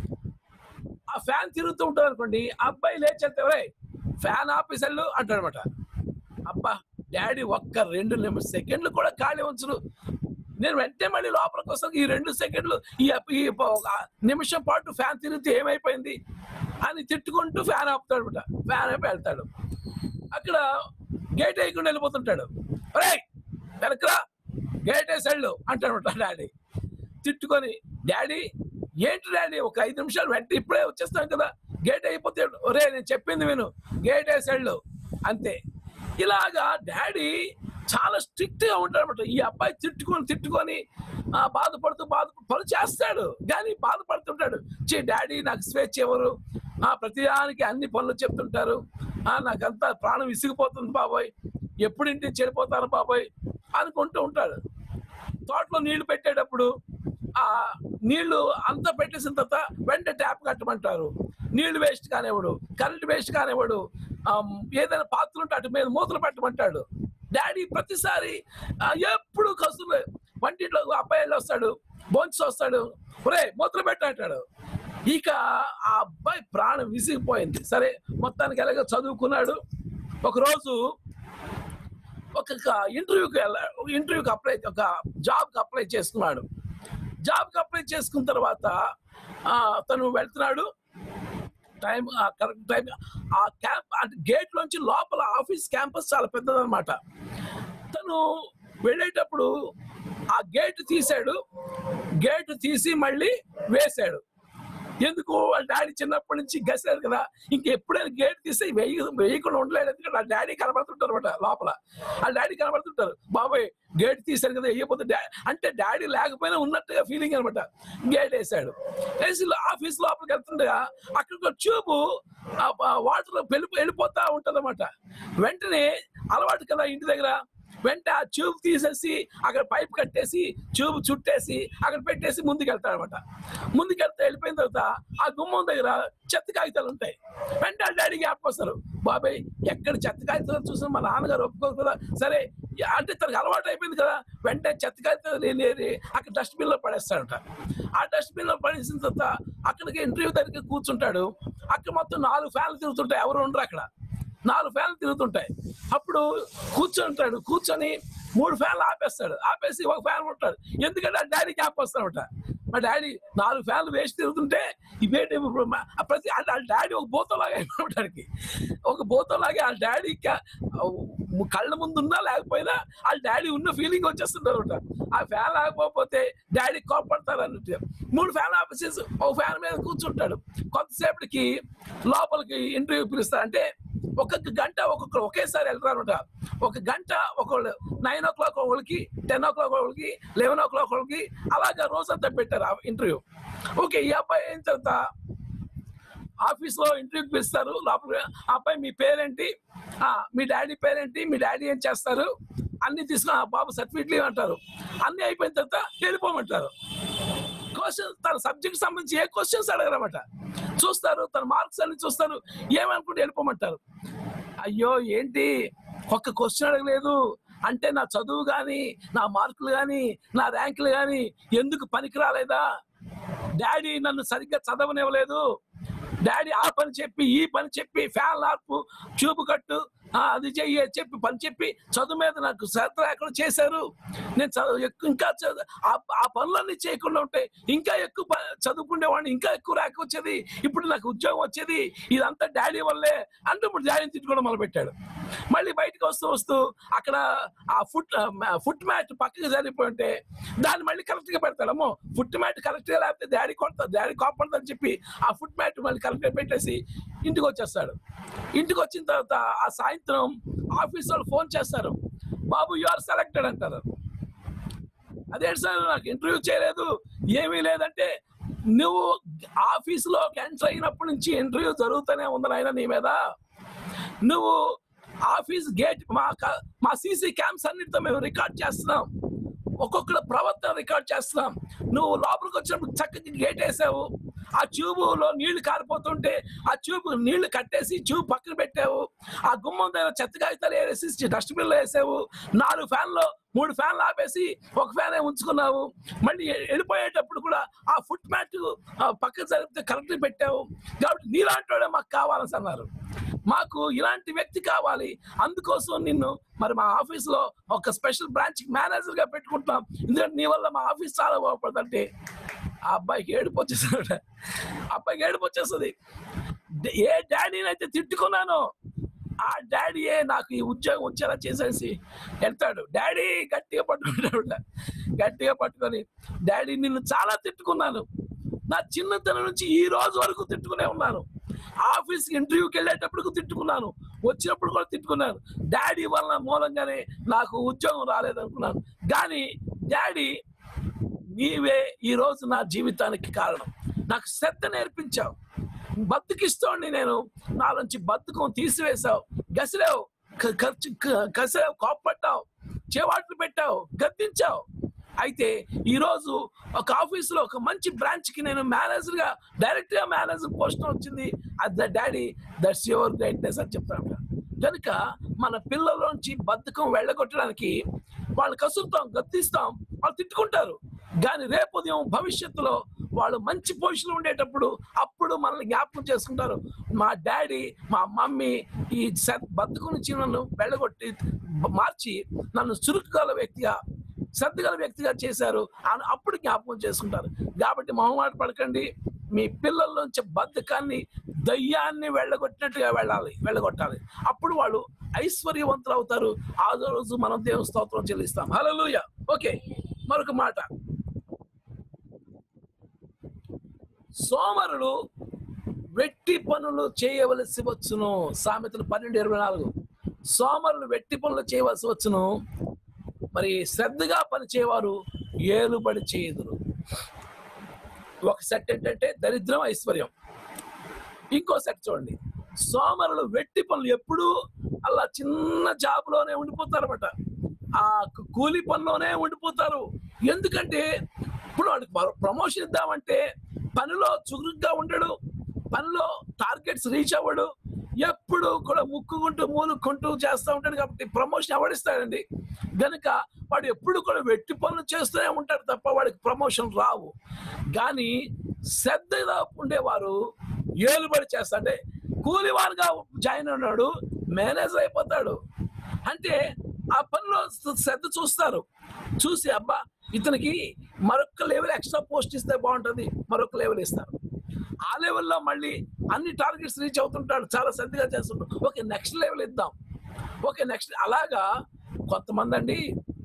ఆ ఫ్యాన్ తిరుగుతూ ఉంటుంది అనుకోండి ఆ అబ్బాయి లేచేస్తే "ఒరేయ్, ఫ్యాన్ ఆఫీసర్లు అంటాడు అనమాట అబ్బా డాడీ ఒక్క రెండు నిమిషం సెకండ్లు కూడా ఖాళీ ఉంచరు నేను వెంటనే మళ్ళీ లోపలికి వస్తాను ఈ రెండు సెకండ్లు ఈ ఈ ఒక నిమిషం పాటు ఫ్యాన్ తిరిగితే ఏమైపోయింది అని తిట్టుకుంటూ ఫ్యాన్ ఆపుతాడు అనమాట ఫ్యాన్ ఆపి వెళ్తాడు అక్కడ గేట్ వేయకుండా వెళ్ళిపోతుంటాడు ఒరే వెనకరా గేట్ వేసాడు అంటాడు డాడీ తిట్టుకొని డాడీ ఏంటి డాడీ ఒక ఐదు నిమిషాలు వెంట ఇప్పుడే వచ్చేస్తాం కదా గేట్ అయిపోతే ఒరే నేను చెప్పింది విను గేట్ వేసాడు అంతే ఇలాగా డాడీ చాలా స్ట్రిక్ట్ గా ఉంటాడు అనమాట ఈ అబ్బాయి తిట్టుకొని తిట్టుకొని ఆ, బాధపడుతూ బాధ పనులు చేస్తాడు కానీ బాధపడుతుంటాడు చే డాడీ నాకు స్వేచ్ఛ ఎవరు ఆ ప్రతిదానికి అన్ని పనులు చెప్తుంటారు ఆ నాకంతా ప్రాణం విసిగిపోతుంది బాబాయ్ ఎప్పుడు ఇంటికి చెడిపోతాను బాబాయ్ అనుకుంటూ ఉంటాడు తోటలో నీళ్లు పెట్టేటప్పుడు ఆ నీళ్లు అంతా పెట్టేసిన తర్వాత వెంట ట్యాప్ కట్టమంటారు నీళ్లు వేస్ట్ కానివ్వడు కరెంట్ వేస్ట్ కానివ్వడు ఆమ్, ఏదైనా పాత్ర ఉంటే అటు మీద మూతలు పెట్టమంటాడు డాడీ ప్రతిసారి ఆ, ఎప్పుడు కసులు వంటింట్లో అబ్బాయి వెళ్ళి వస్తాడు బోన్స్ వస్తాడు ఒరే మూతలు పెట్టంటాడు ఇక ఆ అబ్బాయి ప్రాణం విసిగిపోయింది సరే మొత్తానికి ఎలాగో చదువుకున్నాడు ఒకరోజు ఒక ఇంటర్వ్యూకి వెళ్ళ ఇంటర్వ్యూకి అప్లై ఒక జాబ్కి అప్లై చేసుకున్నాడు జాబ్కి అప్లై చేసుకున్న తర్వాత ఆ, తను వెళ్తున్నాడు టైం కరెక్ట్ టైం ఆ క్యాంప్ అంటే గేట్ లోంచి లోపల ఆఫీస్ క్యాంపస్ చాలా పెద్దదన్నమాట తను వెళ్ళేటప్పుడు ఆ గేట్ తీసాడు గేట్ తీసి మళ్ళీ వేశాడు ఎందుకు వాళ్ళ డాడీ చిన్నప్పటి నుంచి గసాడు కదా ఇంక ఎప్పుడైనా గేట్ తీస్తే వేయ వేయకుండా ఉండలేడు ఎందుకంటే వాళ్ళ డాడీ కనబడుతుంటారు అనమాట లోపల వాళ్ళ డాడీ కనబడుతుంటారు బాబాయ్ గేట్ తీశారు కదా వేయకపోతే డా- అంటే డాడీ లేకపోయినా ఉన్నట్టుగా ఫీలింగ్ అనమాట గేట్ వేసాడు వేసి ఆఫీస్ లోపలికి వెళ్తుండగా అక్కడ ఒక ట్యూబ్ వాటర్ వెళ్ళి వెళ్ళిపోతా ఉంటది వెంటనే అలవాటు కదా ఇంటి దగ్గర వెంట ఆ ట్యూబ్ తీసేసి అక్కడ పైప్ కట్టేసి ట్యూబ్ చుట్టేసి అక్కడ పెట్టేసి ముందుకు వెళ్తాడు అనమాట ముందుకెళ్తే వెళ్ళిపోయిన తర్వాత ఆ గుమ్మం దగ్గర చెత్త కాగితాలు ఉంటాయి వెంట ఆ డాడీ జ్ఞాపకం వస్తారు బాబాయ్ ఎక్కడ చెత్త కాగితాలు చూసినా మా నాన్నగారు ఒప్పుకోరు కదా సరే అంటే తనకు అలవాటు అయిపోయింది కదా వెంటనే చెత్త కాగితాలు లేని అక్కడ డస్ట్బిన్ లో పడేస్తాడంట ఆ డస్ట్బిన్ లో పడేసిన తర్వాత అక్కడికి ఇంటర్వ్యూ దగ్గరికి కూర్చుంటాడు అక్కడ మొత్తం నాలుగు ఫ్యాన్లు తిరుగుతుంటాయి ఎవరు ఉండరు అక్కడ నాలుగు ఫ్యాన్లు తిరుగుతుంటాయి అప్పుడు కూర్చుంటాడు కూర్చొని మూడు ఫ్యాన్లు ఆపేస్తాడు ఆపేసి ఒక ఫ్యాన్ ఉంటాడు ఎందుకంటే ఆ డాడీ క్యాప్ వస్తాడట మా డాడీ నాలుగు ఫ్యాన్లు వేసి తిరుగుతుంటే ఇవేంటి ఇప్పుడు మా- ఆ ప్రతి అంటే వాళ్ళ డాడీ ఒక బోతంలాగా అయిపోవడానికి ఒక బోతంలాగే వాళ్ళ డాడీ క- కళ్ళ ముందు ఉన్నా లేకపోయినా వాళ్ళ డాడీ ఉన్న ఫీలింగ్ వచ్చేస్తుంటారు అనమాట ఆ ఫ్యాన్ ఆగకపోతే డాడీ కోపడతారు అన్నట్టు మూడు ఫ్యాన్ ఆపేసేసి ఒక ఫ్యాన్ మీద కూర్చుంటాడు కొంతసేపటికి లోపలికి ఇంటర్వ్యూ పిలుస్తారు అంటే ఒక్కొక్క గంట ఒక్కొక్కరు ఒకేసారి వెళ్తారనమాట ఒక గంట ఒకళ్ళు నైన్ ఓ క్లాక్ ఒకళ్ళకి టెన్ ఓ క్లాక్ ఒకళ్ళకి లెవెన్ ఓ క్లాక్ ఒకళ్ళకి అలాగా రోజంతా పెట్టారు ఆ ఇంటర్వ్యూ ఓకే ఈ అబ్బాయి అయిన తర్వాత ఆఫీస్ లో ఇంటర్వ్యూకి పిలుస్తారు లోపల ఆ అబ్బాయి మీ పేరేంటి ఆ, మీ డాడీ పేరేంటి మీ డాడీ ఏం చేస్తారు అన్ని తీసుకుని ఆ బాబు సర్టిఫికెట్లు ఇవ్వమంటారు అన్ని అయిపోయిన తర్వాత వెళ్ళిపోమంటారు క్వశ్చన్ తన సబ్జెక్ట్ సంబంధించి ఏ క్వశ్చన్స్ అడగరన్నమాట చూస్తారు తన మార్క్స్ అన్ని చూస్తారు ఏమనుకుంటే వెళ్ళిపోమంటారు అయ్యో ఏంటి ఒక్క క్వశ్చన్ అడగలేదు అంటే నా చదువు కానీ నా మార్కులు కానీ నా ర్యాంకులు కానీ ఎందుకు పనికి రాలేదా డాడీ నన్ను సరిగ్గా చదవనివ్వలేదు డాడీ ఆ పని చెప్పి ఈ పని చెప్పి ఫ్యాన్ ఆర్పు ట్యూబ్ కట్టు ఆ, అది చెయ్యి అది చెప్పి పని చెప్పి చదువు మీద నాకు శ్రద్ధ లేకుండా చేశారు నేను చదువు ఎక్కువ ఇంకా చదువు ఆ- ఆ పనులన్నీ చేయకుండా ఉంటే ఇంకా ఎక్కువ ప- చదువుకునేవాడిని ఇంకా ఎక్కువ ర్యాంక్ వచ్చేది ఇప్పుడు నాకు ఉద్యోగం వచ్చేది ఇదంతా డాడీ వల్లే అంటూ ఇప్పుడు డాడీని తిట్టుకోవడం మొదలు పెట్టాడు మళ్ళీ బయటకు వస్తూ వస్తూ అక్కడ ఆ ఫుట్ ఫుట్ మ్యాట్ పక్కకి జరిగిపోయి ఉంటే దాన్ని మళ్ళీ కరెక్ట్ గా పెడతాడు అమ్మో ఫుట్ మ్యాట్ కరెక్ట్ గా లేకపోతే డాడీ కొడతాడు డాడీ కోపడదని చెప్పి ఆ ఫుట్ మ్యాట్ మళ్ళీ కరెక్ట్ గా పెట్టేసి ఇంటికి వచ్చేస్తాడు ఇంటికి వచ్చిన తర్వాత ఆ సాయంత్రం ఆఫీస్ వాళ్ళు ఫోన్ చేస్తారు బాబు యు ఆర్ సెలెక్టెడ్ అంటారు అదేంటి సార్ నాకు ఇంటర్వ్యూ చేయలేదు ఏమీ లేదంటే నువ్వు ఆఫీసులో ఎంటర్ అయినప్పటి నుంచి ఇంటర్వ్యూ జరుగుతూనే ఉంది నాయన నీ మీద నువ్వు ఆఫీస్ గేట్ మా క- మా సీసీ క్యామ్స్ అన్నిటితో మేము రికార్డ్ చేస్తున్నాం ఒక్కొక్కల ప్రవర్తన రికార్డ్ చేస్తున్నాం నువ్వు లోపలికి వచ్చినప్పుడు చక్కగా గేట్ వేసావు ఆ ట్యూబులో నీళ్లు కారిపోతుంటే ఆ ట్యూబ్ నీళ్లు కట్టేసి ట్యూబ్ పక్కన పెట్టావు ఆ గుమ్మం దగ్గర చెత్త కాగితాలు వేసి డస్ట్బిన్ లో వేసావు నాలుగు ఫ్యాన్లు మూడు ఫ్యాన్లు ఆపేసి ఒక ఫ్యాన్ ఉంచుకున్నావు మళ్ళీ ఎ- వెళ్ళిపోయేటప్పుడు కూడా ఆ ఫుట్ మ్యాట్ పక్కన జరిపితే కరెక్ట్ పెట్టావు కాబట్టి నీలాంటి వాడే మాకు కావాలని అన్నారు మాకు ఇలాంటి వ్యక్తి కావాలి అందుకోసం నిన్ను మరి మా ఆఫీస్ లో ఒక స్పెషల్ బ్రాంచ్ మేనేజర్ గా పెట్టుకుంటున్నాం ఎందుకంటే నీ వల్ల మా ఆఫీస్ చాలా బాగుపడుతుంటే ఆ అబ్బాయికి ఏడుపు వచ్చేస్తుంది అబ్బాయికి ఏడుపు వచ్చేస్తుంది డ- ఏ డాడీని అయితే తిట్టుకున్నానో ఆ డాడీయే నాకు ఈ ఉద్యోగం వచ్చేలా చేసేసి వెళ్తాడు డాడీ గట్టిగా పట్టుకుంటాడు గట్టిగా పట్టుకొని డాడీ నిన్ను చాలా తిట్టుకున్నాను నా చిన్నతనం నుంచి ఈ రోజు వరకు తిట్టుకునే ఉన్నాను ఆఫీస్ ఇంటర్వ్యూకి వెళ్ళేటప్పుడు తిట్టుకున్నాను వచ్చినప్పుడు కూడా తిట్టుకున్నాను డాడీ వల్ల మూలంగానే నాకు ఉద్యోగం రాలేదనుకున్నాను కానీ డాడీ నీవే ఈ రోజు నా జీవితానికి కారణం నాకు శ్రద్ధ నేర్పించావు బతుకిస్తోండి నేను నా నుంచి బతుకం తీసివేశావు గసిలేవు క- ఖర్చు క- కసిలేవు కోప్పట్టావు చేవాట్లు పెట్టావు గద్దించావు అయితే ఈ రోజు ఒక ఆఫీస్ లో ఒక మంచి బ్రాంచ్ కి నేను మేనేజర్ గా డైరెక్ట్ గా మేనేజర్ పోస్ట్ వచ్చింది అది the daddy that's your greatness అని చెప్తాను కనుక మన పిల్లలోంచి బద్ధకం వెళ్ళగొట్టడానికి వాళ్ళు కసురుతాం గద్దిస్తాం వాళ్ళు తిట్టుకుంటారు కానీ రేపు ఉదయం భవిష్యత్తులో వాళ్ళు మంచి పొజిషన్ ఉండేటప్పుడు అప్పుడు మనల్ని జ్ఞాపకం చేసుకుంటారు మా డాడీ మా మమ్మీ ఈ స- బతుకు నుంచి నన్ను వెళ్ళగొట్టి మార్చి నన్ను చురుకుగల వ్యక్తిగా శ్రద్ధగల వ్యక్తిగా చేశారు అని అప్పుడు జ్ఞాపకం చేసుకుంటారు కాబట్టి మొహమాట పడకండి మీ పిల్లల్లోంచి బద్ధకాన్ని దయ్యాన్ని వెళ్ళగొట్టినట్టుగా వెళ్ళాలి వెళ్ళగొట్టాలి అప్పుడు వాళ్ళు ఐశ్వర్యవంతులు అవుతారు ఆ రోజు మనం దేవుని స్తోత్రం చెల్లిస్తాం హల్లెలూయా ఓకే మరొక మాట సోమరులు వెట్టి పనులు చేయవలసి వచ్చును సామెతలు పన్నెండు ఇరవై నాలుగు సోమరులు వెట్టి పనులు చేయవలసి వచ్చును మరి శ్రద్ధగా పనిచేవారు ఏలుబడి చేయదురు ఒక సెట్ ఏంటంటే దరిద్రం ఐశ్వర్యం ఇంకో సెట్ చూడండి సోమరులు వెట్టి పనులు ఎప్పుడు అలా చిన్న జాబ్లోనే ఉండిపోతారన్నమాట ఆ కు- కూలి పనిలోనే ఉండిపోతారు ఎందుకంటే ఇప్పుడు వాడికి ప్రమోషన్ ఇద్దామంటే పనిలో చురుగ్గా ఉండడు పనిలో టార్గెట్స్ రీచ్ అవ్వడు ఎప్పుడు కూడా ముక్కుకుంటూ మూలుక్కుంటూ చేస్తూ ఉంటాడు కాబట్టి ప్రమోషన్ ఎవడిస్తాడండి గనుక వాడు ఎప్పుడు కూడా వెట్టి పనులు చేస్తూనే ఉంటాడు తప్ప వాడికి ప్రమోషన్ రావు కానీ శ్రద్ధగా ఉండేవారు ఏలుబడి చేస్తా అంటే కూలివారుగా జాయిన్ ఉన్నాడు మేనేజర్ అయిపోతాడు అంటే ఆ పనిలో శ్రద్ధ చూస్తారు చూసి అబ్బా ఇతనికి మరొక లెవెల్ ఎక్స్ట్రా పోస్ట్ ఇస్తే బాగుంటుంది మరొక లెవెల్ ఇస్తారు ఆ లెవెల్లో మళ్ళీ అన్ని టార్గెట్స్ రీచ్ అవుతుంటాడు చాలా శ్రద్ధగా చేస్తుంటాడు ఓకే నెక్స్ట్ లెవెల్ ఇద్దాం ఓకే నెక్స్ట్ అలాగా కొంతమంది అండి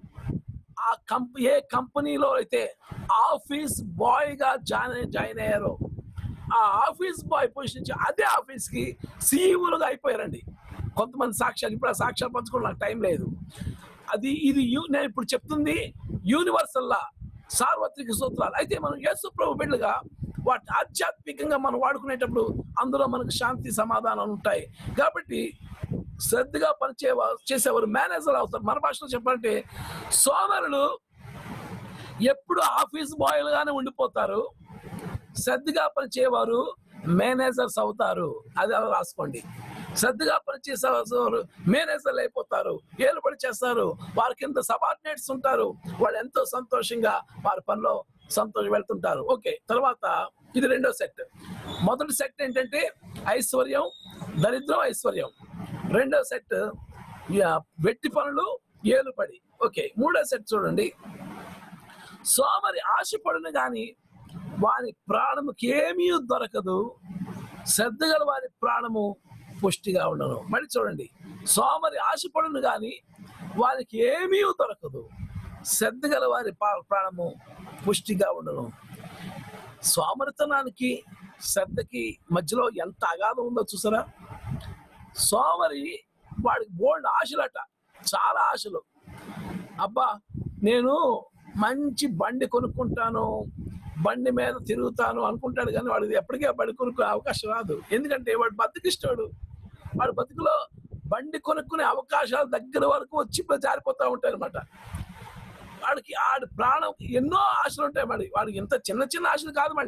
ఆ కంప్ ఏ కంపెనీలో అయితే ఆఫీస్ బాయ్ గా జాయిన్ జాయిన్ అయ్యారో ఆ ఆఫీస్ బాయ్ పొజిషన్ నుంచి అదే ఆఫీస్ కి సీఈఓలుగా అయిపోయారండి కొంతమంది సాక్ష్యాలు ఇప్పుడు ఆ సాక్ష్యాలు పంచుకోవడం నాకు టైం లేదు అది ఇది యు- నేను ఇప్పుడు చెప్తుంది యూనివర్సల్ లా సార్వత్రిక సూత్రాలు అయితే మనం యేసు ప్రభు బిడ్డలుగా వాటి ఆధ్యాత్మికంగా మనం వాడుకునేటప్పుడు అందులో మనకు శాంతి సమాధానం ఉంటాయి కాబట్టి శ్రద్ధగా పనిచేవా చేసేవారు మేనేజర్ అవుతారు మన భాషలో చెప్పాలంటే సోమరులు ఎప్పుడు ఆఫీస్ బాయ్లుగానే ఉండిపోతారు శ్రద్ధగా పనిచేవారు మేనేజర్స్ అవుతారు అది అలా రాసుకోండి శ్రద్ధగా పనిచేసేవారు మేనేజర్లు అయిపోతారు ఏలుబడి చేస్తారు వారి కింద సబార్డినేట్స్ ఉంటారు వాళ్ళు ఎంతో సంతోషంగా వారి పనిలో సంతోషం వెళ్తుంటారు ఓకే తర్వాత ఇది రెండో సెట్ మొదటి సెట్ ఏంటంటే ఐశ్వర్యం దరిద్రం ఐశ్వర్యం రెండో సెట్ వెట్టి పనులు ఏలుబడి ఓకే మూడో సెట్ చూడండి సోమరి ఆశపడును గాని వారి ప్రాణముకి ఏమీ దొరకదు శ్రద్ధ గల వారి ప్రాణము పుష్టిగా ఉండను మళ్ళీ చూడండి సోమరి ఆశపడును గాని వారికి ఏమీ దొరకదు శ్రద్ధ గల వారి పా- ప్రాణము పుష్టిగా ఉండను సోమరితనానికి శ్రద్ధకి మధ్యలో ఎంత అగాధం ఉందో చూసారా సోమరి వాడికి బోల్డ్ ఆశలట చాలా ఆశలు అబ్బా నేను మంచి బండి కొనుక్కుంటాను బండి మీద తిరుగుతాను అనుకుంటాడు కానీ వాడికి ఎప్పటికీ ఆ బండి కొనుక్కునే అవకాశం రాదు ఎందుకంటే వాడు బతికిస్తాడు వాడు బతుకులో బండి కొనుక్కునే అవకాశాలు దగ్గర వరకు వచ్చి జారిపోతూ ఉంటాయి అనమాట వాడికి ఆడి ప్రాణం ఎన్నో ఆశలు ఉంటాయి మరి వాడికి ఇంత చిన్న చిన్న ఆశలు కాదు మళ్ళీ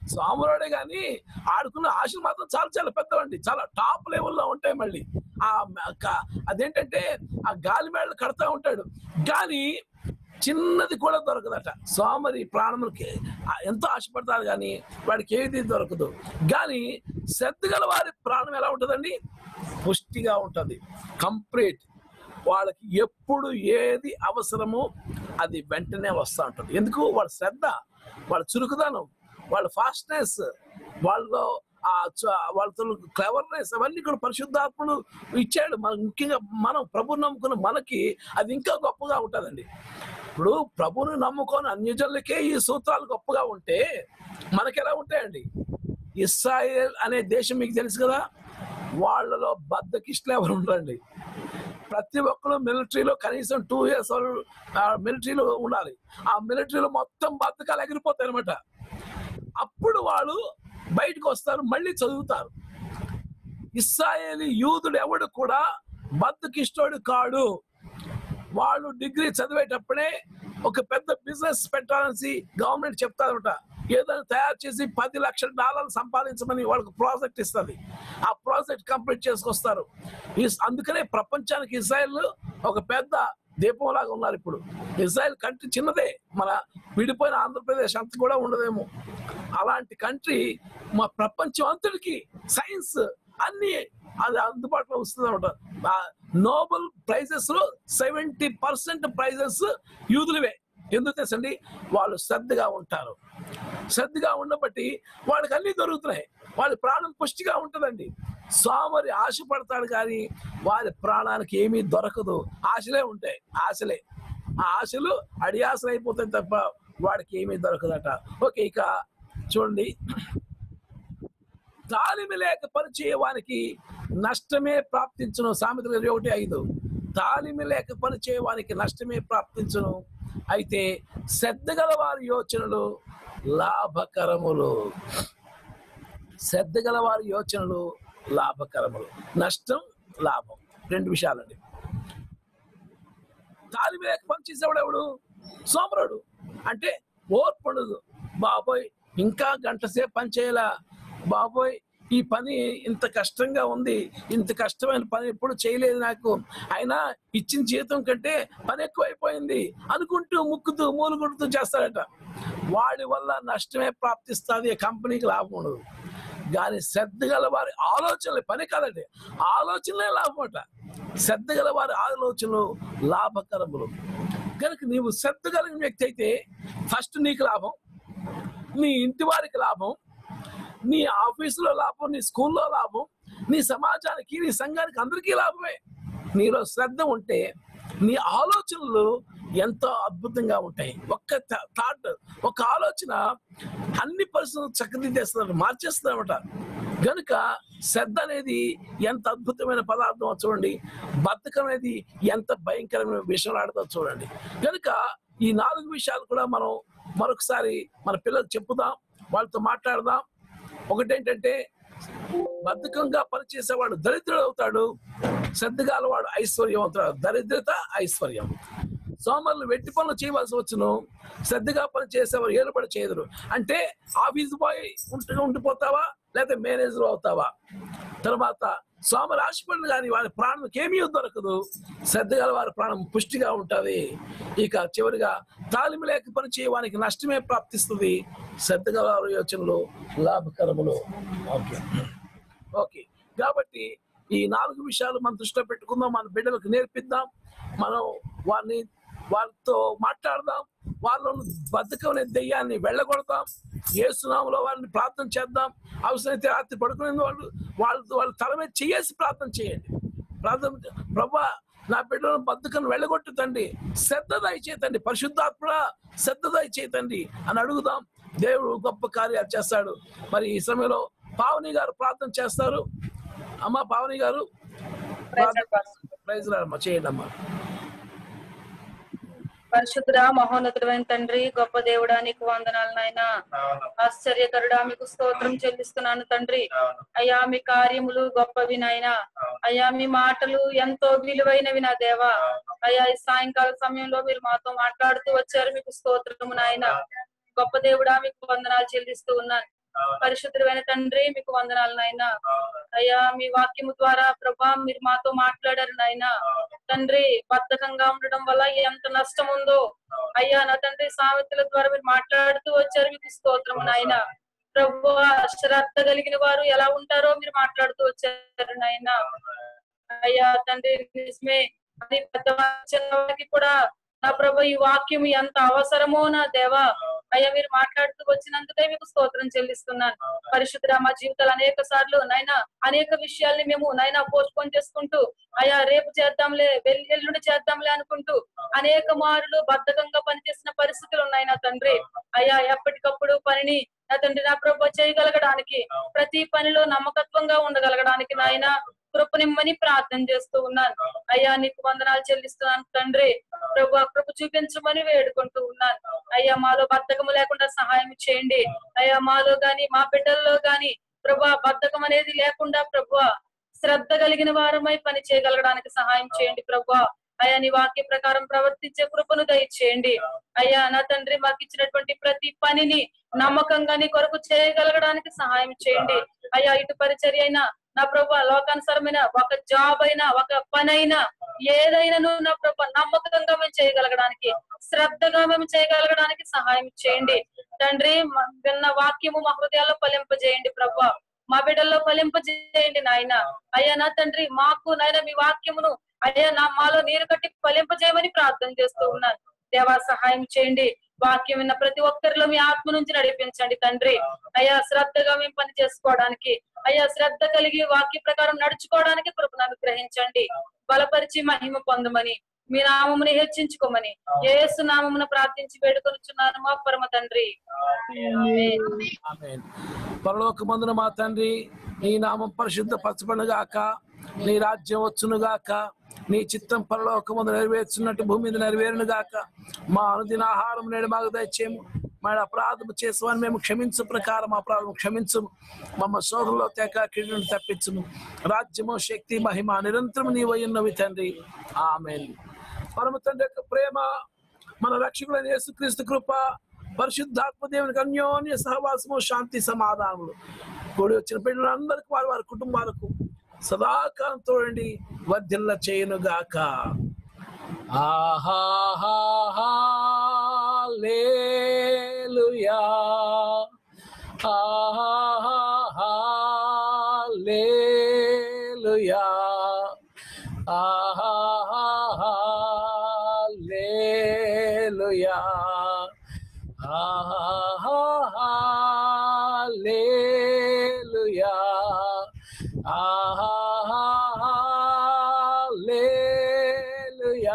సామురాడే కానీ ఆడుకున్న ఆశలు మాత్రం చాలా చాలా పెద్దవండి చాలా టాప్ లెవెల్లో ఉంటాయి మళ్ళీ ఆ మ- క- అదేంటంటే ఆ గాలి మేడలు కడతా ఉంటాడు కానీ చిన్నది కూడా దొరకదట సోమరి ప్రాణములకి ఆ ఎంతో ఆశపడతారు కానీ వాడికి ఏది దొరకదు కానీ శ్రద్ధ గల వారి ప్రాణం ఎలా ఉంటుందండి పుష్టిగా ఉంటుంది కంప్లీట్ వాళ్ళకి ఎప్పుడు ఏది అవసరమో అది వెంటనే వస్తూ ఉంటుంది ఎందుకు వాళ్ళ శ్రద్ధ వాళ్ళ చురుకుదనం వాళ్ళ ఫాస్ట్నెస్ వాళ్ళలో ఆ చ- వాళ్ళతో క్లెవర్నెస్ అవన్నీ కూడా పరిశుద్ధాత్ముడు ఇచ్చాడు మన ముఖ్యంగా మనం ప్రభుని నమ్ముకున్న మనకి అది ఇంకా గొప్పగా ఉంటుందండి ఇప్పుడు ప్రభుని నమ్ముకొని అన్యజనులకే ఈ సూత్రాలు గొప్పగా ఉంటే మనకి ఎలా ఉంటాయండి ఇస్రాయేల్ అనే దేశం మీకు తెలుసు కదా వాళ్ళలో బద్దకిష్టలు ఎవరు ఉండరండి ప్రతి ఒక్కరు మిలిటరీలో కనీసం టూ ఇయర్స్ మిలిటరీలో ఉండాలి ఆ మిలిటరీలో మొత్తం బద్దకాలు ఎగిరిపోతాయి అనమాట అప్పుడు వాళ్ళు బయటకు వస్తారు మళ్ళీ చదువుతారు ఇస్రాయేలీ యూదుడు ఎవడు కూడా బద్దకిష్టోడు కాడు వాళ్ళు డిగ్రీ చదివేటప్పుడే ఒక పెద్ద బిజినెస్ పెట్టాలని గవర్నమెంట్ చెప్తారనమాట ఏదైనా తయారు చేసి పది లక్షల డాలర్లు సంపాదించమని వాళ్ళకి ప్రాజెక్ట్ ఇస్తుంది ఆ ప్రాజెక్ట్ కంప్లీట్ చేసుకొస్తారు ఈ- అందుకనే ప్రపంచానికి ఇజ్రాయెల్ ఒక పెద్ద దీపంలాగా ఉన్నారు ఇప్పుడు ఇజ్రాయెల్ కంట్రీ చిన్నదే మన విడిపోయిన ఆంధ్రప్రదేశ్ అంత కూడా ఉండదేమో అలాంటి కంట్రీ మా ప్రపంచం అంతటికి సైన్స్ అన్ని అది అందుబాటులో వస్తుంది అనమాట నోబెల్ ప్రైజెస్ లో సెవెంటీ పర్సెంట్ ప్రైజెస్ యూదులవే ఎందుకు తెలుసండి వాళ్ళు శ్రద్ధగా ఉంటారు శ్రద్ధగా ఉండబట్టి వాళ్ళకి అన్ని దొరుకుతున్నాయి వాళ్ళ ప్రాణం పుష్టిగా ఉంటుందండి సోమరి ఆశపడతాడు కానీ వారి ప్రాణానికి ఏమీ దొరకదు ఆశలే ఉంటాయి ఆశలే ఆ ఆశలు అడియాసలు అయిపోతాయి తప్ప వాడికి ఏమీ దొరకదట ఓకే ఇక చూడండి తాలిమి లేక పనిచేయవానికి నష్టమే ప్రాప్తించును సామెతలు ఇరవై ఒకటి ఐదు తాలిమి లేక పనిచేయవానికి నష్టమే ప్రాప్తించును అయితే శ్రద్ధ గల వారి యోచనలు లాభకరములు శ్రద్ధ గల వారి యోచనలు లాభకరములు నష్టం లాభం రెండు విషయాలండి తాలిమి లేక పనిచేసేవాడు ఎవడు సోమరుడు అంటే ఓర్పు ఉండదు బాబోయ్ ఇంకా గంట సేపు పని చేయాలా బాబోయ్ ఈ పని ఇంత కష్టంగా ఉంది ఇంత కష్టమైన పని ఎప్పుడు చేయలేదు నాకు అయినా ఇచ్చిన జీతం కంటే పని ఎక్కువైపోయింది అనుకుంటూ ముక్కుతూ మూలుగుడుతూ చేస్తాడట వాడి వల్ల నష్టమే ప్రాప్తిస్తుంది కంపెనీకి లాభం ఉండదు కానీ శ్రద్ధ గల వారి ఆలోచనలు పని కాదండి ఆలోచనలే లాభం అట శ్రద్ధ గల వారి ఆలోచనలు లాభకరములు కనుక నీవు శ్రద్ధ కలిగిన వ్యక్తి అయితే ఫస్ట్ నీకు లాభం నీ ఇంటి వారికి లాభం నీ ఆఫీసులో లాభం నీ స్కూల్లో లాభం నీ సమాజానికి నీ సంఘానికి అందరికీ లాభమే నీలో శ్రద్ధ ఉంటే నీ ఆలోచనలు ఎంతో అద్భుతంగా ఉంటాయి ఒక్క థాట్ ఒక ఆలోచన అన్ని పరిస్థితులు చక్కదిద్దేస్తున్నట్టు మార్చేస్తుందన్నమాట గనుక శ్రద్ధ అనేది ఎంత అద్భుతమైన పదార్థం చూడండి బద్ధకం అనేది ఎంత భయంకరమైన విషయం ఆడుతుందో చూడండి కనుక ఈ నాలుగు విషయాలు కూడా మనం మరొకసారి మన పిల్లలకు చెప్పుదాం వాళ్ళతో మాట్లాడదాం ఒకటేంటంటే బద్ధకంగా పనిచేసేవాడు దరిద్రుడు అవుతాడు శ్రద్ధగాల వాడు ఐశ్వర్యం అవుతాడు దరిద్రత ఐశ్వర్యం సోమరులు వెట్టి పనులు చేయవలసి వచ్చును శ్రద్ధగా పని చేసేవారు ఏలుబడి చేయదురు అంటే ఆఫీస్ బాయ్ ఉంటు ఉండిపోతావా లేదా మేనేజర్ అవుతావా తర్వాత సోమరు ఆశపడిన కానీ వారి ప్రాణంకి ఏమీ దొరకదు శ్రద్ధ గల వారి ప్రాణం పుష్టిగా ఉంటుంది ఇక చివరిగా తాలిమి లేక పని చేయడానికి నష్టమే ప్రాప్తిస్తుంది శ్రద్ధ గల వారి యోచనలు లాభకరములు ఓకే ఓకే కాబట్టి ఈ నాలుగు విషయాలు మనం దృష్టిలో పెట్టుకుందాం మన బిడ్డలకు నేర్పిద్దాం మనం వారిని వారితో మాట్లాడదాం వాళ్ళను బద్ధకం అనే దెయ్యాన్ని వెళ్ళగొడతాం ఏసునామలో వారిని ప్రార్థన చేద్దాం అవసరమైతే రాత్రి పడుకునే వాళ్ళు వాళ్ళతో వాళ్ళ తల మీద చేసి ప్రార్థన చేయండి ప్రార్థన ప్రభా నా బిడ్డలను బద్ధకం వెళ్ళగొట్టుతండి శ్రద్ధ దయచేతండి పరిశుద్ధాత్మ శ్రద్ధ దయచేతండి అని అడుగుదాం దేవుడు గొప్ప కార్యాలు చేస్తాడు మరి ఈ సమయంలో పావని గారు ప్రార్థన చేస్తారు అమ్మ పావని గారు ప్రైజ్ రామ్మా చేయండి అమ్మా పరిశుద్ధుడా మహోన్నతుడైన తండ్రి గొప్ప దేవుడా నీకు వందనాలు నాయన ఆశ్చర్యకరుడా మీకు స్తోత్రం చెల్లిస్తున్నాను తండ్రి అయ్యా మీ కార్యములు గొప్పవి నాయన అయ్యా మీ మాటలు ఎంతో విలువైనవి నా దేవా అయ్యా ఈ సాయంకాల సమయంలో మీరు మాతో మాట్లాడుతూ వచ్చారు మీకు స్తోత్రము నాయన గొప్ప దేవుడా మీకు వందనాలు చెల్లిస్తూ ఉన్నాను పరిశుద్ధమైన తండ్రి మీకు వందనాలు నాయన అయ్యా మీ వాక్యము ద్వారా ప్రభా మీరు మాతో మాట్లాడారు నాయన తండ్రి బద్ధకంగా ఉండడం వల్ల ఎంత నష్టం ఉందో అయ్యా నా తండ్రి సామెతల ద్వారా మీరు మాట్లాడుతూ వచ్చారు మీకు స్తోత్రము నాయన ప్రభు శ్రద్ధ కలిగిన వారు ఎలా ఉంటారో మీరు మాట్లాడుతూ వచ్చారు నాయన అయ్యా తండ్రి నిజమే అని పెద్ద చిన్నవారికి కూడా నా ప్రభు ఈ వాక్యం ఎంత అవసరమో నా దేవా అయ్యా మీరు మాట్లాడుతూ వచ్చినందుకే మీకు స్తోత్రం చెల్లిస్తున్నాను పరిశుద్ధ మా జీవితాలు అనేక సార్లు నాయన అనేక విషయాల్ని మేము నాయన పోస్ట్ పోన్ చేసుకుంటూ అయ్యా రేపు చేద్దాంలే వెల్- ఎల్లుండి చేద్దాంలే అనుకుంటూ అనేక మారులు బద్ధకంగా పనిచేసిన పరిస్థితులు ఉన్నాయి నా తండ్రి అయ్యా ఎప్పటికప్పుడు పనిని నా తండ్రి నా ప్రభు చేయగలగడానికి ప్రతి పనిలో నమ్మకత్వంగా ఉండగలగడానికి నాయన కృపనిమ్మని ప్రార్థన చేస్తూ ఉన్నాను అయ్యా నీకు వందనాలు చెల్లిస్తున్నాను తండ్రి ప్రభు ఆ కృప చూపించమని వేడుకుంటూ ఉన్నాను అయ్యా మాలో బద్ధకము లేకుండా సహాయం చేయండి అయ్యా మాలో గాని మా బిడ్డల్లో గాని ప్రభు బద్ధకం అనేది లేకుండా ప్రభు శ్రద్ధ కలిగిన వారమై పని చేయగలగడానికి సహాయం చేయండి ప్రభు అయ్యా నీ వాక్య ప్రకారం ప్రవర్తించే కృపను దయచేయండి అయ్యా నా తండ్రి మాకు ఇచ్చినటువంటి ప్రతి పనిని నమ్మకంగా నీ కొరకు చేయగలగడానికి సహాయం చేయండి అయ్యా ఇటు పరిచర్య అయినా నా ప్రభు లోకానుసరమైన ఒక జాబ్ అయినా ఒక పని అయినా ఏదైనాను నా ప్రభు నమ్మకంగా మేము చేయగలగడానికి శ్రద్ధగా మేము చేయగలగడానికి సహాయం చేయండి తండ్రి మ- విన్న వాక్యము మా హృదయాల్లో ఫలింపజేయండి ప్రభు మా బిడ్డల్లో ఫలింపజేయండి నాయన అయ్యా నా తండ్రి మాకు నాయన మీ వాక్యమును అయ్యా నా మాలో నీరు కట్టి ఫలింపజేయమని ప్రార్థన చేస్తూ ఉన్నాను దేవా సహాయం చేయండి వాక్యం విన్న ప్రతి ఒక్కరిలో మీ ఆత్మ నుంచి నడిపించండి తండ్రి అయ్యా శ్రద్ధగా మేము పని చేసుకోవడానికి అయ్యా శ్రద్ధ కలిగి వాక్య ప్రకారం నడుచుకోవడానికి కృపను అనుగ్రహించండి బలపరిచి మహిమ పొందమని మీ నామముని హెచ్చించుకోమని యేసు నామమున ప్రార్థించి వేడుకొనుచున్నాను మా పరమ తండ్రి ఆమేన్. ఆమేన్. పరలోకమందున మా తండ్రి నీ నామం పరిశుద్ధ పరచబడుగాక నీ రాజ్యం వచ్చునుగాక నీ చిత్తం పరలోకమందు నెరవేర్చున్నట్టు భూమి మీద నెరవేరును గాక మా అనుదిన ఆహారం నేడు మాకు దయచేయము మన అపరాధము చేసామని మేము క్షమించు ప్రకారం అపరాధం క్షమించు మమ్మ శోధంలో తేక కిరీటం తప్పించుము రాజ్యము శక్తి మహిమ నిరంతరం నీ వయ్యున్నవి తండ్రి ఆమెన్ పరమ తండ్రి యొక్క ప్రేమ మన రక్షకుడైన యేసుక్రీస్తు కృప పరిశుద్ధాత్మ దేవునికి అన్యోన్య సహవాసము శాంతి సమాధానములు కూడి వచ్చిన పిల్లలందరికీ వారి వారి కుటుంబాలకు సదాకాలం తోడండి వర్ధిల్ల చేయనుగాక ఆహాలేలుయా ఆహాలేలుయా ఆహాలేలుయా ఆహాలేలుయా ఆహాలేలుయా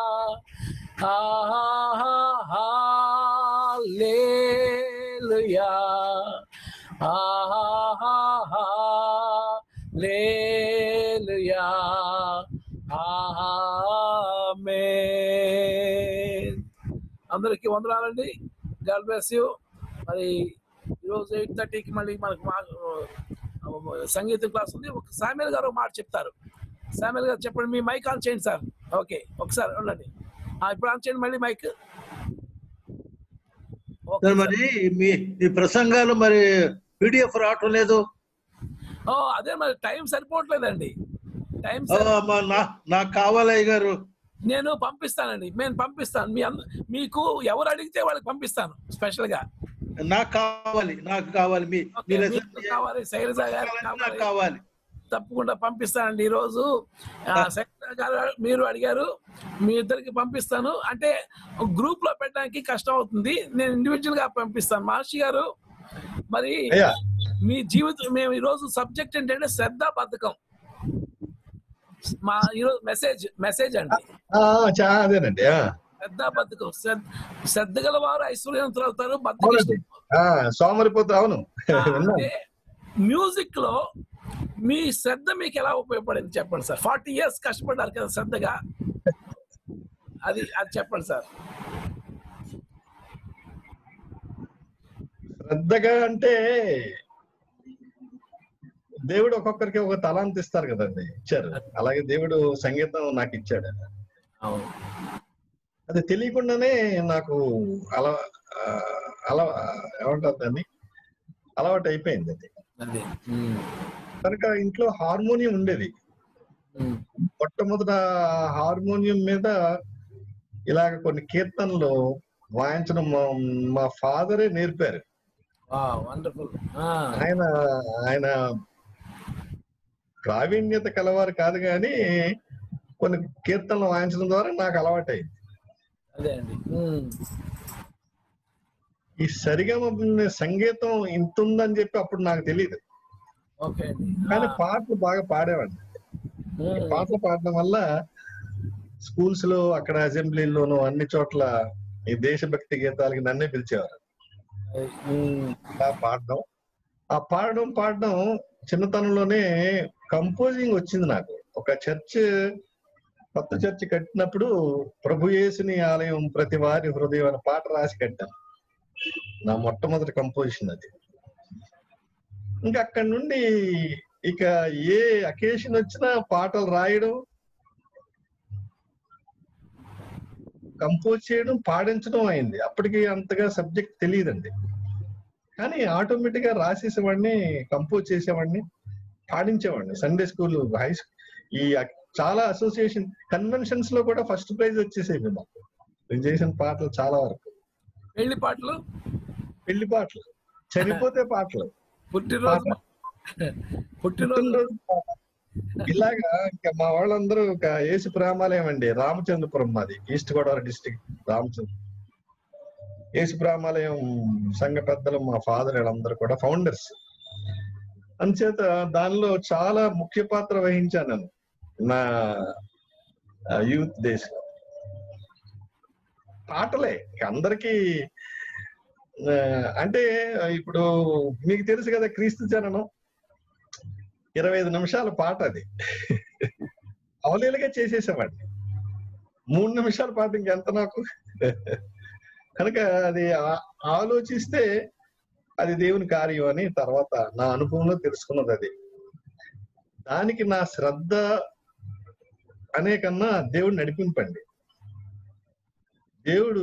ఆహాలేలుయా ఆహాలేలుయా ఆమేన్ అందరికీ వందనాలండి గాడ్ బ్లెస్ యూ మరి ఈరోజు ఎయిట్ థర్టీకి మళ్ళీ మనకు మా సంగీతం క్లాస్ ఉంది ఒక సామ్యుల్ గారు ఒక మాట చెప్తారు సామ్యుల్ గారు చెప్పండి మీ మైక్ ఆన్ చేయండి సార్ ఓకే ఒకసారి ఉండండి ఆ, ఇప్పుడు ఆన్ చేయండి మళ్ళీ మైక్ సార్ మరి మీ మీ ప్రసంగాలు మరి పీడిఎఫ్ రావటం లేదు ఓ అదే మరి టైం సరిపోవట్లేదండి టైం ఆ, మా- నా- నాకు కావాలి అయ్య గారు నేను పంపిస్తానండి నేను పంపిస్తాను మీ అంద- మీకు ఎవరు అడిగితే వాళ్ళకి పంపిస్తాను స్పెషల్ గా నాకు కావాలి నాకు కావాలి మీ ఓకే, మీ మీకు లెసన్ కావాలి శైలజ గారు నాకు కావాలి కావాలి తప్పకుండా పంపిస్తానండి ఈ రోజు ఆ, శైలజ గారు మీరు అడిగారు మీ ఇద్దరికి పంపిస్తాను అంటే గ్రూప్ లో పెట్టడానికి కష్టం అవుతుంది నేను ఇండివిజువల్ గా పంపిస్తాను మహర్షి గారు మరి అయ్యా. మీ జీవితం మేము ఈ రోజు సబ్జెక్ట్ ఏంటంటే శ్రద్ధ బద్ధకం మా ఈరోజు మెసేజ్ మెసేజ్ అండి ఆ, చా అదేనండి ఆ. శ్రద్ధ బద్ధకం శ్రద్ధ శ్రద్ధ గల వారు ఐశ్వర్యవంతులు అవుతారు అవునండి బద్ధకిష్టం ఆ, సోమరిపోతు అవును విన్నాను అంటే మ్యూజిక్ లో మీ శ్రద్ధ మీకు ఎలా ఉపయోగపడింది చెప్పండి సార్ ఫార్టీ ఇయర్స్ కష్టపడ్డారు కదా శ్రద్ధగా అది అది చెప్పండి సార్ శ్రద్ధగా అంటే దేవుడు ఒక్కొక్కరికి ఒక తలాంతి ఇస్తారు కదండి ఇచ్చారు అలాగే దేవుడు సంగీతం నాకు ఇచ్చాడు అది తెలియకుండానే నాకు అలా ఆ, అలా ఏమంటారు దాన్ని అలవాటు అయిపోయింది అది అది కనుక ఇంట్లో హార్మోనియం ఉండేది మొట్టమొదట హార్మోనియం మీద ఇలాగ కొన్ని కీర్తనలు వాయించడం మా మా ఫాదరే నేర్పారు వండర్ఫుల్ ఆయన ఆయన ప్రావీణ్యత కలవారు కాదు కానీ కొన్ని కీర్తనలు వాయించడం ద్వారా నాకు అలవాటైంది అదే అండి ఉమ్. ఈ సరిగమ సంగీతం ఇంత ఉందని చెప్పి అప్పుడు నాకు తెలియదు ఓకే అండి కానీ పాటలు బాగా పాడేవాడిని ఈ పాటలు పాడడం వల్ల స్కూల్స్ లో అక్కడ అసెంబ్లీలోను అన్ని చోట్ల ఈ దేశభక్తి గీతాలకి నన్నే పిలిచేవారు అలా పాడడం ఆ పాడడం పాడడం చిన్నతనంలోనే కంపోజింగ్ వచ్చింది నాకు ఒక చర్చ్ కొత్త చర్చ్ కట్టినప్పుడు ప్రభు యేసుని ఆలయం ప్రతి వారి హృదయం అనే పాట రాసి కట్టాను నా మొట్టమొదటి కంపోజిషన్ అది ఇంకా అక్కడి నుండి ఇక ఏ అకేషన్ వచ్చినా పాటలు రాయడం కంపోజ్ చేయడం పాడించడం అయింది అప్పటికి అంతగా సబ్జెక్ట్ తెలియదండి కానీ ఆటోమేటిక్ గా రాసేసేవాడిని కంపోజ్ చేసేవాడిని పాడించేవాడిని సండే స్కూల్ హై స్కూల్ ఈ అ- చాలా అసోసియేషన్ కన్వెన్షన్స్ లో కూడా ఫస్ట్ ప్రైజ్ వచ్చేసేవి మాకు నేను చేసిన పాటలు చాలా వరకు పెళ్లి పాటలు పెళ్లి పాటలు చనిపోతే పాటలు పుట్టినరోజు పుట్టినరోజు పాట. ఇలాగా ఇంకా మా వాళ్ళందరూ ఒక యేసు ప్రేమాలయం అండి రామచంద్రపురం మాది ఈస్ట్ గోదావరి డిస్టిక్ రామచంద్ర యేసు ప్రేమాలయం సంఘ పెద్దలు మా ఫాదర్ వీళ్ళందరూ కూడా ఫౌండర్స్ అంచేత దానిలో చాలా ముఖ్య పాత్ర వహించాను నేను నా యూత్ డేస్ లో పాటలే అందరికి అంటే ఇప్పుడు మీకు తెలుసు కదా క్రీస్తు జననం ఇరవై ఐదు నిమిషాల పాట అది అవలీలుగా చేసేసేవాడిని మూడు నిమిషాల పాట ఇంకెంత నాకు కనుక అది ఆ- ఆలోచిస్తే అది దేవుని కార్యం అని తర్వాత నా అనుభవంలో తెలుసుకున్నది అది దానికి నా శ్రద్ధ అనే కన్నా దేవుడు నడిపింపండి దేవుడు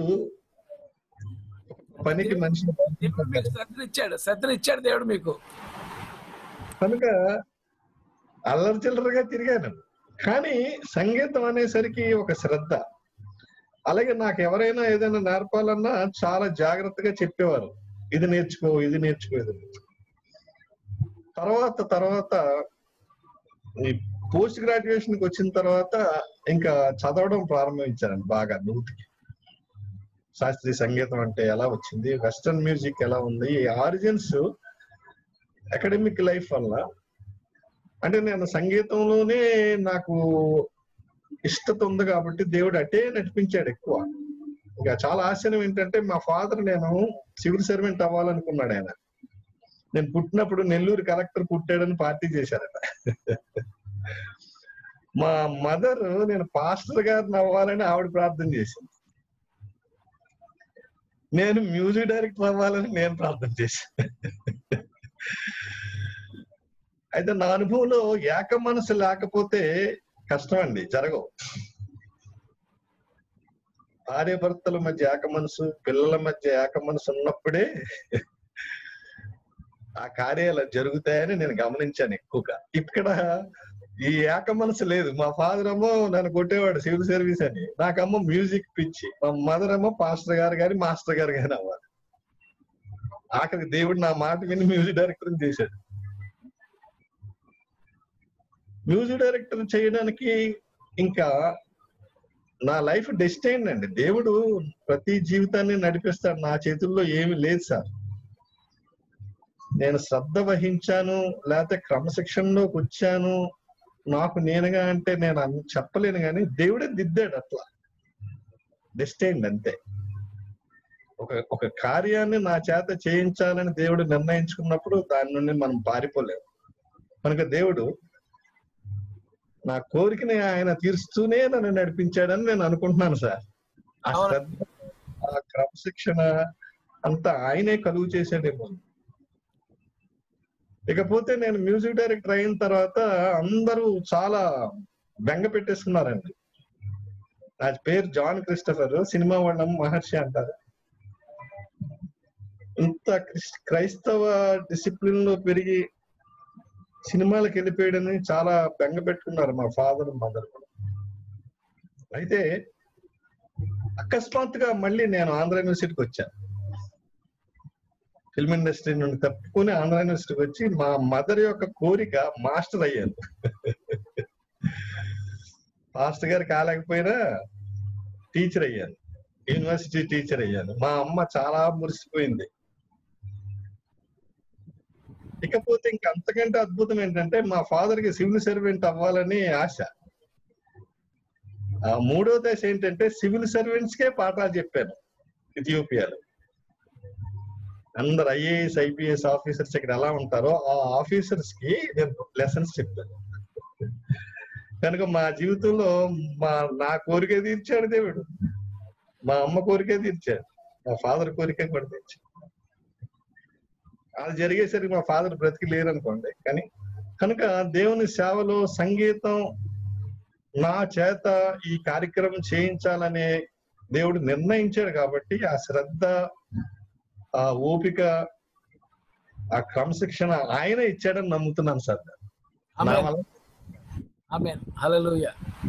పనికి మనిషిని దేవుడు మీకు శ్రద్ధ ఇచ్చాడు శ్రద్ధ ఇచ్చాడు దేవుడు మీకు కనుక అల్లరి చిల్లరగా తిరిగాను కానీ సంగీతం అనేసరికి ఒక శ్రద్ధ అలాగే నాకు ఎవరైనా ఏదైనా నేర్పాలన్నా చాలా జాగ్రత్తగా చెప్పేవారు ఇది నేర్చుకో ఇది నేర్చుకో ఇది నేర్చుకో తర్వాత తర్వాత ఈ పోస్ట్ గ్రాడ్యుయేషన్ కి వచ్చిన తర్వాత ఇంకా చదవడం ప్రారంభించాను బాగా నూతికి శాస్త్రీయ సంగీతం అంటే ఎలా వచ్చింది వెస్టర్న్ మ్యూజిక్ ఎలా ఉంది ఈ ఆరిజిన్స్ అకాడమిక్ లైఫ్ వల్ల అంటే నేను సంగీతంలోనే నాకు ఇష్టత ఉంది కాబట్టి దేవుడు అటే నడిపించాడు ఎక్కువ ఇంకా చాలా ఆశ్చర్యం ఏంటంటే మా ఫాదర్ నేను సివిల్ సర్వెంట్ అవ్వాలనుకున్నాడు ఆయన నేను పుట్టినప్పుడు నెల్లూరు కలెక్టర్ పుట్టాడని పార్టీ చేశారట మా మదర్ నేను పాస్టర్ గారిని అవ్వాలని ఆవిడ ప్రార్థన చేసింది నేను మ్యూజిక్ డైరెక్టర్ అవ్వాలని నేను ప్రార్థన చేశాను అయితే నా అనుభవంలో ఏక మనసు లేకపోతే కష్టం అండి జరగవు భార్య భర్తల మధ్య ఏక మనసు పిల్లల మధ్య ఏక మనసు ఉన్నప్పుడే ఆ కార్యాలు జరుగుతాయని నేను గమనించాను ఎక్కువగా ఇక్కడ ఈ ఏక మనసు లేదు మా ఫాదర్ ఏమో నన్ను కొట్టేవాడు సివిల్ సర్వీస్ అని నాకమ్మ మ్యూజిక్ పిచ్చి మా మదర్ ఏమో పాస్టర్ గారు గాని మాస్టర్ గారు గాని అవ్వాలి ఆఖరికి దేవుడు నా మాట విని మ్యూజిక్ డైరెక్టర్ చేశాడు మ్యూజిక్ డైరెక్టర్ చేయడానికి ఇంకా నా లైఫ్ డెస్టైన్ అండి దేవుడు ప్రతి జీవితాన్ని నడిపిస్తాడు నా చేతుల్లో ఏమీ లేదు సార్ నేను శ్రద్ధ వహించాను లేకపోతే క్రమశిక్షణలోకి వచ్చాను నాకు నేనుగా అంటే నేను అన్ని చెప్పలేను కానీ దేవుడే దిద్దాడు అట్లా డెస్టైన్ అంతే ఒక ఒక కార్యాన్ని నా చేత చేయించాలని దేవుడు నిర్ణయించుకున్నప్పుడు దాని నుండి మనం పారిపోలేము కనుక దేవుడు నా కోరికని ఆయన తీరుస్తూనే నన్ను నడిపించాడని నేను అనుకుంటున్నాను సార్ ఆ శ్రద్ధ ఆ క్రమశిక్షణ అంతా ఆయనే కలుగు చేసాడేమో ఇకపోతే నేను మ్యూజిక్ డైరెక్టర్ అయిన తర్వాత అందరూ చాలా బెంగ పెట్టేసుకున్నారండి నా పేరు జాన్ క్రిస్టఫర్ సినిమా వాళ్ళం మహర్షి అంటారు ఇంత క్రిస్- క్రైస్తవ డిసిప్లిన్ లో పెరిగి సినిమాలకు వెళ్ళిపోయాడని చాలా బెంగ పెట్టుకున్నారు మా ఫాదర్ మదర్ కూడా అయితే అకస్మాత్తుగా మళ్ళీ నేను ఆంధ్ర యూనివర్సిటీకి వచ్చాను ఫిల్మ్ ఇండస్ట్రీ నుండి తప్పుకొని ఆంధ్ర యూనివర్సిటీకి వచ్చి మా మదర్ యొక్క కోరిక మాస్టర్ అయ్యాను మాస్టర్ గారు కాలేకపోయినా టీచర్ అయ్యాను యూనివర్సిటీ టీచర్ అయ్యాను మా అమ్మ చాలా మురిసిపోయింది ఇకపోతే ఇంక అంతకంటే అద్భుతం ఏంటంటే మా ఫాదర్ కి సివిల్ సర్వెంట్ అవ్వాలని ఆశ ఆ మూడో దశ ఏంటంటే సివిల్ సర్వెంట్స్ కే పాఠాలు చెప్పాను ఇథియోపియాలో అందరు ఐఏఎస్ ఐపీఎస్ ఆఫీసర్స్ ఇక్కడ ఎలా ఉంటారో ఆ ఆఫీసర్స్ కి నేను లెసన్స్ చెప్పాను కనుక మా జీవితంలో మా నా కోరిక తీర్చాడు దేవుడు మా అమ్మ కోరిక తీర్చాడు మా ఫాదర్ కోరిక కూడా తీర్చాడు అది జరిగేసరికి మా ఫాదర్ బ్రతికి లేరనుకోండి కానీ కనుక దేవుని సేవలో సంగీతం నా చేత ఈ కార్యక్రమం చేయించాలనే దేవుడు నిర్ణయించాడు కాబట్టి ఆ శ్రద్ధ ఆ ఓపిక ఆ క్రమశిక్షణ ఆయన ఇచ్చాడని నమ్ముతున్నాను సార్ నా వల్ల ఆమెన్ హల్లెలూయా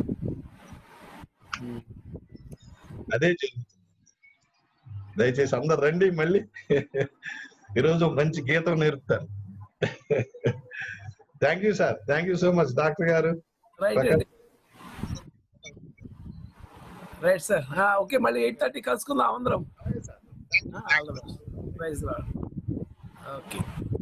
అదే జరుగుతుంది దయచేసి అందరు రండి మళ్ళీ ఈరోజు మంచి గీతం నేర్పుతాను thank you sir thank you so much doctor గారు రైట్ అండి రైట్ సార్ ఓకే మళ్ళీ ఎయిట్ థర్టీ కలుసుకుందాం అందరం ప్రైజ్ ఓకే